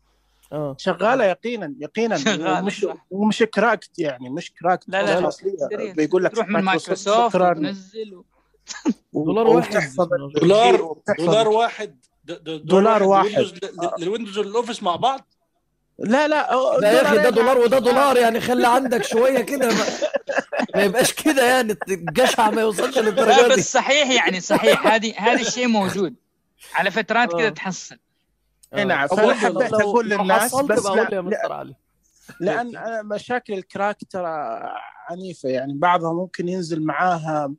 اه شغاله يقينا يقينا شغالة، ومش صح. ومش كراكت يعني مش كراكت لا لا لا اصليه سريع. بيقول لك تروح من مايكروسوفت شكرا وتنزل و... دولار واحد وبتحفظ دولار وبتحفظ- دولار واحد د- د- دولار واحد. للويندوز ل- للويندوز والاوفيس مع بعض لا لا لا يا اخي ده دولارين دولار وده دولار يعني خلي عندك شويه كده ما, ما يبقاش كده يعني الجشع ما يوصلش لا للدرجه دي بس صحيح يعني صحيح هذه هذا الشيء موجود على فترات كذا آه. تحصل اي نعم طب فانا لو- حبيت لو- اقول لو للناس حصلت بس بقول لي يا لا مستر علي لان أنا مشاكل الكراك ترى عنيفه يعني بعضها ممكن ينزل معاها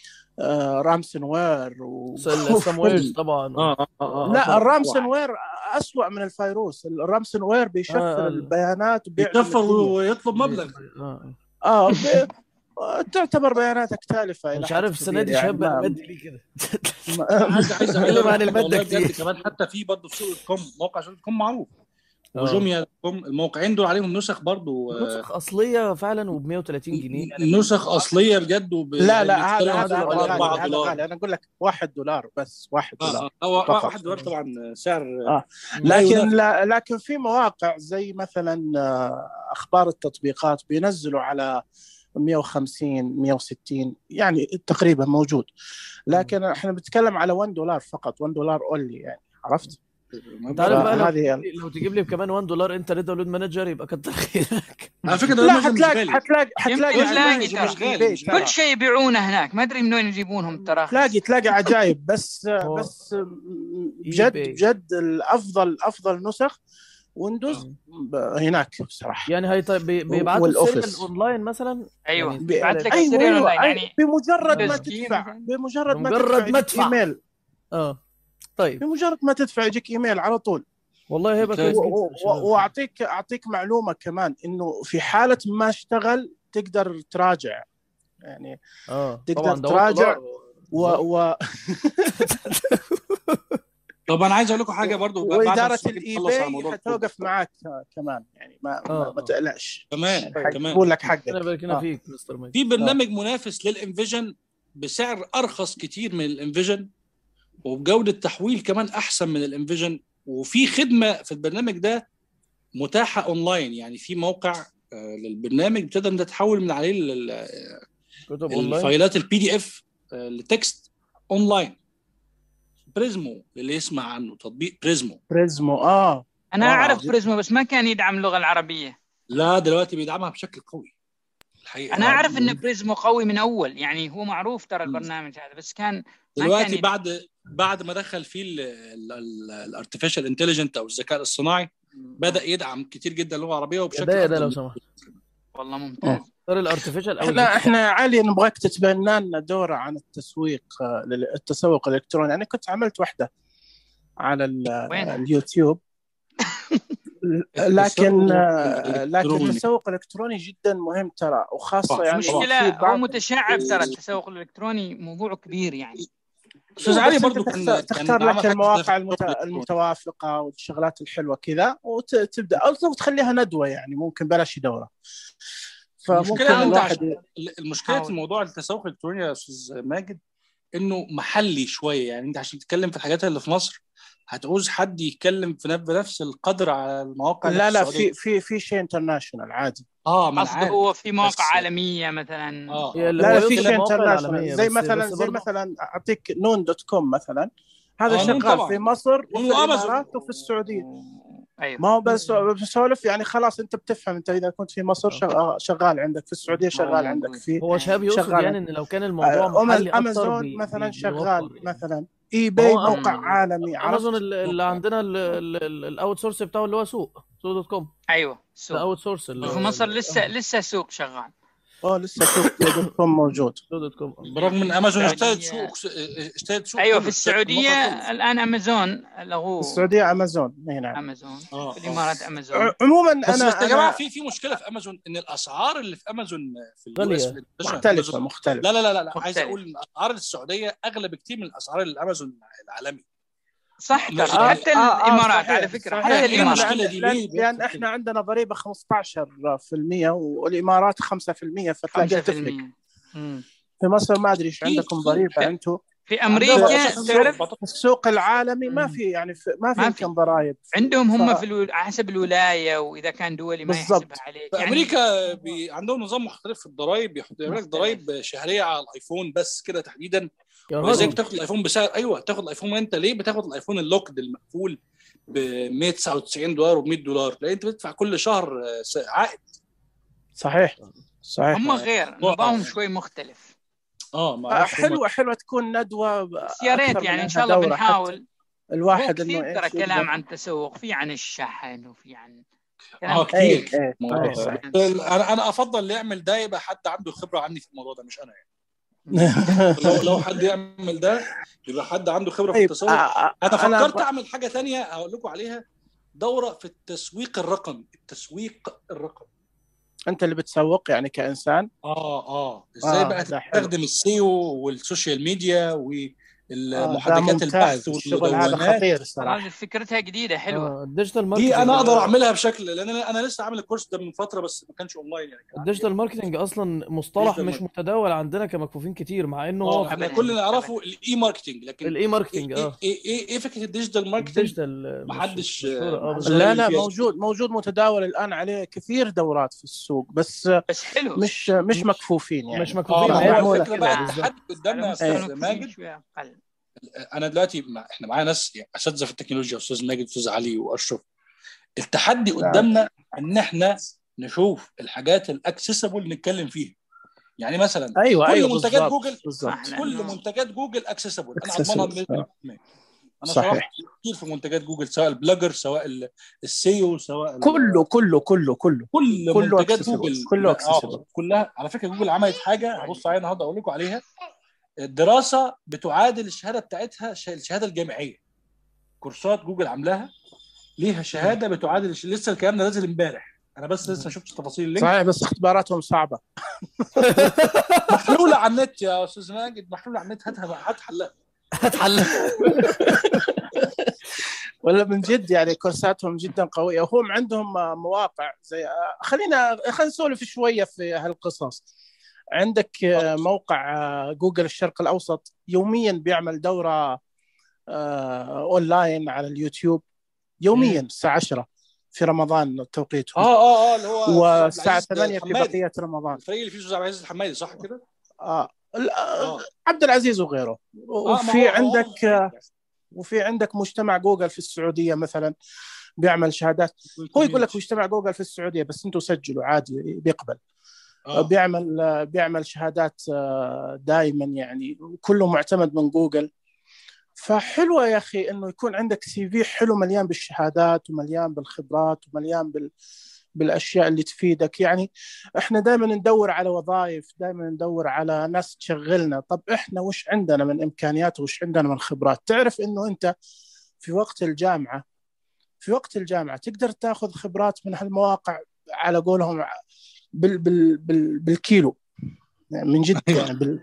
آه رامسن وير و... السم ويرز طبعا اه اه اه لا الرامسن وير اسوء من الفيروس الرامسن وير بيشفر آه، آه. البيانات وبيعمل يكفر الدنيا. ويطلب مبلغ آه. اه ب... تعتبر بياناتك تالفه إلى مش حد عارف السنه دي كبير شاب يعني ما- مادي ليه كده ما- عايز عايز اتكلم أقول عن لك المادة والله بجد كتير. كمان حتى في برضه في سوق الكوم موقع سوق الكوم معروف آه. وجوميا كوم الموقعين دول عليهم نسخ برضه آه، نسخ اصليه فعلا وب 130 جنيه يعني نسخ اصليه بجد وب... لا لا بيشتروا هذا هذا مثلاً هذا حوالي غالي 4 هذا دولار غالي انا اقول لك واحد دولار بس واحد اه دولار اه هو فقط. واحد دولار طبعا سعر آه. لا لكن ينافس. لا لكن في مواقع زي مثلا آه، اخبار التطبيقات بينزلوا على 150 160 يعني تقريبا موجود لكن احنا بنتكلم على 1 دولار فقط 1 دولار اونلي يعني عرفت؟ انت عارف بقى لو هذه تجيب لي- لو تجيب لي بكمان 1 دولار انت داونلود مانجر يبقى كتر خيرك على فكره ده لا نموذج مش حتلاقي غالي حتلاقي حتلاقي يمكن تلاقي عجائب ترى مش غالي مش غالي كل شيء يبيعونه هناك ما ادري من وين يجيبونهم ترى تلاقي تلاقي عجائب بس هو بس بجد eBay. بجد الافضل افضل نسخ ويندوز هناك بصراحه يعني هي طيب بي- بيبعتوا والأوفيس. السيريال اونلاين مثلا ايوه يعني يبعث لك ايوه السرير ايوه اونلاين أيوة. يعني بمجرد ما تسجيل تدفع مثلاً. بمجرد ما بمجرد تدفع ما يجيك ادفع. ايميل اه طيب بمجرد ما تدفع يجيك ايميل على طول والله هيبقى بتلاقي- كويس و- جدا و- و- واعطيك اعطيك معلومه كمان انه في حاله ما اشتغل تقدر تراجع يعني اه تقدر طبعا ده تراجع وقت و, و... طب انا عايز اقول لكم حاجه برضو بعد ما واداره السؤال يخلص على الاي موضوع باي حتوقف معاك كمان يعني ما ما, آه، ما آه. تقلقش كمان كمان حيقول لك حقك ربنا يبارك لنا آه. فيك مستر مايك في برنامج منافس للانفيجن بسعر ارخص كتير من الانفيجن وبجوده تحويل كمان احسن من الانفيجن وفي خدمه في البرنامج ده متاحه اونلاين يعني في موقع آه، للبرنامج بتقدر انت تحول من عليه ال- ال- كتب اونلاين الفايلات البي دي اف لتكست اونلاين بريزمو اللي يسمع عنه تطبيق بريزمو بريزمو اه انا آه، اعرف عجيب. بريزمو بس ما كان يدعم اللغه العربيه لا دلوقتي بيدعمها بشكل قوي الحقيقه انا اعرف ان بريزمو قوي من اول يعني هو معروف ترى البرنامج هذا بس كان ما دلوقتي كان بعد بعد ما دخل فيه الارتفيشال انتليجنت او الذكاء الصناعي بدا يدعم كتير جدا اللغه العربيه يا وبشكل ده يا ده أفضل لو من- سمحت والله ممتاز صار الارتفيشال او احنا احنا علي نبغاك تتبنى لنا دوره عن التسويق آه، لل- التسوق الالكتروني انا كنت عملت واحده على ال- وينها؟ اليوتيوب التسوق لكن آه، لكن الإلكتروني. التسوق الالكتروني جدا مهم ترى وخاصه طبعاً. يعني في مشكله هو بعض متشعب ترى التسوق الالكتروني موضوع كبير يعني استاذ بس علي أنت برضو تخت- كان كان تختار عمل لك حاجة المواقع في المت... التسوق الإلكتروني. المتوافقه والشغلات الحلوه كذا وتبدا او تخليها ندوه يعني ممكن بلاش دوره فممكن المشكله ان انت الواحد عشان المشكله حاول. في موضوع التسوق الالكتروني يا استاذ ماجد انه محلي شويه يعني انت عشان تتكلم في الحاجات اللي في مصر هتعوز حد يتكلم في نفس- بنفس القدر على المواقع اللي لا في لا السعوديه في في في شيء انترناشونال عادي اه ما انا قصده عارف هو في مواقع بس عالميه مثلا اه هي آه. اللي لا هو لا في يوصل شيء المواقع انترناشونال العالميه زي بس مثلا بس زي برضه مثلا اعطيك نون دوت كوم مثلا هذا اه نون شغال طبعا في مصر نون وفي وامازون الامارات وفي السعوديه ايوه ما هو بس بسولف يعني خلاص انت بتفهم انت اذا كنت في مصر شغال, شغال عندك في السعوديه هو شغال عندك موجود في هو شهاب يقصد شغال يعني ان لو كان الموضوع آه، محلي أما- اكتر امازون بي مثلا بي شغال بيوفر يعني مثلا اي ما باي هو موقع مم. عالمي عرفت امازون اللي اللي عندنا الاوت سورس بتاعه اللي هو سوق سوق دوت كوم ايوه ده سوق اوت سورس وفي مصر لسه لسه سوق شغال اه لسه سوق دوت كوم موجود سوق دوت كوم برغم ان امازون اشترت السعودية سوق اشترت سوق ايوه كله في اشترت السعوديه الموقع كله الان امازون لغوه السعوديه امازون اي نعم امازون اه في اه الامارات امازون ع- عموما بس انا بس يا جماعه انا في في مشكله في امازون ان الاسعار اللي في امازون في اليو اس غاليه في الانترناشونال مختلفه امازون مختلفه لا لا لا لا, لا. عايز مختلف اقول ان اسعار السعوديه اغلى بكتير من الاسعار الامازون العالمي صح لا ترى اه حتى اه اه الامارات على صحيح فكره صحيح حتى ايه لان الامارات المشكله لان دي لان, ليه لأن بيحصل احنا كده عندنا ضريبه 15% والامارات 5% فتلاقيها 5% تفرق مم. في مصر ما ادري ايش في عندكم في ضريبه في, انتم في عندنا في امريكا 14% تعرف 14 في السوق العالمي ما مم. في يعني في ما في ما يمكن في ضرائب عندهم ف هم في الو... حسب الولايه واذا كان دولي ما يحسبها بالضبط عليك في يعني امريكا بي... عندهم نظام مختلف في الضرايب بيحط يعمل لك مختلف ضرايب شهريه على الايفون بس كده تحديدا يا ولذلك راجل بتاخد الايفون بسعر ايوه تاخد الايفون انت ليه بتاخد الايفون اللوكد المقفول ب 199 دولار و 100 دولار لان انت بتدفع كل شهر آه، س- عائد صحيح صحيح هم غير موضوع نظامهم شوي مختلف اه ما آه، اعرفش هم حلوه حلوه تكون ندوه بس يا ريت اكثر من يعني ان انها شاء الله دوره حتى بنحاول هو الواحد انه كثير ترى ايش كلام يقدر عن التسوق في عن الشحن وفي عن كلام اه كثير ايه كتير ايه موضوع صحيح اه صحيح انا انا افضل اللي يعمل ده يبقى حد عنده خبره عني في الموضوع ده مش انا يعني لو لو حد يعمل ده يبقى حد عنده خبره في طيب التسوق آه، آه، انا انا فكرت ب... اعمل حاجه تانية هقول لكم عليها دوره في التسويق الرقمي التسويق الرقمي انت اللي بتسوق يعني كانسان اه اه ازاي اه بقى ده حلو تستخدم السيو والسوشيال ميديا اه ده والمحركات البحث ممتاز الشغل هذا والمدونات خطير والله الصراحه فكرتها جديده حلوه اه الديجيتال دي ماركتنج انا اقدر ده اعملها بشكل لان انا انا لسه عامل الكورس ده من فتره بس ما كانش اونلاين يعني كان على الديجيتال النت ماركتنج اصلا مصطلح ديجيتال مش ماركتنج متداول عندنا كمكفوفين كتير مع انه هو اه احنا في كل اللي ابدا نعرفه ابدا الاي ماركتنج لكن الاي ايه ماركتنج ايه اه ايه ايه, إيه فكره الديجيتال ماركتنج الديجيتال مش مش محدش مشهوره اه محدش بالظبط لا راجل لا فيها موجود موجود متداول الان عليه كثير دورات في السوق بس بس حلو مش مش مش مكفوفين مش يعني اه مكفوفين ما ما هي هو معموله الفكره بقى بالظبط التحدي على قدامنا يا مستوى ايه استاذ المكفوفين ماجد شويه اقل انا دلوقتي مع احنا معانا ناس يعني اساتذه في التكنولوجيا استاذ ماجد استاذ علي واشرف التحدي نعم قدامنا ان احنا نشوف الحاجات الاكسسبل نتكلم فيها يعني مثلا ايوه كل ايوه منتجات بالضبط جوجل بالضبط صح كل لانه منتجات جوجل اكسسبل انا اضمنها اكسسبل بنسبه 100% انا شرحت صحيح كتير في منتجات جوجل سواء البلجر سواء ال- السيو سواء ال- كله كله كله كله كل كله منتجات اكسسبل جوجل كله اه اكسسبل كلها على فكره جوجل عملت حاجه هبص عليها النهارده اقول لكم عليها الدراسه بتعادل الشهاده بتاعتها ش- الشهاده الجامعيه كورسات جوجل عاملاها ليها شهاده بتعادل لسه الكلام ده نازل امبارح انا بس لسه ما شفتش تفاصيل اللينك صحيح بس اختباراتهم صعبه محلوله على النت يا استاذ ماجد محلوله على النت هاتها هات حلها هات حلها ولا من جد يعني كورساتهم جدا قويه وهم عندهم مواقع زي خلينا خلينا نسولف شويه في هالقصص عندك موقع جوجل الشرق الاوسط يوميا بيعمل دوره اونلاين على اليوتيوب يوميا الساعه 10 في رمضان توقيته اه اه اه اللي هو والساعه 8 في بقيه رمضان الفريق اللي فيه استاذ عبد العزيز الحمادي صح كده؟ اه عبد العزيز وغيره وفي آه عندك آه وفي عندك مجتمع جوجل في السعوديه مثلا بيعمل شهادات هو يقول لك مجتمع جوجل في السعوديه بس انتم سجلوا عادي بيقبل آه. بيعمل بيعمل شهادات دائما يعني كله معتمد من جوجل فحلوه يا اخي انه يكون عندك سي في حلو مليان بالشهادات ومليان بالخبرات ومليان بال بالاشياء اللي تفيدك يعني احنا دائما ندور على وظائف دائما ندور على ناس تشغلنا طب احنا وش عندنا من امكانيات وش عندنا من خبرات تعرف انه انت في وقت الجامعه في وقت الجامعه تقدر تاخذ خبرات من هالمواقع على قولهم بال بال بال بالكيلو يعني من جد يعني بال...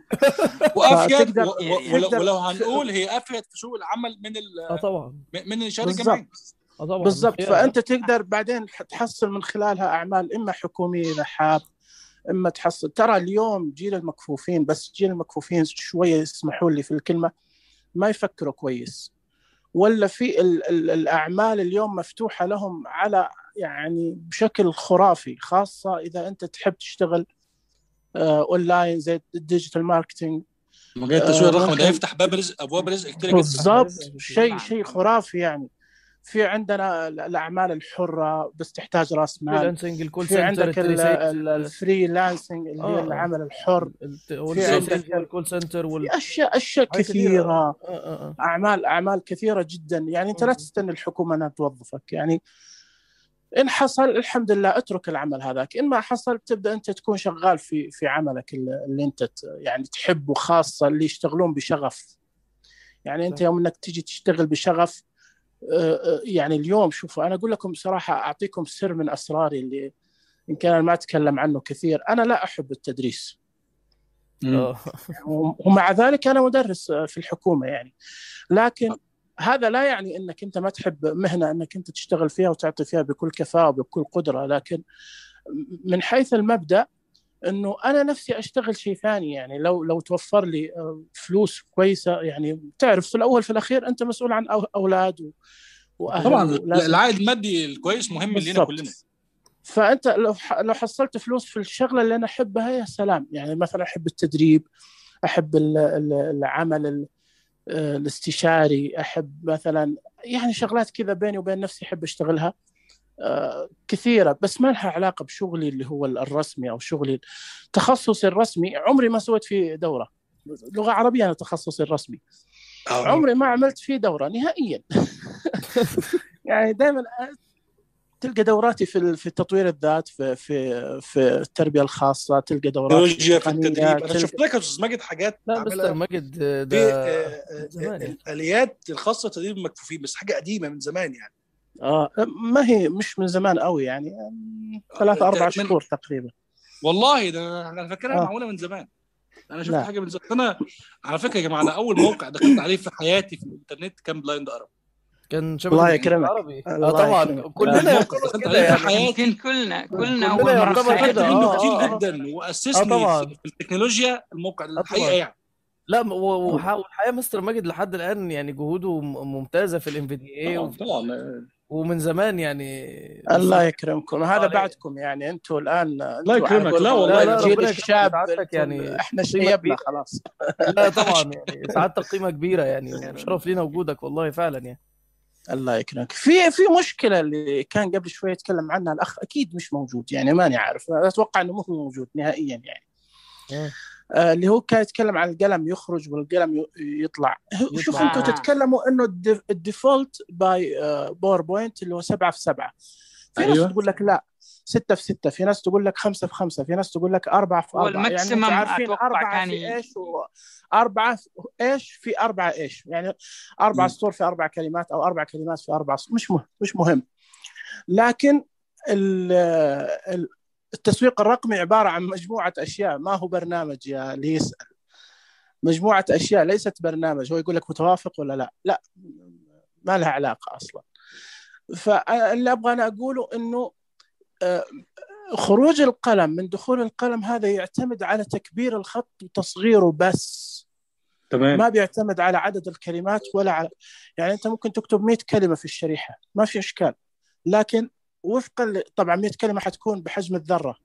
وافيد و... ولو, ولو هنقول هي افيد في سوق العمل من ال... اه طبعا من الانشاء الجامعي طبعا بالضبط فانت تقدر بعدين تحصل من خلالها اعمال اما حكوميه اذا حاب اما تحصل ترى اليوم جيل المكفوفين بس جيل المكفوفين شويه يسمحوا لي في الكلمه ما يفكروا كويس ولا في ال ال الاعمال اليوم مفتوحه لهم على يعني بشكل خرافي خاصه اذا انت تحب تشتغل آه اونلاين زي الديجيتال ماركتينج مجال التسويق الرقمي ده يفتح باب رزق ابواب رزق كتير جدا بالضبط شيء شيء خرافي يعني في عندنا الاعمال الحره بس تحتاج راس مال في عندك الفريلانسنج اللي هي العمل الحر في عندك الكول سنتر وال... اشياء اشياء كثيره اعمال اعمال كثيره جدا يعني انت لا تستنى الحكومه انها توظفك يعني ان حصل الحمد لله اترك العمل هذاك ان ما حصل تبدا انت تكون شغال في في عملك اللي انت يعني تحبه خاصه اللي يشتغلون بشغف يعني انت يوم انك تيجي تشتغل بشغف يعني اليوم شوفوا انا اقول لكم بصراحه اعطيكم سر من اسراري اللي ان كان ما اتكلم عنه كثير انا لا احب التدريس ومع ذلك انا مدرس في الحكومه يعني لكن هذا لا يعني انك انت ما تحب مهنه انك انت تشتغل فيها وتعطي فيها بكل كفاءه وبكل قدره لكن من حيث المبدا انه انا نفسي اشتغل شيء ثاني يعني لو لو توفر لي فلوس كويسه يعني تعرف في الاول في الاخير انت مسؤول عن اولاد واهل طبعا العائد المادي الكويس مهم لنا كلنا فانت لو لو حصلت فلوس في الشغله اللي انا احبها يا سلام يعني مثلا احب التدريب احب العمل الاستشاري احب مثلا يعني شغلات كذا بيني وبين نفسي احب اشتغلها كثيره بس ما لها علاقه بشغلي اللي هو الرسمي او شغلي تخصصي الرسمي عمري ما سويت فيه دوره لغه عربيه انا تخصصي الرسمي عمري ما عملت فيه دوره نهائيا يعني دائما تلقى دوراتي في في تطوير الذات في في في التربيه الخاصه تلقى دورات تكنولوجيا في التدريب انا شفت لك يا استاذ ماجد حاجات لا مستر ماجد ده الاليات الخاصه بتدريب المكفوفين بس حاجه قديمه من زمان يعني اه ما هي مش من زمان قوي يعني ثلاثة أربع شهور تقريبا والله ده انا فاكرها آه. معموله من زمان انا شفت لا. حاجه من زمان انا على فكره يا جماعه انا اول موقع دخلت عليه في حياتي في الانترنت كان بلايند ارب كان شبه الله يكرمك عربي اه طبعا كلنا يعتبر كده يعني يمكن كلنا كلنا اول مره في حياتي منه كتير جدا واسسني في التكنولوجيا الموقع ده الحقيقه يعني لا والحقيقه مستر ماجد لحد الان يعني جهوده ممتازه في الام في دي اي طبعا ومن زمان يعني الله يكرمكم هذا بعدكم يعني انتم الان الله يكرمك لا والله الجيل الشاب يعني احنا شيبنا خلاص لا طبعا يعني سعادتك قيمه كبيره يعني شرف لينا وجودك والله فعلا يعني الله يكرمك في في مشكله اللي كان قبل شويه يتكلم عنها الاخ اكيد مش موجود يعني ماني عارف اتوقع انه مو موجود نهائيا يعني آه اللي هو كان يتكلم عن القلم يخرج والقلم يطلع شوف انتم تتكلموا انه الديفولت باي باوربوينت اللي هو 7 في 7 في ناس أيوة. تقول لك لا ستة في ستة في ناس تقول لك خمسة في خمسة في ناس تقول لك أربعة في هو أربعة يعني الماكسيمم أنتم عارفين اتوقع أربعة كان في ي- إيش وأربعة في إيش في أربعة إيش يعني أربعة مم. سطور في أربع كلمات أو أربع كلمات في أربع سطور مش مهم مش مهم لكن ال- ال- التسويق الرقمي عبارة عن مجموعة أشياء ما هو برنامج يا اللي يسأل مجموعة أشياء ليست برنامج هو يقول لك متوافق ولا لا لا ما لها علاقة أصلا فاللي أبغى أنا أقوله أنه آه، خروج القلم من دخول القلم هذا يعتمد على تكبير الخط وتصغيره بس تمام ما بيعتمد على عدد الكلمات ولا على يعني انت ممكن تكتب 100 كلمه في الشريحه ما في اشكال لكن وفقا ل... طبعا 100 كلمه حتكون بحجم الذره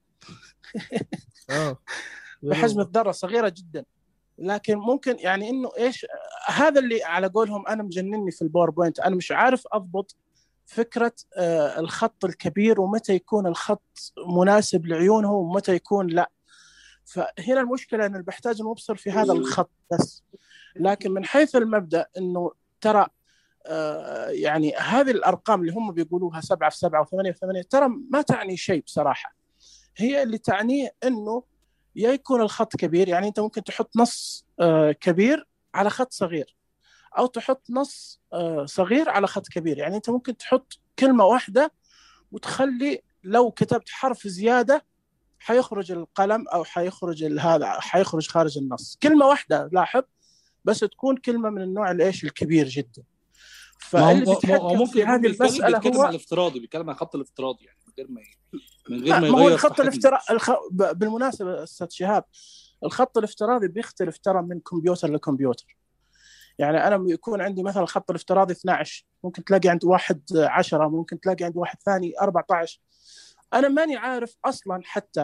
اه بحجم الذره صغيره جدا لكن ممكن يعني انه ايش هذا اللي على قولهم انا مجنني في الباوربوينت انا مش عارف اضبط فكره آه، الخط الكبير ومتى يكون الخط مناسب لعيونهم ومتى يكون لا فهنا المشكله ان بحتاج ان ابصر في هذا الخط بس لكن من حيث المبدا انه ترى آه، يعني هذه الارقام اللي هم بيقولوها سبعه في سبعه وثمانيه في ثمانيه ترى ما تعني شيء بصراحه هي اللي تعنيه انه يا يكون الخط كبير يعني انت ممكن تحط نص آه، كبير على خط صغير او تحط نص آه، صغير على خط كبير يعني انت ممكن تحط كلمه واحده وتخلي لو كتبت حرف زياده حيخرج القلم او حيخرج ال- هذا حيخرج خارج النص كلمه واحده لاحظ بس تكون كلمه من النوع الايش الكبير جدا ما هو فاللي ما هو بيتحكم ممكن في يكون هذه بيتكلم المساله بيتكلم هو عن الافتراضي بيتكلم عن الخط الافتراضي يعني من غير ما من غير لا ما ما هو يغير في الخط حجم الافتراضي الخ... ب- بالمناسبه استاذ شهاب الخط الافتراضي بيختلف ترى من كمبيوتر لكمبيوتر يعني انا يكون عندي مثلا الخط الافتراضي 12 ممكن تلاقي عند واحد 10 ممكن تلاقي عند واحد ثاني 14 انا ماني عارف اصلا حتى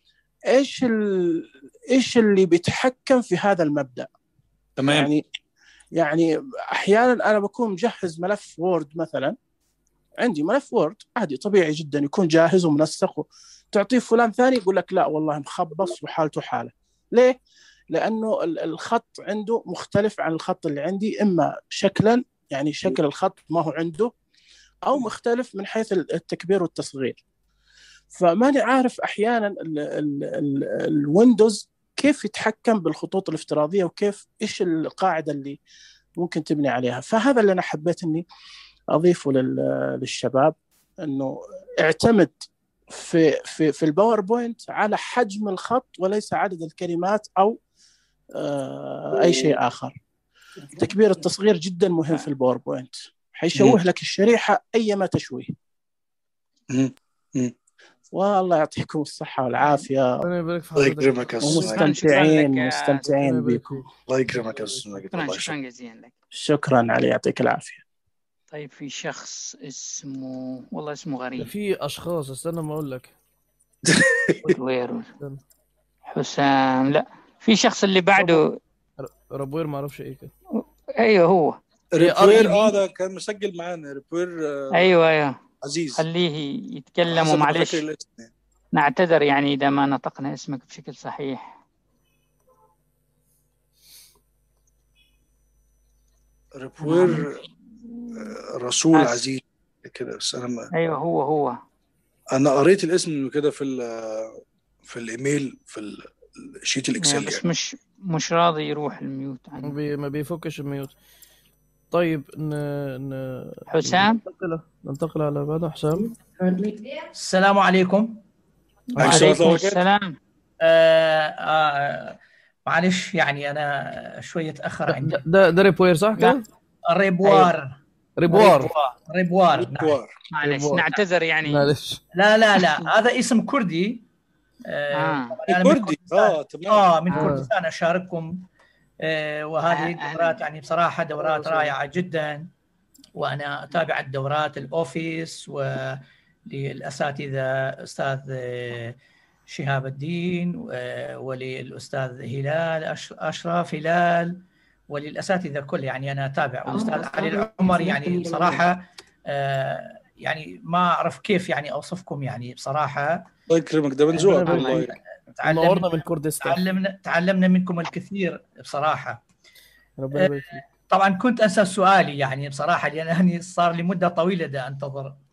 ايش ال... ايش اللي بيتحكم في هذا المبدا تمام يعني يعني احيانا انا بكون مجهز ملف وورد مثلا عندي ملف وورد عادي طبيعي جدا يكون جاهز ومنسق تعطيه فلان ثاني يقول لك لا والله مخبص وحالته حاله ليه؟ لانه ال- الخط عنده مختلف عن الخط اللي عندي اما شكلا يعني شكل الخط ما هو عنده او مختلف من حيث ال- التكبير والتصغير فماني عارف احيانا ال- ال- ال- الويندوز كيف يتحكم بالخطوط الافتراضيه وكيف ايش القاعده اللي ممكن تبني عليها فهذا اللي انا حبيت اني اضيفه لل- للشباب انه اعتمد في في في الباوربوينت على حجم الخط وليس عدد الكلمات او آه، اي شيء اخر تكبير التصغير جدا مهم في الباوربوينت حيشوه لك الشريحه ايما تشويه مم. مم. والله يعطيكم الصحه والعافيه ربنا يبارك في الله حضرتك يكرمك يا استاذ ماجد ومستمتعين لك يا- مستمتعين ربنا يبارك بكم فيك الله يكرمك يا استاذ ماجد شكرا الله شكرا يشكرك جزيلا لك شكرا علي يعطيك العافيه طيب في شخص اسمه والله اسمه ده غريب في اشخاص استنى ما اقول لك وير استنى. حسام لا في شخص اللي بعده ر- ربوير ما اعرفش ايه كده ايوه هو هي ار ريبوير اي اه بي ده كان مسجل معانا ريبوير آه، ايوه ايوه عزيز خليه يتكلم حسب ما فاكر ومعلش الاسم يعني. نعتذر يعني اذا ما نطقنا اسمك بشكل صحيح ريبوير آه، رسول آسف. عزيز كده بس انا ما ايوه هو هو انا قريت الاسم كده في ال- في الايميل في ال- الشيت الاكسل بس يعني مش مش راضي يروح الميوت ما, عنه بي... ما بيفكش الميوت طيب ن... ن... حسام ننتقل ننتقل على بعد حسام السلام عليكم عليكم السلام ورحمة الله وعليكم وبركاته. السلام آه آه معلش يعني انا شويه اتاخر ده, عندي ده ده ريبوير صح لا كده؟ ريبوار ريبوار ريبوار نعم ريبوار معلش ريبوار. نعتذر يعني معلش لا لا لا هذا اسم كردي آه آه. طبعاً أنا من كردي كردستان اه تمام اه من آه. كردستان اشارككم آه وهذه أهلاً. الدورات يعني بصراحه دورات رائعه جدا وانا اتابع الدورات الاوفيس وللاساتذه استاذ آه، شهاب الدين آه، وللاستاذ هلال أش- اشرف هلال وللاساتذه كل يعني انا اتابع والاستاذ علي العمر يعني بصراحه آه، يعني ما اعرف كيف يعني اوصفكم يعني بصراحه الله يكرمك ده من ذوقك ربنا والله يبارك نورنا تعلمنا من كردستان تعلمنا تعلمنا منكم الكثير بصراحه ربنا يبارك فيك طبعا كنت انسى سؤالي يعني بصراحه لان يعني صار لي مده طويله دا انتظر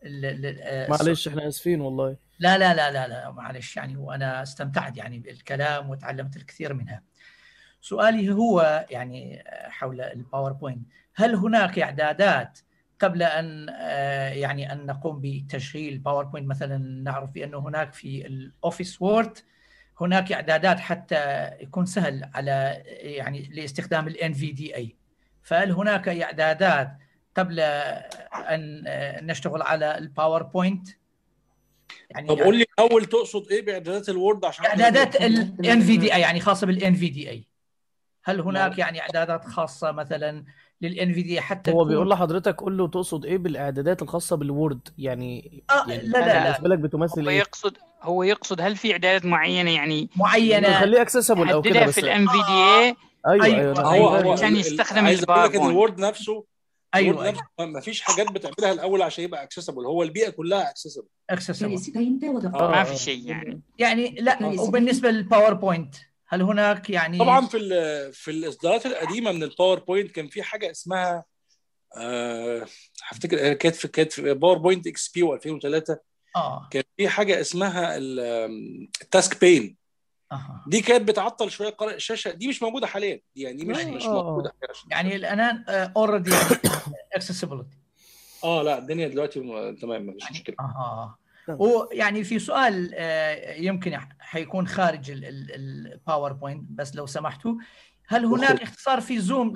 ال- ال- آه، معلش احنا اسفين والله لا لا لا لا لا معلش يعني وانا استمتعت يعني بالكلام وتعلمت الكثير منها. سؤالي هو يعني حول الباوربوينت، هل هناك اعدادات قبل ان آه، يعني ان نقوم بتشغيل باوربوينت مثلا نعرف بانه هناك في الاوفيس وورد هناك اعدادات حتى يكون سهل على يعني لاستخدام الان في دي اي فهل هناك اعدادات قبل ان آه، نشتغل على الباوربوينت يعني طب قول لي اول تقصد ايه باعدادات الوورد عشان اعدادات الان في دي اي يعني خاصه بالان في دي اي هل هناك يعني اعدادات خاصه مثلا للان في دي حتى هو تكون- بيقول لحضرتك قول له تقصد ايه بالاعدادات الخاصه بالوورد يعني آه، يعني لا، لا، لا. بالنسبه لك بتمثل هو ايه يقصد هو يقصد هل في اعدادات معينه يعني معينه خليه accessible أو كده حددها بس. في الام في دي اي ايوه ايوه أنا هو فاهم. هو عشان ال- يستخدم عايز اقول لك ان الباوربوينت. الوورد نفسه أيوة، الوورد نفسه ما فيش حاجات بتعملها الاول عشان يبقى اكسسبل هو البيئه كلها اكسسبل accessible ما في شيء يعني يعني لا وبالنسبه للباوربوينت هل هناك يعني طبعا في ال- في الاصدارات القديمه من الباوربوينت كان في حاجه اسمها آه، هفتكر كانت في كانت في باوربوينت اكس بي 2003 اه كان في حاجه اسمها ال- التاسك بين أها. دي كانت بتعطل شويه قارئ الشاشه دي مش موجوده حاليا دي يعني دي مش مش آه. موجوده يعني الان اوريدي يعني accessibility اه لا الدنيا دلوقتي م- تمام مفيش مشكله اها ويعني في سؤال آه، يمكن حيكون خارج الباوربوينت بس لو سمحتوا هل هناك اختصار في زوم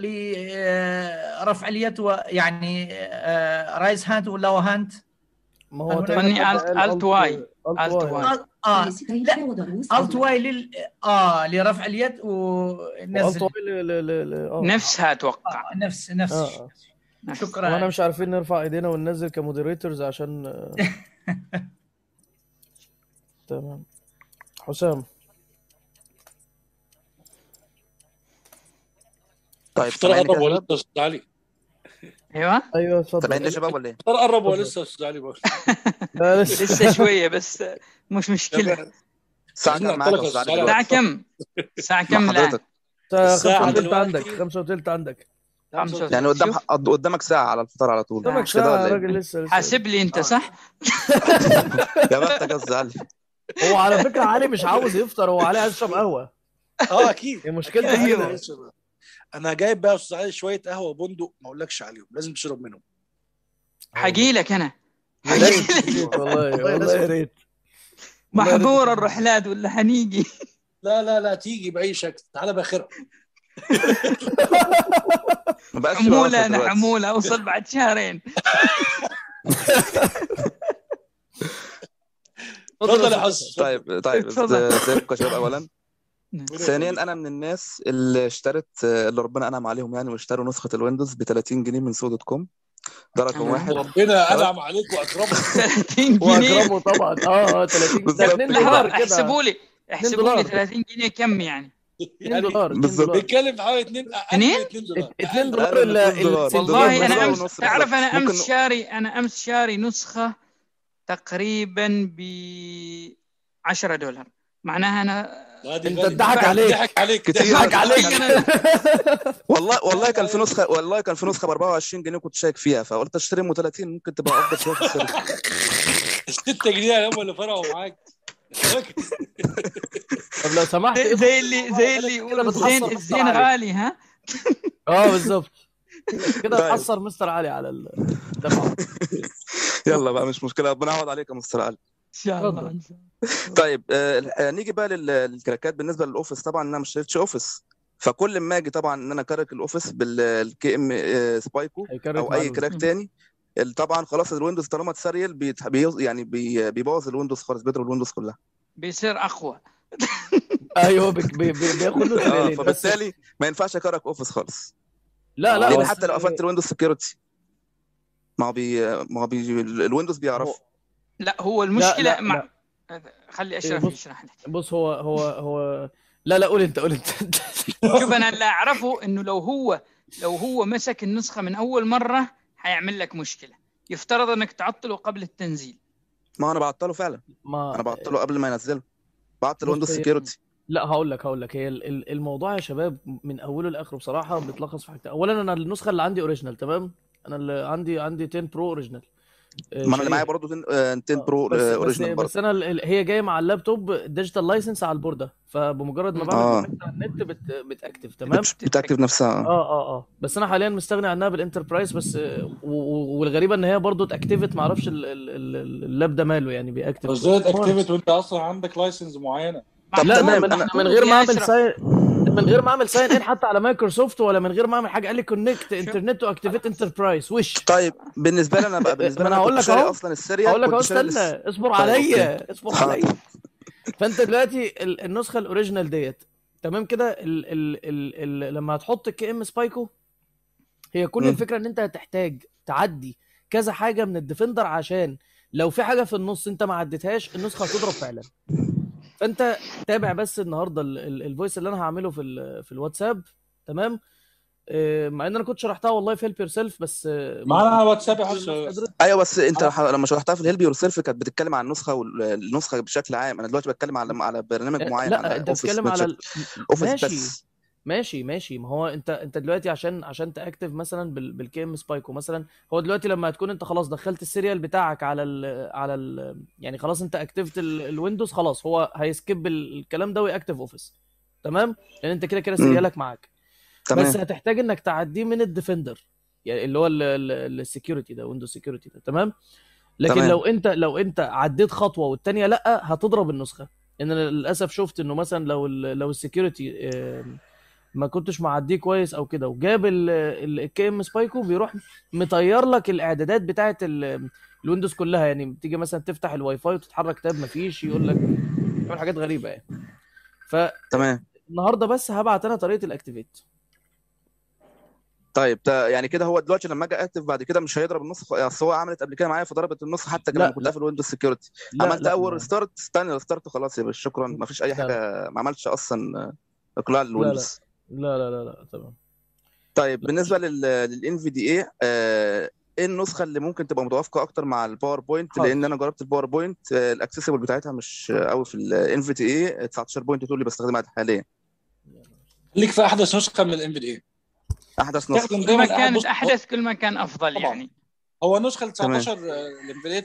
لرفع اليد و- يعني رايز هاند ولا هاند؟ ما هو هل هناك- فني تقريباً Alt- قال Alt Y. Alt Alt Y. Y. اه لا الت واي لل اه لرفع اليد ونزل Alt Y ل- ل- ل- ل- آه. نفسها اتوقع آه، نفس نفس آه، آه. شكرا وانا مش عارفين نرفع ايدينا وننزل كمودريتورز عشان آه، تمام حسام طيب افطار سامعني قرب كده يا ولا شباب؟ لسه يا استاذ علي ايوه ايوه اتفضل سامعني يا شباب ولا ايه؟ افطار قرب ولا لسه يا استاذ علي بقول لا لسه لسه شويه بس مش مشكله الساعة كام معاك يا استاذ علي الساعه دلوقتي؟ كم الساعه مع كم الان حضرتك خمسة وتلت دلوقتي- عندك خمسة وتلت عندك خمسة يعني قدام شوف. قد- قدامك ساعة على الفطار على طول قدامك مش كده ساعة ولا يا ايه؟ راجل لسه لسه حاسب لي انت صح يا بختك يا استاذ علي هو على فكرة علي مش عاوز يفطر هو علي عايز يشرب قهوة اه اكيد هي مشكلته أكيد. كده انا جايب بقى يا استاذ علي شويه قهوه بندق ما اقولكش عليهم لازم تشرب منهم حقي لك انا يا ريت يا ريت والله والله يا ريت محظور الرحلات ولا حنيجي لا لا لا تيجي باي شكل تعالى باخرها ما بقاش حمولة انا حمولة اوصل بعد شهرين اتفضل يا حسن طيب طيب اتفضل. ازيكم يا شباب اولا ثانيا انا من الناس اللي اشترت اللي ربنا انعم عليهم يعني واشتروا نسخه الويندوز ب 30 جنيه من سو دوت كوم ده رقم واحد ربنا انعم عليك واكرمك 30 واكرمه طبعا اه اه 30 ده 2 دولار كده احسبوا لي احسبوا دولار. لي 30 جنيه كم يعني 2 دولار 2 بالظبط. دولار بيتكلم في حوالي 2 اثنين؟ 2 دولار 2 لا، دولار لا، ال- 2 دولار. ال- والله الفيديو انا دولار امس ونص تعرف بالظبط. انا امس ممكن- شاري انا امس شاري نسخة تقريبا ب 10 دولار معناها انا لا، دي انت غالية. اتضحك عليك ضحك عليك كتير ضحك عليك والله والله كان في نسخه والله كان في نسخه ب 24 جنيه كنت شايك فيها فقلت اشتري ام 30 ممكن تبقى افضل شويه في السعر 6 جنيه هم اللي فرقوا معاك طب لو سمحت زي, زي اللي زي اللي كده يقول بتحصل الزين مستر الزين علي. غالي ها اه بالظبط كده طيب. تحصر مستر علي على الدفع يلا بقى مش مشكله ربنا يعوض عليك يا مستر علي ان شاء الله اتفضل. طيب آه آه، نيجي بقى لل- للكراكات بالنسبه للاوفيس طبعا انا ما اشتريتش اوفيس فكل ما اجي طبعا ان انا اكرك الاوفيس بالكي ام سبايكو هيكرك او مع اي الويندوز. كراك تاني ال- طبعا خلاص الويندوز طالما اتسريل بيت- بيوز- يعني بي- بيبوظ الويندوز خالص بيضرب الويندوز كلها بيصير اقوى ايوه بي- بي- بي- بياخد له اه سريالين بس فبالتالي ما ينفعش اكرك اوفيس خالص لا لا لان بس حتى لو قفلت الويندوز سكيورتي ما هو بي ما هو بي الويندوز بيعرف لا هو المشكلة لا، مع خلي اشرف بص- يشرح لك بص هو هو هو لا لا قول انت قول انت شوف انا اللي اعرفه انه لو هو لو هو مسك النسخة من اول مرة حيعمل لك مشكلة يفترض انك تعطله قبل التنزيل ما انا بعطله فعلا ما انا بعطله قبل ما ينزله بعطل بص ويندوز هي- سكيورتي لا هقول لك هقول لك هي ال- ال- الموضوع يا شباب من اوله لاخره بصراحه بيتلخص في حاجتين اولا انا النسخه اللي عندي اوريجينال تمام انا اللي عندي عندي 10 برو اوريجينال آه، ما انا اللي شريحة. معايا برضه 10 آه، 10 برو بس بس اوريجينال برضه بس انا ال- ال- هي جايه مع اللابتوب ديجيتال لايسنس على البورده فبمجرد ما بعمل اه كونكت على النت بت بتاكتف تمام بت- بتاكتف نفسها اه اه اه بس انا حاليا مستغني عنها بالانتربرايز بس آه، و- و- والغريبه ان هي برضو اتاكتفت ما اعرفش ال- ال- ال- اللاب ده ماله يعني بيأكتف بس ازاي اتاكتيفيت وانت اصلا عندك لايسنس معينه طب لا تمام من, انا من غير ما يا اعمل أشرف. ساين من غير ما اعمل ساين ان حتى على مايكروسوفت ولا من غير ما اعمل حاجه قال لي كونكت انترنت واكتيفيت انتربرايز وش طيب بالنسبه لي انا بقى بالنسبه ما لي انا انا هقول كنت لك شاري اهو اصلا السيريال هقول لك اهو كنت شاري استنى الس... اصبر طيب اوكي عليا اصبر عليا حاضر فانت دلوقتي ال- النسخه الاوريجينال ديت تمام كده ال ال ال ال لما هتحط الكي ام سبايكو هي كل مم. الفكره ان انت هتحتاج تعدي كذا حاجه من الديفندر عشان لو في حاجه في النص انت ما عديتهاش النسخه هتضرب فعلا فانت تابع بس النهارده ال- ال- الفويس اللي انا هعمله في ال- في الواتساب تمام آه، مع ان انا كنت شرحتها والله في هيلب يور سيلف بس آه، معانا على واتساب يا كل حسن الناس قدرت ايوه بس انت آه. ح- لما شرحتها في الهيلب يور سيلف كانت بتتكلم عن النسخه والنسخه بشكل عام انا دلوقتي بتكلم على على برنامج آه، معين لا على انت اوفيس بتتكلم على بشكل ال... اوفيس ماشي بس ماشي ماشي ما هو انت انت دلوقتي عشان عشان تاكتف مثلا بال بالكي ام سبايكو مثلا هو دلوقتي لما هتكون انت خلاص دخلت السيريال بتاعك على ال على ال يعني خلاص انت اكتفت ال- الويندوز خلاص هو هيسكيب ال- الكلام ده ويأكتف اوفيس تمام لان انت كده كده امم سيريالك معاك بس تمام هتحتاج انك تعديه من الديفندر يعني اللي هو السكيورتي ده ويندوز سكيورتي ده تمام لكن تمام لو انت لو انت عديت خطوه والتانيه لا هتضرب النسخه ان انا للاسف شفت انه مثلا لو ال لو السكيورتي ما كنتش معديه كويس او كده وجاب الكي ام سبايكو بيروح مطير لك الاعدادات بتاعه ال- الويندوز كلها يعني بتيجي مثلا تفتح الواي فاي وتتحرك تاب مفيش يقول لك يعمل حاجات غريبه يعني تمام فالنهارده بس هبعت انا طريقه الاكتيفيت طيب تا- يعني كده هو دلوقتي لما اجي اكتف بعد كده مش هيضرب النسخه اصل هو عملت قبل كده معايا فضربت النسخه حتى لما لا كنت لا قافل ويندوز سكيورتي لا عملت لا اول لا ريستارت ثاني ريستارت وخلاص يا باشا شكرا ما فيش اي لا لا حاجه ما عملتش اصلا اقلاع لا لا للويندوز لا لا لا لا تمام طيب لا بالنسبه لل للان في دي اي ايه النسخه اللي ممكن تبقى متوافقه اكتر مع الباوربوينت لان حاضر انا جربت الباوربوينت آه، الاكسسبل بتاعتها مش قوي في الان في دي اي 19.2 اللي بستخدمها حاليا خليك في احدث نسخه من الام في دي احدث نسخه استخدم كل ما دايما أح- كانت بص احدث كل ما كان افضل طبعا يعني هو النسخه ال تمام 19 الانفيديا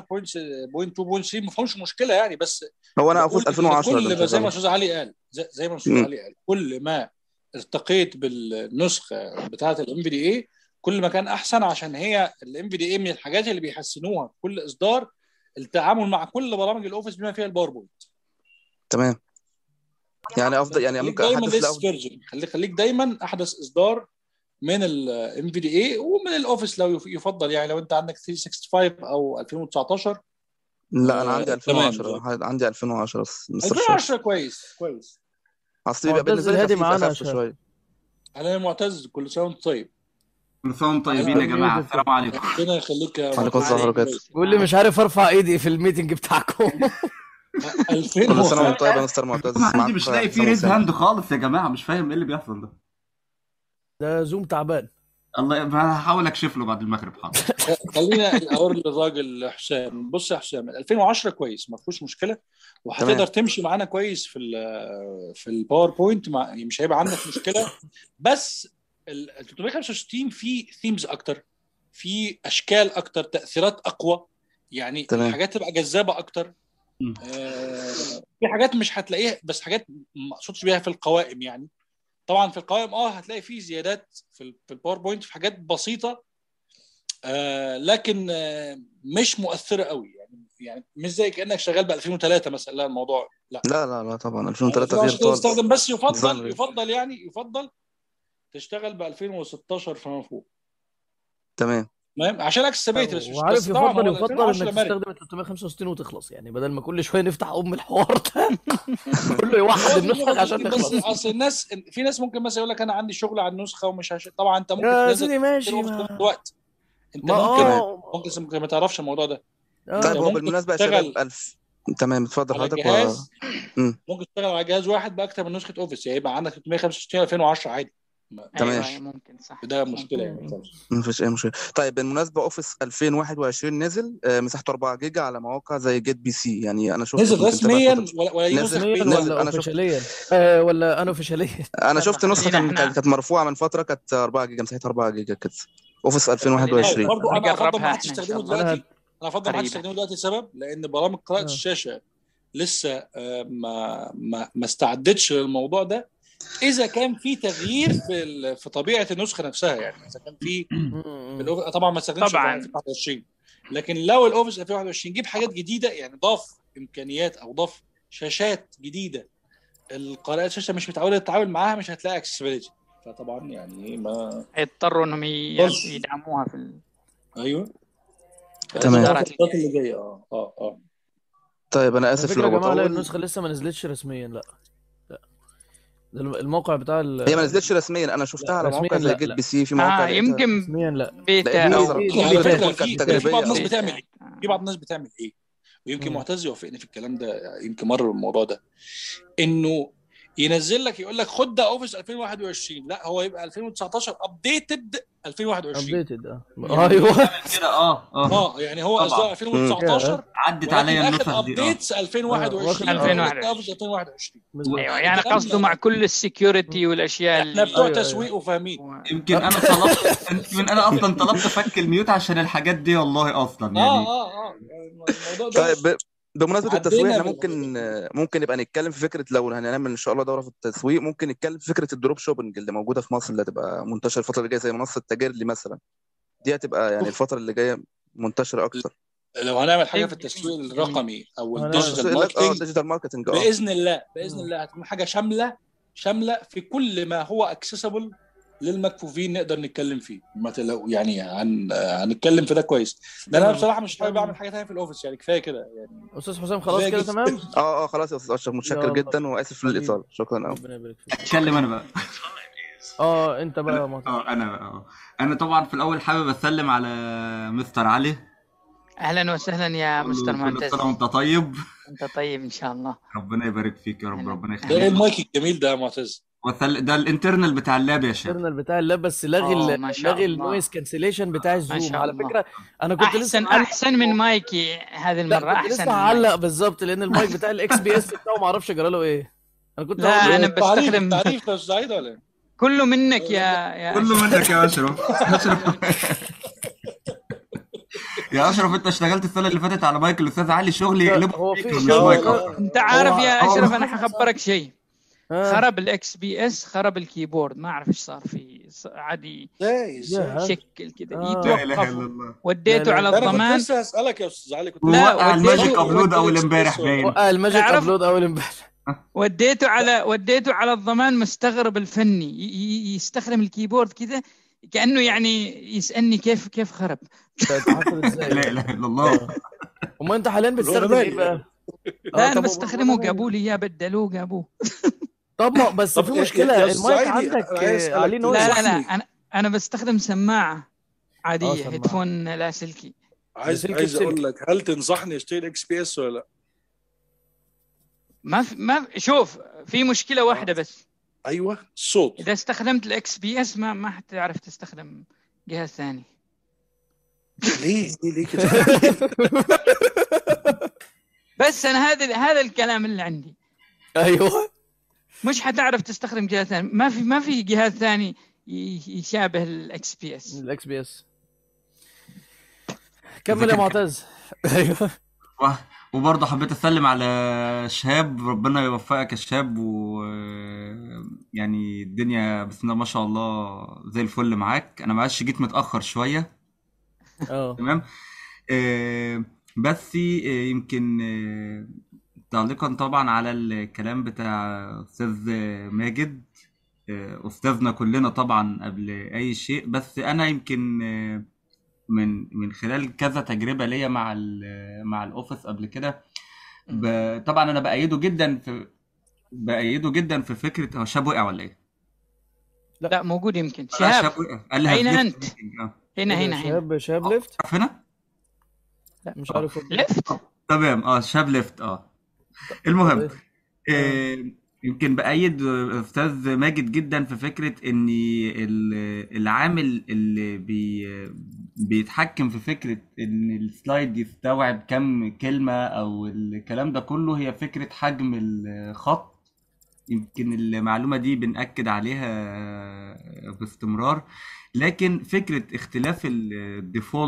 19.2.3 ما فيهمش مشكله يعني بس هو انا بقول اوفيس 2010 كل اللي ما زي ما مشغله استاذ علي قال زي, زي ما استاذ امم علي قال كل ما ارتقيت بالنسخه بتاعه الام في دي اي كل ما كان احسن عشان هي الام في دي اي من الحاجات اللي بيحسنوها في كل اصدار التعامل مع كل برامج الاوفيس بما فيها الباوربوينت تمام يعني افضل يعني خليك ممكن دايما احدث ليس لأفضل فيرجن خليك خليك دايما احدث اصدار من الام في دي اي ومن الاوفيس لو يف- يفضل يعني لو انت عندك 365 او 2019 لا انا آه عندي تمام 2010 عندي 2010 بس مستر شاش 2010 كويس كويس اصل بيبقى معتز بالنسبه لي الهادي خفيف معانا يا اخف شباب شويه انا معتز كل سنه وانت طيب كل سنة وانتم طيبين يا جماعة ميوتد السلام عليكم ربنا يخليك يا وعليكم السلام معتز ورحمه الله وبركاته بيقول لي مش عارف ارفع ايدي في الميتنج بتاعكم 2000 كل سنه و... وانت طيب يا مستر معتز أنا عندي معاك مش لاقي فيه حسام ريز وسام هاند خالص يا جماعة مش فاهم ايه اللي بيحصل ده ده زوم تعبان الله انا هحاول اكشف له بعد المغرب حاضر خلينا اقول للراجل حسام بص يا حسام 2010 كويس ما فيهوش مشكله وهتقدر تمام تمشي معانا كويس في ال في الباوربوينت مع مش هيبقى عندك مشكله بس ال 365 فيه ثيمز اكتر في اشكال اكتر تاثيرات اقوى يعني تمام الحاجات تبقى جذابه اكتر مم. آه، في حاجات مش هتلاقيها بس حاجات ما اقصدش بيها في القوائم يعني طبعا في القوائم اه هتلاقي فيه زيادات في ال- في الباوربوينت في حاجات بسيطه آه لكن آه مش مؤثره قوي يعني يعني مش زي كانك شغال ب 2003 مثلا لا الموضوع لا لا لا لا طبعا يعني 2003 غير 2010 تقدر خالص تستخدم بس ديزاين يفضل غير يفضل يعني يفضل تشتغل ب 2016 فما فوق تمام تمام عشان اكسسبيلتي بس مش وعارف بس طبعا يفضل هو يفضل 2010 انك مرن تستخدم ال 365 وتخلص يعني بدل ما كل شويه نفتح ام الحوار ده كله يوحد هو النسخ عشان 365 بس نخلص اصل الناس في ناس ممكن مثلا يقول لك انا عندي شغل على النسخه ومش هش... طبعا انت ممكن يا تنزل سيدي ماشي تنزل في نفس ما الوقت انت ما ممكن اه ممكن ممكن ما تعرفش الموضوع ده اه طيب انت هو ممكن بالمناسبه يا شباب تشتغل 1000 تمام اتفضل على حضرتك و... جهاز مم. ممكن تشتغل على جهاز واحد باكتر من نسخه اوفيس يعني يبقى عندك 365 2010 عادي ما ايوه تمام ايوه ممكن صح ده مشكله يعني ممكن خالص مفيش اي مشكله طيب بالمناسبه اوفيس 2021 نزل آه، مساحته 4 جيجا على مواقع زي جيت بي سي يعني انا شفت نزل كنت متابع رسميا فتره ولا ولا دي نسخ نزل رسميا بيتا نزل ولا انا شفت اوفيشاليا آه ولا انا اوفيشاليا انا يلا شفت نسخه خلينا كان- احنا كانت كانت مرفوعه من فتره كانت 4 جيجا مساحتها 4 جيجا كده اوفيس خلينا 2021 برضه انا افضل ما نجربها حدش احنا ان يستخدمه شاء الله انا دلوقتي انا افضل ما حدش قريبة. يستخدمه دلوقتي لسبب لان برامج قراءه آه. الشاشه لسه آه، ما ما ما استعدتش للموضوع ده اذا كان في تغيير في ال- في طبيعه النسخه نفسها يعني اذا كان في في الأوف- طبعا ما استخدمش طبعاً. 2021 لكن لو الاوفيس 2021 جيب حاجات جديده يعني ضاف امكانيات او ضاف شاشات جديده القراءه الشاشه مش متعوده تتعامل معاها مش هتلاقي اكسسبيليتي فطبعا يعني ما هيضطروا انهم ي- بص. يدعموها في ال... ايوه تمام. الإصدارات الفترات اللي جايه اه اه اه طيب انا على اسف فكره لو يا جماعه لا بطول النسخه لسه ما نزلتش رسميا لا لا ده الم- الموقع بتاع ال... هي ما نزلتش رسميا انا شفتها على رسميا مواقع زي لا جيت لا بي سي في مواقع اه لقيتها يمكن رسميا لا بيتا لقيت او أصلاً دي- على دي فكره بتاعت في كانت في بعض تجريبيه الناس أصلاً. بتعمل ايه؟ في بعض الناس بتعمل ايه؟ ويمكن مم. معتز يوافقني في الكلام ده يمكن مر بالموضوع ده انه ينزل لك يقول لك خد ده اوفيس 2021 لا هو يبقى 2019 ابديتد 2021 ابديتد اه يعني ايوه كده اه اه اه يعني هو طبعاً. اصدار 2019 عدت ولكن عليا اخد النسخ دي اه ابديتس 2021 واخد- يقول لك 2021. ده اوفيس 2021 بالظبط ايوه يعني الكلام قصده ده- مع كل السكيورتي والاشياء احنا بتوع أيوة، تسويق وفاهمين يمكن انا طلبت يمكن انا اصلا طلبت فك الميوت عشان الحاجات دي والله اصلا اه يعني اه اه الموضوع ده طيب ب- بمناسبة عدينا التسويق احنا بالموضوع ممكن ممكن نبقى نتكلم في فكرة لو هنعمل ان شاء الله دورة في التسويق ممكن نتكلم في فكرة الدروب شوبنج اللي موجودة في مصر اللي هتبقى منتشرة الفترة اللي جاية زي منصة تاجرلي مثلا دي هتبقى يعني الفترة اللي جاية منتشرة أكتر لو هنعمل حاجه طيب، في جميل، التسويق جميل. الرقمي او هنعمل- الديجيتال التسويق اه ماركتنج ديجيتال ماركتنج اه باذن الله باذن الله هتكون حاجه شامله شامله في كل ما هو اكسسبل للمكفوفين نقدر نتكلم فيه ما تقلقوا يعني هن... هنتكلم في ده كويس لان انا تمام. بصراحه مش حابب اعمل حاجه ثانيه في الاوفيس يعني كفايه كده يعني استاذ حسام خلاص كفايه كده جدا تمام اه اه خلاص يا استاذ اشرف متشكر يلا جدا واسف حبيبي. للاطاله شكرا قوي ربنا يبارك فيك اتكلم انا بقى اه انت بقى يا معتز اه انا بقى اه انا طبعا في الاول حابب اسلم على مستر علي اهلا وسهلا يا مستر كل معتز سنه وانت طيب انت طيب ان شاء الله ربنا يبارك فيك يا رب أهلا. ربنا ده ايه يخليك المايك الجميل ده يا معتز وسل... ده الانترنال بتاع اللاب يا شباب الانترنال بتاع اللاب بس لغي اه ال- ما شاء لغي الله النويز كانسليشن بتاع ما الزوم شاء على الله فكره انا كنت لسه احسن معلق احسن من مايكي هذه لا المره كنت لسه احسن من هعلق مايكي بالظبط لان المايك بتاع الاكس بي اس بتاعه ما اعرفش جرى له ايه انا كنت لا هقول له انا إيه؟ تعريف بستخدم تعريف يا سعيد ولا ايه؟ كله منك يا يا كله اشرف منك يا اشرف اشرف يا اشرف انت اشتغلت السنه اللي فاتت على مايك الاستاذ علي شغل لا يقلبه هو في سبيكر مش لا مايك والله اصلا انت عارف هو يا هو اشرف في انا حخبرك شيء ها خرب الاكس بي اس خرب الكيبورد ما اعرف ايش صار فيه ص- عادي ازاي ازاي يا شكل كذا اه لا اله يتوقف الا الله لا وديته لا على ده انا كنت الضمان لسه هسالك يا استاذ علي كنت لا ووقع الماجيك وديته ابلود ودي اول اكسبريس امبارح ولا باين وقع الماجيك تعرف ابلود اول امبارح وديته على وديته على الضمان مستغرب الفني ي- ي- يستخدم الكيبورد كذا كانه يعني يسالني كيف كيف خرب ده حصل ازاي لا ده اله الا الله اه امال انت حاليا بتستخدم ايه الغنماني بقى اه لا انا طب بستخدمه وانا جابوا لي اياه بدلوه جابوه طب ما بس طب في يا, يا مشكله يا استاذ المايك عيدي عندك انا عايز آه، عليه اسالك نويز لا لا لا تنصحني انا انا بستخدم سماعه اه عاديه سماعه هيدفون لاسلكي عايز بسلك عايز اقول بسلك لك هل تنصحني اشتري الاكس بي اس ولا لا؟ ما في ما في شوف في مشكله اه واحده بس ايوه الصوت اذا استخدمت الاكس بي اس ما ما حتعرف تستخدم جهاز ثاني ليه ليه ليه كده؟ بس انا هذا هذا الكلام اللي عندي ايوه مش حتعرف تستخدم جهاز ثاني ما في ما في جهاز ثاني ي- يشابه الاكس بي اس الاكس بي اس كمل اذا يا كان معتز ايوه و- وبرضه حبيت اسلم على شهاب ربنا يوفقك يا شهاب و يعني الدنيا بسم الله ما شاء الله زي الفل معاك انا معلش جيت متاخر شويه اه تمام آه، بس آه، يمكن آه، تعليقا طبعا على الكلام بتاع استاذ ماجد آه، استاذنا كلنا طبعا قبل اي شيء بس انا يمكن آه، من من خلال كذا تجربه ليا مع ال- مع الاوفيس قبل كده ب- طبعا انا بايده جدا في بايده جدا في فكره هو شاب وقع ولا ايه؟ لا موجود يمكن لا شهاب شاب وقع قال لي اين هفليفت انت ميتنج اه هنا ايه ده هنا هنا شهاب شهاب ليفت عارف هنا؟ لا مش اه عارف والله ليفت تمام اه شاب ليفت اه طب المهم ايه اه آه، يمكن بأيد أستاذ ماجد جدا في فكرة إن ال- العامل اللي بي بيتحكم في فكرة إن السلايد يستوعب كم كلمة أو الكلام ده كله هي فكرة حجم الخط يمكن المعلومة دي بنأكد عليها باستمرار لكن فكرة اختلاف الديفولت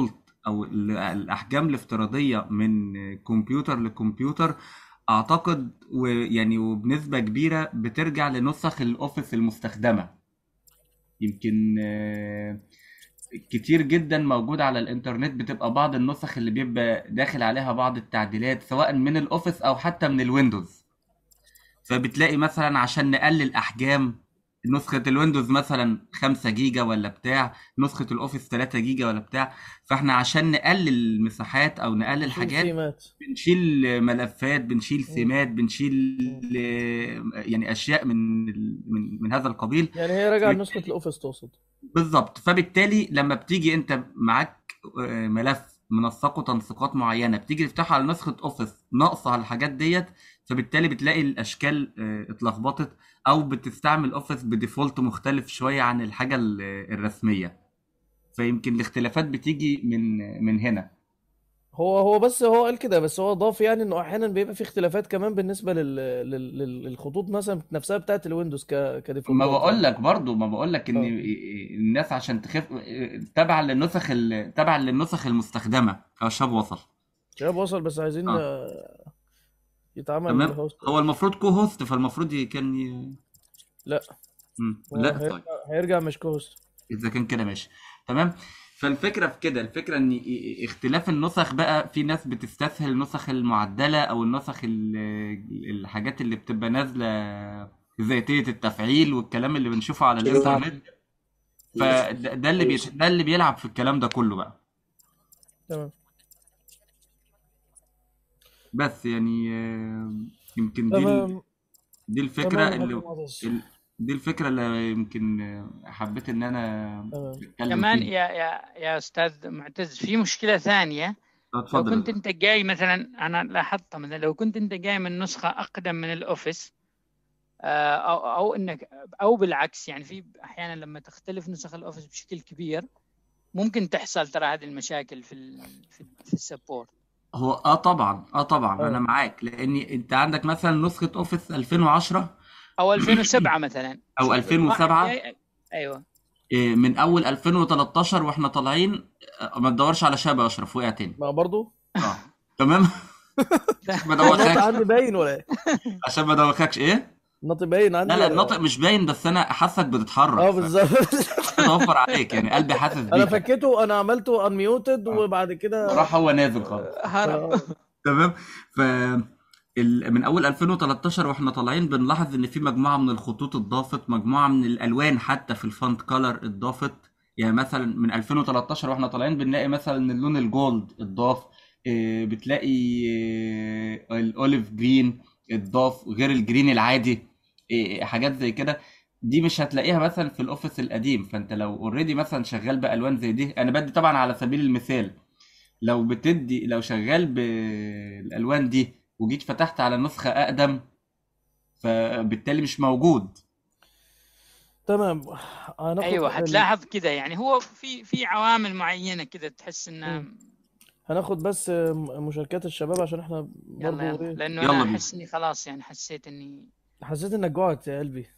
او ال- الاحجام الافتراضيه من كمبيوتر لكمبيوتر اعتقد ويعني وبنسبه كبيره بترجع لنسخ الاوفيس المستخدمه يمكن آه، كتير جدا موجود على الانترنت بتبقى بعض النسخ اللي بيبقى داخل عليها بعض التعديلات سواء من الاوفيس او حتى من الويندوز فبتلاقي مثلا عشان نقلل احجام نسخة الويندوز مثلا 5 جيجا ولا بتاع نسخة الاوفيس 3 جيجا ولا بتاع فاحنا عشان نقلل المساحات او نقلل شيل حاجات سيمات بنشيل ملفات بنشيل سمات بنشيل آه، يعني اشياء من ال- من من هذا القبيل يعني هي راجعه لنسخه الاوفيس تقصد بالظبط فبالتالي لما بتيجي انت معاك آه، ملف منسقه تنسيقات معينه بتيجي تفتحه على نسخه اوفيس ناقصه على الحاجات ديت فبالتالي بتلاقي الاشكال آه، اتلخبطت او بتستعمل اوفيس بديفولت مختلف شويه عن الحاجه ال- الرسميه فيمكن الاختلافات بتيجي من من هنا هو هو بس هو قال كده بس هو ضاف يعني انه احيانا بيبقى في اختلافات كمان بالنسبه لل... لل... لل- للخطوط مثلا نفسها بتاعت الويندوز ك... ما كديفولتات بقول يعني لك برضو ما بقول لك ان الناس عشان تخف تبع للنسخ ال- تبع للنسخ المستخدمه اه شاب وصل شباب وصل بس عايزين اه آه، يتعمل تمام هوست هو المفروض كو هوست فالمفروض ي- كان ي... لا مم. هو لا هيرجع طيب هيرجع مش كوست اذا كان كده ماشي تمام فالفكره في كده الفكره ان ي- اختلاف النسخ بقى في ناس بتستسهل النسخ المعدله او النسخ ال- الحاجات اللي بتبقى نازله ذاتيه التفعيل والكلام اللي بنشوفه على الانترنت فده ده اللي بيت... ده اللي بيلعب في الكلام ده كله بقى تمام بس يعني آه، يمكن دي ال... تمام دي الفكره تمام يا اللي حاج معتز ال... دي الفكره اللي يمكن آه، حبيت ان انا تمام اتكلم كمان فيها يا يا يا استاذ معتز في مشكله ثانيه آه، لو اتفضل كنت انت جاي مثلا انا لاحظتها مثلا لو كنت انت جاي من نسخه اقدم من الاوفيس آه، او او انك او بالعكس يعني في احيانا لما تختلف نسخ الاوفيس بشكل كبير ممكن تحصل ترى هذه المشاكل في ال في, في السبورت هو اه طبعا اه طبعا انا اه معاك لاني انت عندك مثلا نسخه اوفيس 2010 او 2007 مثلا او شوف واحد 2007 جاي ايوه إيه، من اول 2013 واحنا طالعين آه، ما تدورش على شاب يا اشرف وقع تاني ما برضو اه تمام عشان ما هو النطق ادوخكش عندي باين ولا ايه عشان ما ادوخكش ايه النطق باين لا عندي لا ولا النطق مش باين بس انا حاسك بتتحرك اه ف بالظبط اتوفر عليك يعني قلبي حاسس انا بيك فكيته انا عملته انميوتد وبعد كده راح هو نازل خالص هرب تمام ف ال- من اول 2013 واحنا طالعين بنلاحظ ان في مجموعه من الخطوط اتضافت مجموعه من الالوان حتى في الفونت كولر اتضافت يعني مثلا من 2013 واحنا طالعين بنلاقي مثلا ان اللون الجولد اتضاف إيه، بتلاقي إيه، الاوليف جرين اتضاف غير الجرين العادي إيه، حاجات زي كده دي مش هتلاقيها مثلا في الاوفيس القديم فانت لو اوريدي مثلا شغال بالوان زي دي انا بدي طبعا على سبيل المثال لو بتدي لو شغال بالالوان دي وجيت فتحت على نسخه اقدم فبالتالي مش موجود تمام هناخد ايوه ال... حتلاحظ كده يعني هو في في عوامل معينه كده تحس انها مم. هناخد بس م- مشاركات الشباب عشان احنا يلا برضو يلا ايه لانه يلا انا بينا احس اني خلاص يعني حسيت اني حسيت انك جوعت يا قلبي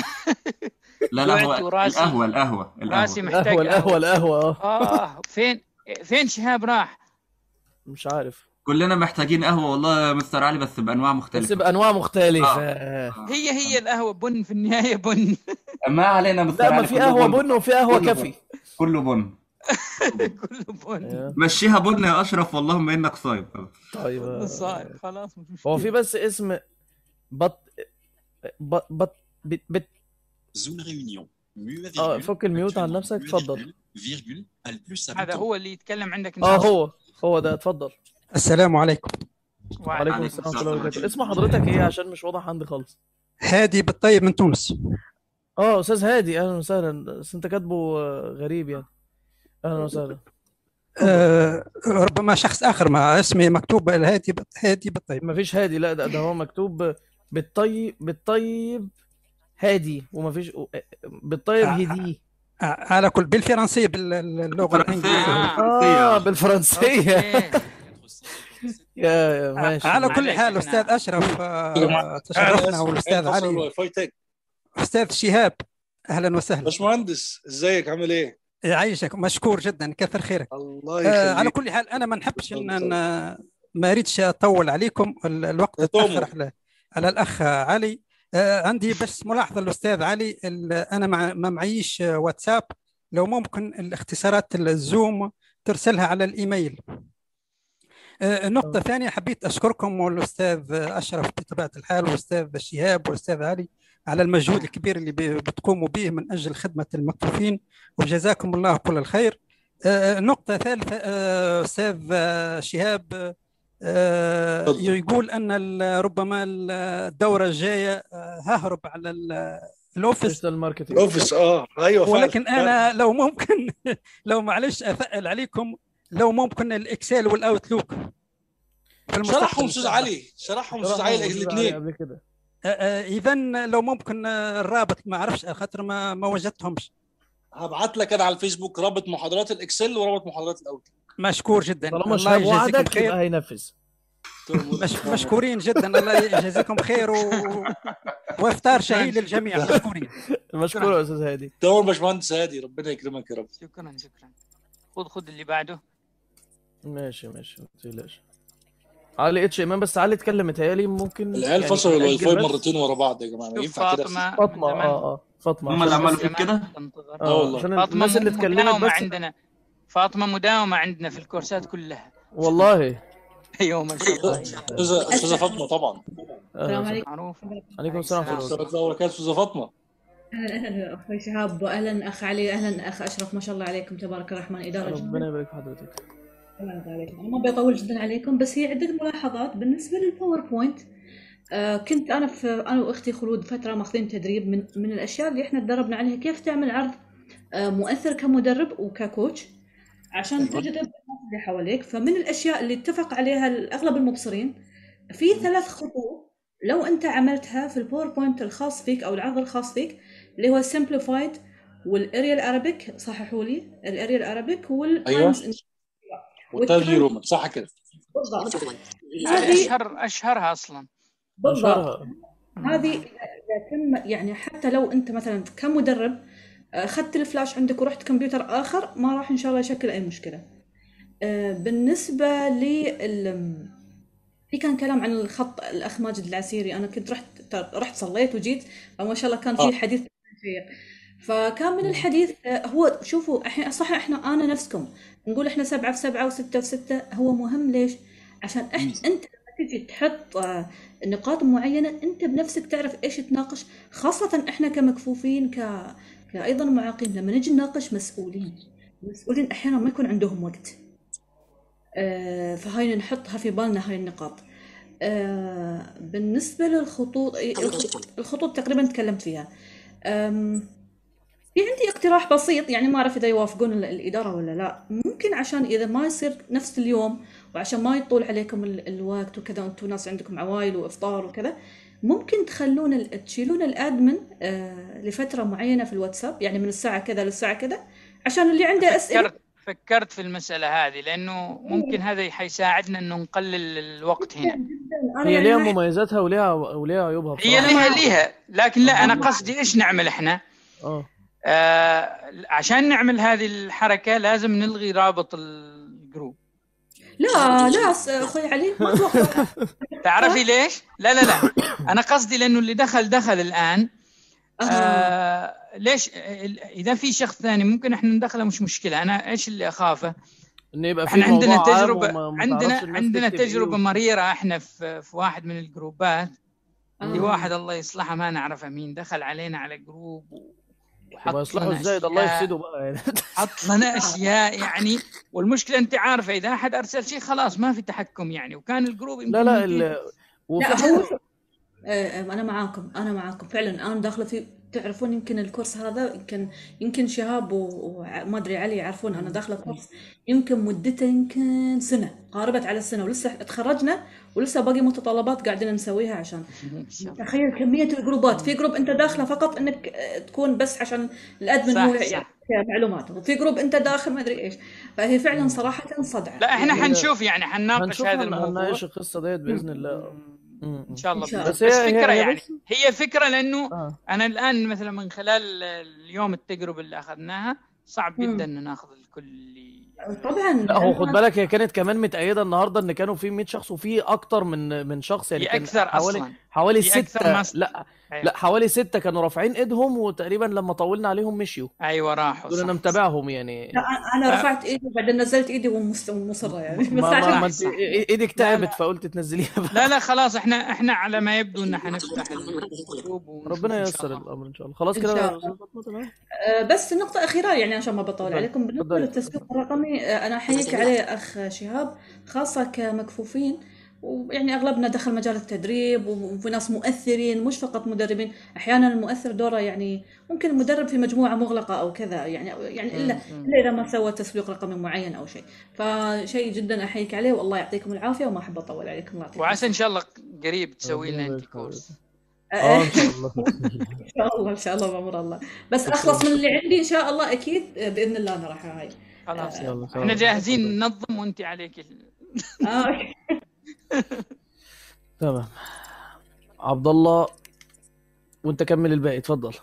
لا لا جوعت هو وراسي القهوه القهوه راسي القهوه محتاج القهوة القهوة قهوه القهوة اه اه فين فين شهاب راح مش عارف كلنا محتاجين قهوه والله يا مستر علي بس بانواع بس مختلفه بأنواع مختلفة اه هي هي القهوه بن في النهايه بن ما علينا مستر لا ما علي في كله قهوة بن بن وفي قهوة كله كافي بن كله بن كله بن ايوه مشيها بن يا اشرف اللهم انك صايم طيب آه، صاير خلاص مش هو في مشكله بس اسم بط بط بط بت بت Zone réunion. Mu اه virgule. فك الميوت عن Actuellement, نفسك mu اتفضل virgule. Virgule. A le plus هذا habitant. هو اللي يتكلم عندك اه ناس هو هو ده اتفضل السلام عليكم وعليكم وعليكم السلام ورحمة السلام الله وبركاته اسم حضرتك ايه عشان مش واضح عندي خالص هادي بالطيب من تونس اه استاذ هادي اهلا وسهلا بس انت كاتبه آه، غريب يعني اهلا وسهلا اتفضل آه ربما شخص آخر مع اسمي مكتوب الهادي بط- هادي بالطيب مفيش هادي لا ده, ده هو مكتوب بالطيب بالطيب هادي ومفيش بالطيب آه هدي آه على كل بالفرنسية باللغة الإنجليزية فرنسيه اه فرنسيه بالفرنسية اوكي يا يا آه ماشي على كل معلش حال أستاذ احنا أشرف يا آه جماعه انا تشرفنا اسف والأستاذ انفصل علي الواي فاي تاني أستاذ شهاب أهلا وسهلا باشمهندس ازيك عامل ايه؟ يعيشك مشكور جدا كثر خيرك الله آه على يخليك كل حال انا ما نحبش ان اتفضل. أنا ما اريدش اطول عليكم ال- الوقت يا تاخر تومر. على على الاخ علي آه عندي بس ملاحظه الاستاذ علي ال- انا مع ما معيش آه، واتساب لو ممكن الاختصارات الزوم ترسلها على الايميل آه، النقطة الثانية حبيت أشكركم والأستاذ أشرف بطبيعة الحال والأستاذ شهاب والأستاذ علي على المجهود الكبير اللي بي- بتقوموا به من أجل خدمة المكفوفين وجزاكم الله كل الخير آه، نقطة ثالثة آه، أستاذ آه، شهاب آه، يقول أن ال- ربما ال- الدورة الجاية آه، ههرب على ال- الأوفيس ديجيتال ماركتنج اوفيس اه ايوه فعلا ولكن انا لو ممكن لو معلش اثقل عليكم لو ممكن الاكسل والاوتلوك في المستقبل شرحهم إن استاذ شاء الله. علي شرحهم استاذ شرحهم علي أستاذ علي الاثنين قبل كده اذا لو ممكن آه، الرابط ما اعرفش خاطر ما ما وجدتهمش هبعت لك انا على الفيسبوك رابط محاضرات الاكسل ورابط محاضرات الاوت مشكور جدا طالما الله شهاب يجازيكم وعدك خير يبقى هينفذ مش مشكورين جدا الله يجازيكم خير و... وافطار شهي للجميع مشكورين مشكور يا استاذ هادي تمام باشمهندس هادي ربنا يكرمك يا رب شكرا شكرا خذ خذ اللي بعده ماشي ماشي ما تقلقش علي اتش امام بس علي اتكلم متهيألي ممكن العيال يعني فصلوا الواي نأجل فاي بس. مرتين ورا بعض يا جماعه ما شوف ينفع كده فاطمه فاطمه من زمان. اه اه فاطمه هم عشان اللي عملوا بس فيك كده تنتظر اه اه والله عشان فاطمه الناس اللي م- اتكلمت مداومه بس عندنا فاطمه مداومه عندنا في الكورسات كلها والله ايوه ما شاء الله استاذه استاذه فاطمه طبعا السلام عليكم معروف عليكم السلام ورحمه الله ورحمه الله وبركاته استاذه فاطمه اهلا اهلا اخوي شهاب واهلا اخ علي اهلا اخ اشرف ما شاء الله عليكم تبارك الرحمن اداره ربنا جدا يبارك في حضرتك الله يرضى عليكم انا ما بيطول جدا عليكم بس هي عده ملاحظات بالنسبه للباوربوينت آه كنت انا في انا واختي خلود فتره ماخذين تدريب من من الاشياء اللي احنا تدربنا عليها كيف تعمل عرض آه مؤثر كمدرب وككوتش عشان تجذب الناس اللي حواليك فمن الاشياء اللي اتفق عليها اغلب المبصرين في ثلاث خطوط لو انت عملتها في الباوربوينت الخاص فيك او العرض الخاص فيك اللي هو السمبليفايد والاريال ارابيك صححوا لي الاريال ارابيك والتايمز والتايم رومان صح كده بالضبط هذه هذه اشهر اشهرها اصلا بالضبط اشهرها هذه إذا تم يعني حتى لو انت مثلا كمدرب آه، اخذت الفلاش عندك ورحت كمبيوتر اخر ما راح ان شاء الله يشكل اي مشكله آه، بالنسبه لل في كان كلام عن الخط الاخ ماجد العسيري انا كنت رحت رحت صليت وجيت فما شاء الله كان آه. في حديث شيق فكان من الحديث آه، هو شوفوا احنا صح احنا انا نفسكم نقول احنا سبعة في سبعة وستة في ستة هو مهم ليش؟ عشان إح انت لما تجي تحط آه، نقاط معينة انت بنفسك تعرف ايش تناقش خاصة احنا كمكفوفين ك... كأيضا معاقين لما نجي نناقش مسؤولين المسؤولين احيانا ما يكون عندهم وقت آه، فهاي نحطها في بالنا هاي النقاط آه، بالنسبة للخطوط الخطوط تقريبا تكلمت فيها أم، في عندي اقتراح بسيط يعني ما اعرف اذا يوافقون ال- الاداره ولا لا ممكن عشان اذا ما يصير نفس اليوم وعشان ما يطول عليكم ال- الوقت وكذا وانتم ناس عندكم عوائل وافطار وكذا ممكن تخلون ال- تشيلون الادمن آه لفتره معينه في الواتساب يعني من الساعه كذا للساعه كذا عشان اللي عنده اسئله فكرت فكرت في المسألة هذه لأنه ممكن هذا حيساعدنا إنه نقلل الوقت هنا أنا هي يعني ليها ما- مميزاتها وليها وليها عيوبها هي بصراحه لها ليها لكن لا أنا قصدي إيش نعمل إحنا اه آه عشان نعمل هذه الحركة لازم نلغي رابط الجروب لا لا س- اخوي علي ما اتوقع تعرفي ليش؟ لا لا لا أنا قصدي لأنه اللي دخل دخل الآن آه ليش ال- إذا في شخص ثاني ممكن إحنا ندخله مش مشكلة أنا إيش اللي أخافه؟ ان يبقى في احنا عندنا موضوع عام تجربة وما- ما عندنا تعرفش الناس عندنا تكتب إيه تجربة و- مريرة احنا في في واحد من الجروبات في آه. واحد الله يصلحه ما نعرفه مين دخل علينا على جروب و- طب وحط يصلحوا لنا ازاي ده الله اشياء يفسده بقى يعني حط لنا اشياء يعني والمشكلة انت عارفة اذا احد ارسل شيء خلاص ما في تحكم يعني وكان الجروب لا يمكن لا 200 ال... وفي لا حاجه هو شوف، آه، آه، انا معاكم انا معاكم فعلا انا داخله في تعرفون يمكن الكورس هذا يمكن يمكن شهاب و- وما ادري علي يعرفون انا داخله كورس يمكن مدته يمكن سنه قاربت على السنه ولسه تخرجنا ولسه باقي متطلبات قاعدين نسويها عشان تخيل كميه الجروبات في جروب انت داخله فقط انك آه، تكون بس عشان الادمن صح، هو صح. يعني معلومات وفي جروب انت داخل ما ادري ايش فهي فعلا صراحه صدعه لا احنا يعني حنشوف يعني حنناقش هنشوف هذا هن- الموضوع هنناقش القصه ديت باذن الله م- ان شاء الله إن شاء بإذن بس الله. هي بس هي فكرة هي يعني بس هي فكرة لانه اه انا الان مثلا من خلال اليوم التجربة اللي اخذناها صعب مم. جدا ان ناخذ الكل طبعا لا هو خد بالك هي كانت كمان متأيدة النهارده ان كانوا في 100 شخص وفي اكتر من من شخص يعني في كان أكثر حوالي أصلاً. حوالي في أكثر ستة ناس- لا أيوة. لا حوالي ستة كانوا رافعين ايدهم وتقريبا لما طولنا عليهم مشيوا ايوه راحوا دول صح انا متابعهم يعني لا انا رفعت ايدي وبعدين نزلت ايدي ومس- ومصره يعني بس ما ما, ما عشان انت ايدك تعبت فقلت تنزليها لا لا خلاص احنا احنا على ما يبدو ان حنفتح اليوتيوب ونشوف ربنا إن شاء ييسر الله. الامر ان شاء الله خلاص إن كده شاء الله. تمام آه، بس نقطة أخيرة يعني عشان ما بطول تفضل. عليكم بالنسبة تفضلي. للتسويق الرقمي آه، أنا أحييك عليه أخ شهاب خاصة كمكفوفين ويعني أغلبنا دخل مجال التدريب وفي ناس مؤثرين مش فقط مدربين أحيانا المؤثر دوره يعني ممكن المدرب في مجموعة مغلقة أو كذا يعني يعني إلا مم. إلا إذا ما سوى تسويق رقمي معين أو شيء فشيء جدا أحييك عليه والله يعطيكم العافية وما أحب أطول عليكم الله يعطيكم وعسى ان شاء الله قريب تسوي لنا انت كورس اه ان شاء الله ان شاء الله ان شاء الله بامر الله بس اخلص من اللي عندي ان شاء الله اكيد باذن الله انا راح هاي خلاص يلا احنا جاهزين ننظم وانت عليك ال- آه. تمام عبد الله وانت كمل الباقي اتفضل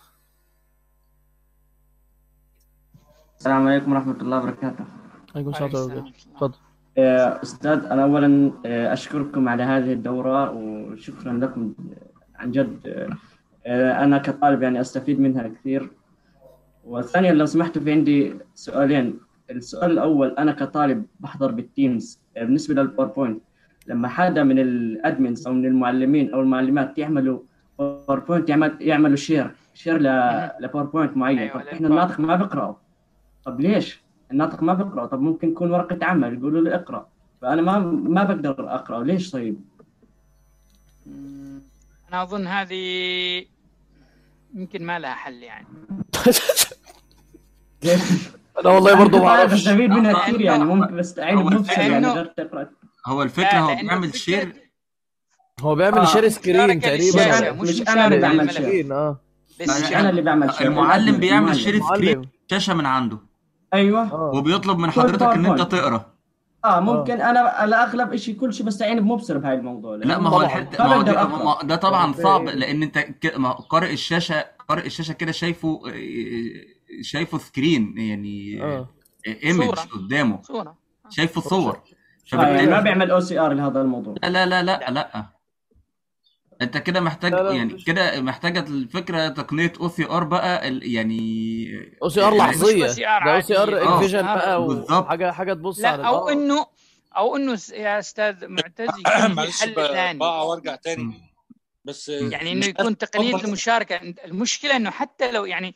السلام عليكم ورحمة الله وبركاته عليكم السلام ورحمة الله وبركاته اتفضل آه، أستاذ أنا أولا آه، أشكركم على هذه الدورة وشكرا لكم عن جد آه، آه، أنا كطالب يعني أستفيد منها كثير وثانيا لو سمحتوا في عندي سؤالين السؤال الأول أنا كطالب بحضر بالتيمز آه، بالنسبة للباوربوينت لما حدا من الأدمنز أو من المعلمين أو المعلمات يعملوا باوربوينت يعمل يعملوا شير شير لباوربوينت معين أيوة، طب إحنا الناطق ما بقرأه طب ليش؟ الناطق ما بقرأ طب ممكن يكون ورقة عمل يقولوا لي اقرأ فأنا ما ما بقدر أقرأ ليش طيب؟ انا اظن هذه يمكن ما لها حل يعني انا والله برضه ما اعرفش بستفيد منها كثير يعني ممكن بستعين هو بمبسر يعني لأنه- غير تقرأ هو الفكره هو بيعمل شير هو بيعمل آه. شير سكرين مشاركة تقريبا للشاشة، مش مش أنا اللي مشاركة بعمل للملف. شير سكرين اه مش للشاشة. أنا اللي بعمل شير المعلم بيعمل المعلم. شير سكرين معلم شاشه من عنده أيوه وبيطلب من كل حضرتك ان انت باوربوينت. تقرا اه ممكن انا الاغلب شيء كل شيء بستعين بمبصر بهاي الموضوع لا ما هو طبعاً. الحته ما هو بقدر ده, أقرأ. ما- ده طبعا طب صعب إيه؟ لان انت ك- ما هو قارئ الشاشه قارئ الشاشه كده شايفه شايفه سكرين يعني اه ايمج صورة. قدامه صورة شايفه صور آه يعني ما فبالتالي بيعمل او سي ار لهذا الموضوع لا لا لا لا لا انت كده محتاج لا لا يعني مش- كده محتاجه الفكره تقنيه او سي ار بقى ال- يعني او سي ار يعني- لحظيه OCR ده او سي ار عادية. آه. انفيجن بقى بالظبط. وحاجه حاجه تبص لا على او آه. انه او انه س- يا استاذ معتز يكون في معلش حل ب- ثاني بقع وارجع تاني بس يعني انه مش يكون لازم تقنيه تفضل- المشاركه المشكله انه حتى لو يعني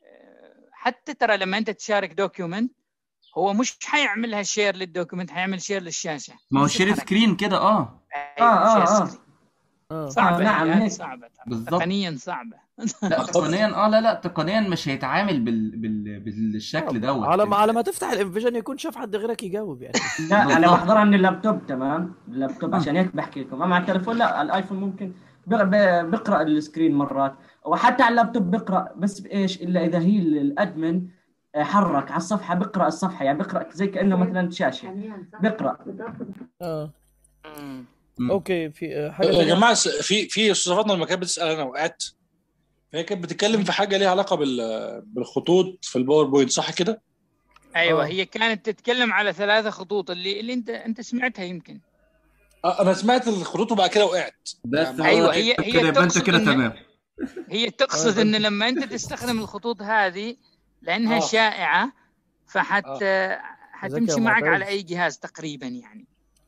حتى ترى لما انت تشارك دوكيومنت هو مش حيعملها شير للدوكيومنت حيعمل شير للشاشه ما هو نفس شير الحركة. سكرين كده اه أيوة، آه، شير آه، آه. سكرين. اه صعبه آه، نعم، يعني هيك. صعبه ترى. بالظبط. تقنيا صعبه لا تقنيا اه لا لا تقنيا مش هيتعامل بال... بال... بالشكل دوت على ما على ما تفتح الانفيجن يكون شاف حد غيرك يجاوب يعني لا انا بالضبط. بحضرها من اللابتوب تمام اللابتوب عشان هيك بحكي لكم اما على التليفون لا الايفون ممكن بق- ب- بقرا السكرين مرات وحتى على اللابتوب بقرا بس بايش الا اذا هي الادمن حرك على الصفحه بقرا الصفحه يعني بقرا زي كانه مثلا شاشه بقرا اه مم. مم. اوكي في آه، حاجه يا تانية جماعه س- في في استاذه فاطمه لما كانت بتسال انا وقعت هي كانت بتتكلم في حاجه ليها علاقه بال- بالخطوط في الباوربوينت صح كده؟ ايوه آه. هي كانت تتكلم على ثلاثه خطوط اللي اللي انت انت سمعتها يمكن آه، انا سمعت الخطوط وبعد كده وقعت بس يعني هو أيوة، هي- هي كده يبقى انت تقصد كده إن- تمام هي تقصد ان لما انت تستخدم الخطوط هذه لانها آه. شائعه فحت حتمشي يا معك معتز. على اي جهاز تقريبا يعني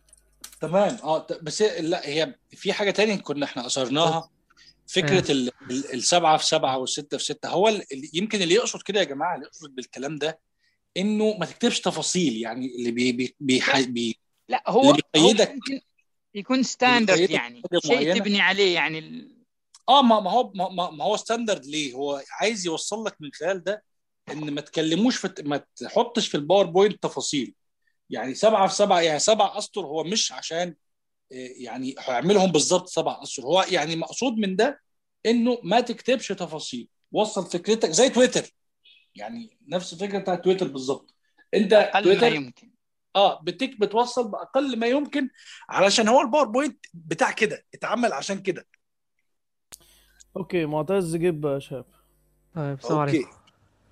تمام اه ت- بس هي- لا هي في حاجه تانية كنا احنا اثرناها فكره ال- ال- السبعه في سبعه والسته في سته هو ال- يمكن اللي يقصد كده يا جماعه اللي يقصد بالكلام ده انه ما تكتبش تفاصيل يعني اللي بي بي بي بي لا هو اللي هو بيقيدك ممكن يكون ستاندرد بيقيدك يعني بحاجة شيء معينة. تبني عليه يعني ال- اه ما ما هو ما, ما ما هو ستاندرد ليه هو عايز يوصل لك من خلال ده ان ما تكلموش في ما تحطش في الباوربوينت تفاصيل يعني سبعه في سبعه يعني سبع اسطر هو مش عشان آه، يعني هيعملهم بالظبط سبع اسطر هو يعني مقصود من ده انه ما تكتبش تفاصيل وصل فكرتك زي تويتر يعني نفس الفكره بتاعت تويتر بالظبط انت اقل ما تويتر يمكن اه بتك بتوصل باقل ما يمكن علشان هو الباوربوينت بتاع كده اتعمل عشان كده اوكي معتز جيب يا شباب طيب السلام اوكي عليكم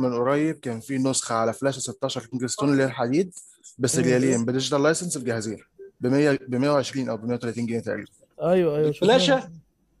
من قريب كان في نسخه على فلاشه 16 كينجستون اللي هي الحديد بس مم. ريالين بديجيتال لايسنس بجهازين ب 100 ب 120 او ب 130 جنيه تقريبا ايوه ايوه فلاشه شفناها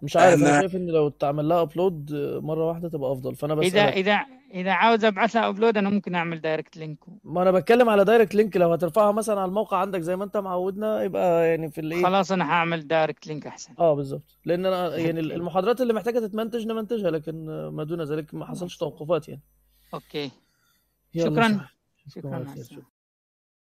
مش عارف انا انا شايف ان لو تعمل لها ابلود مره واحده تبقى افضل فانا اذا بسالك اذا اذا عاوز ابعث لها ابلود انا ممكن اعمل دايركت لينك ما انا بتكلم على دايركت لينك لو هترفعها مثلا على الموقع عندك زي ما انت معودنا يبقى يعني في الايه خلاص انا هعمل دايركت لينك احسن اه بالظبط لان انا يعني المحاضرات اللي محتاجه تتمنتج نمنتجها لكن ما دون ذلك ما حصلش توقفات يعني اوكي يلا شكرا صح شكرا مع شكرا السلامة.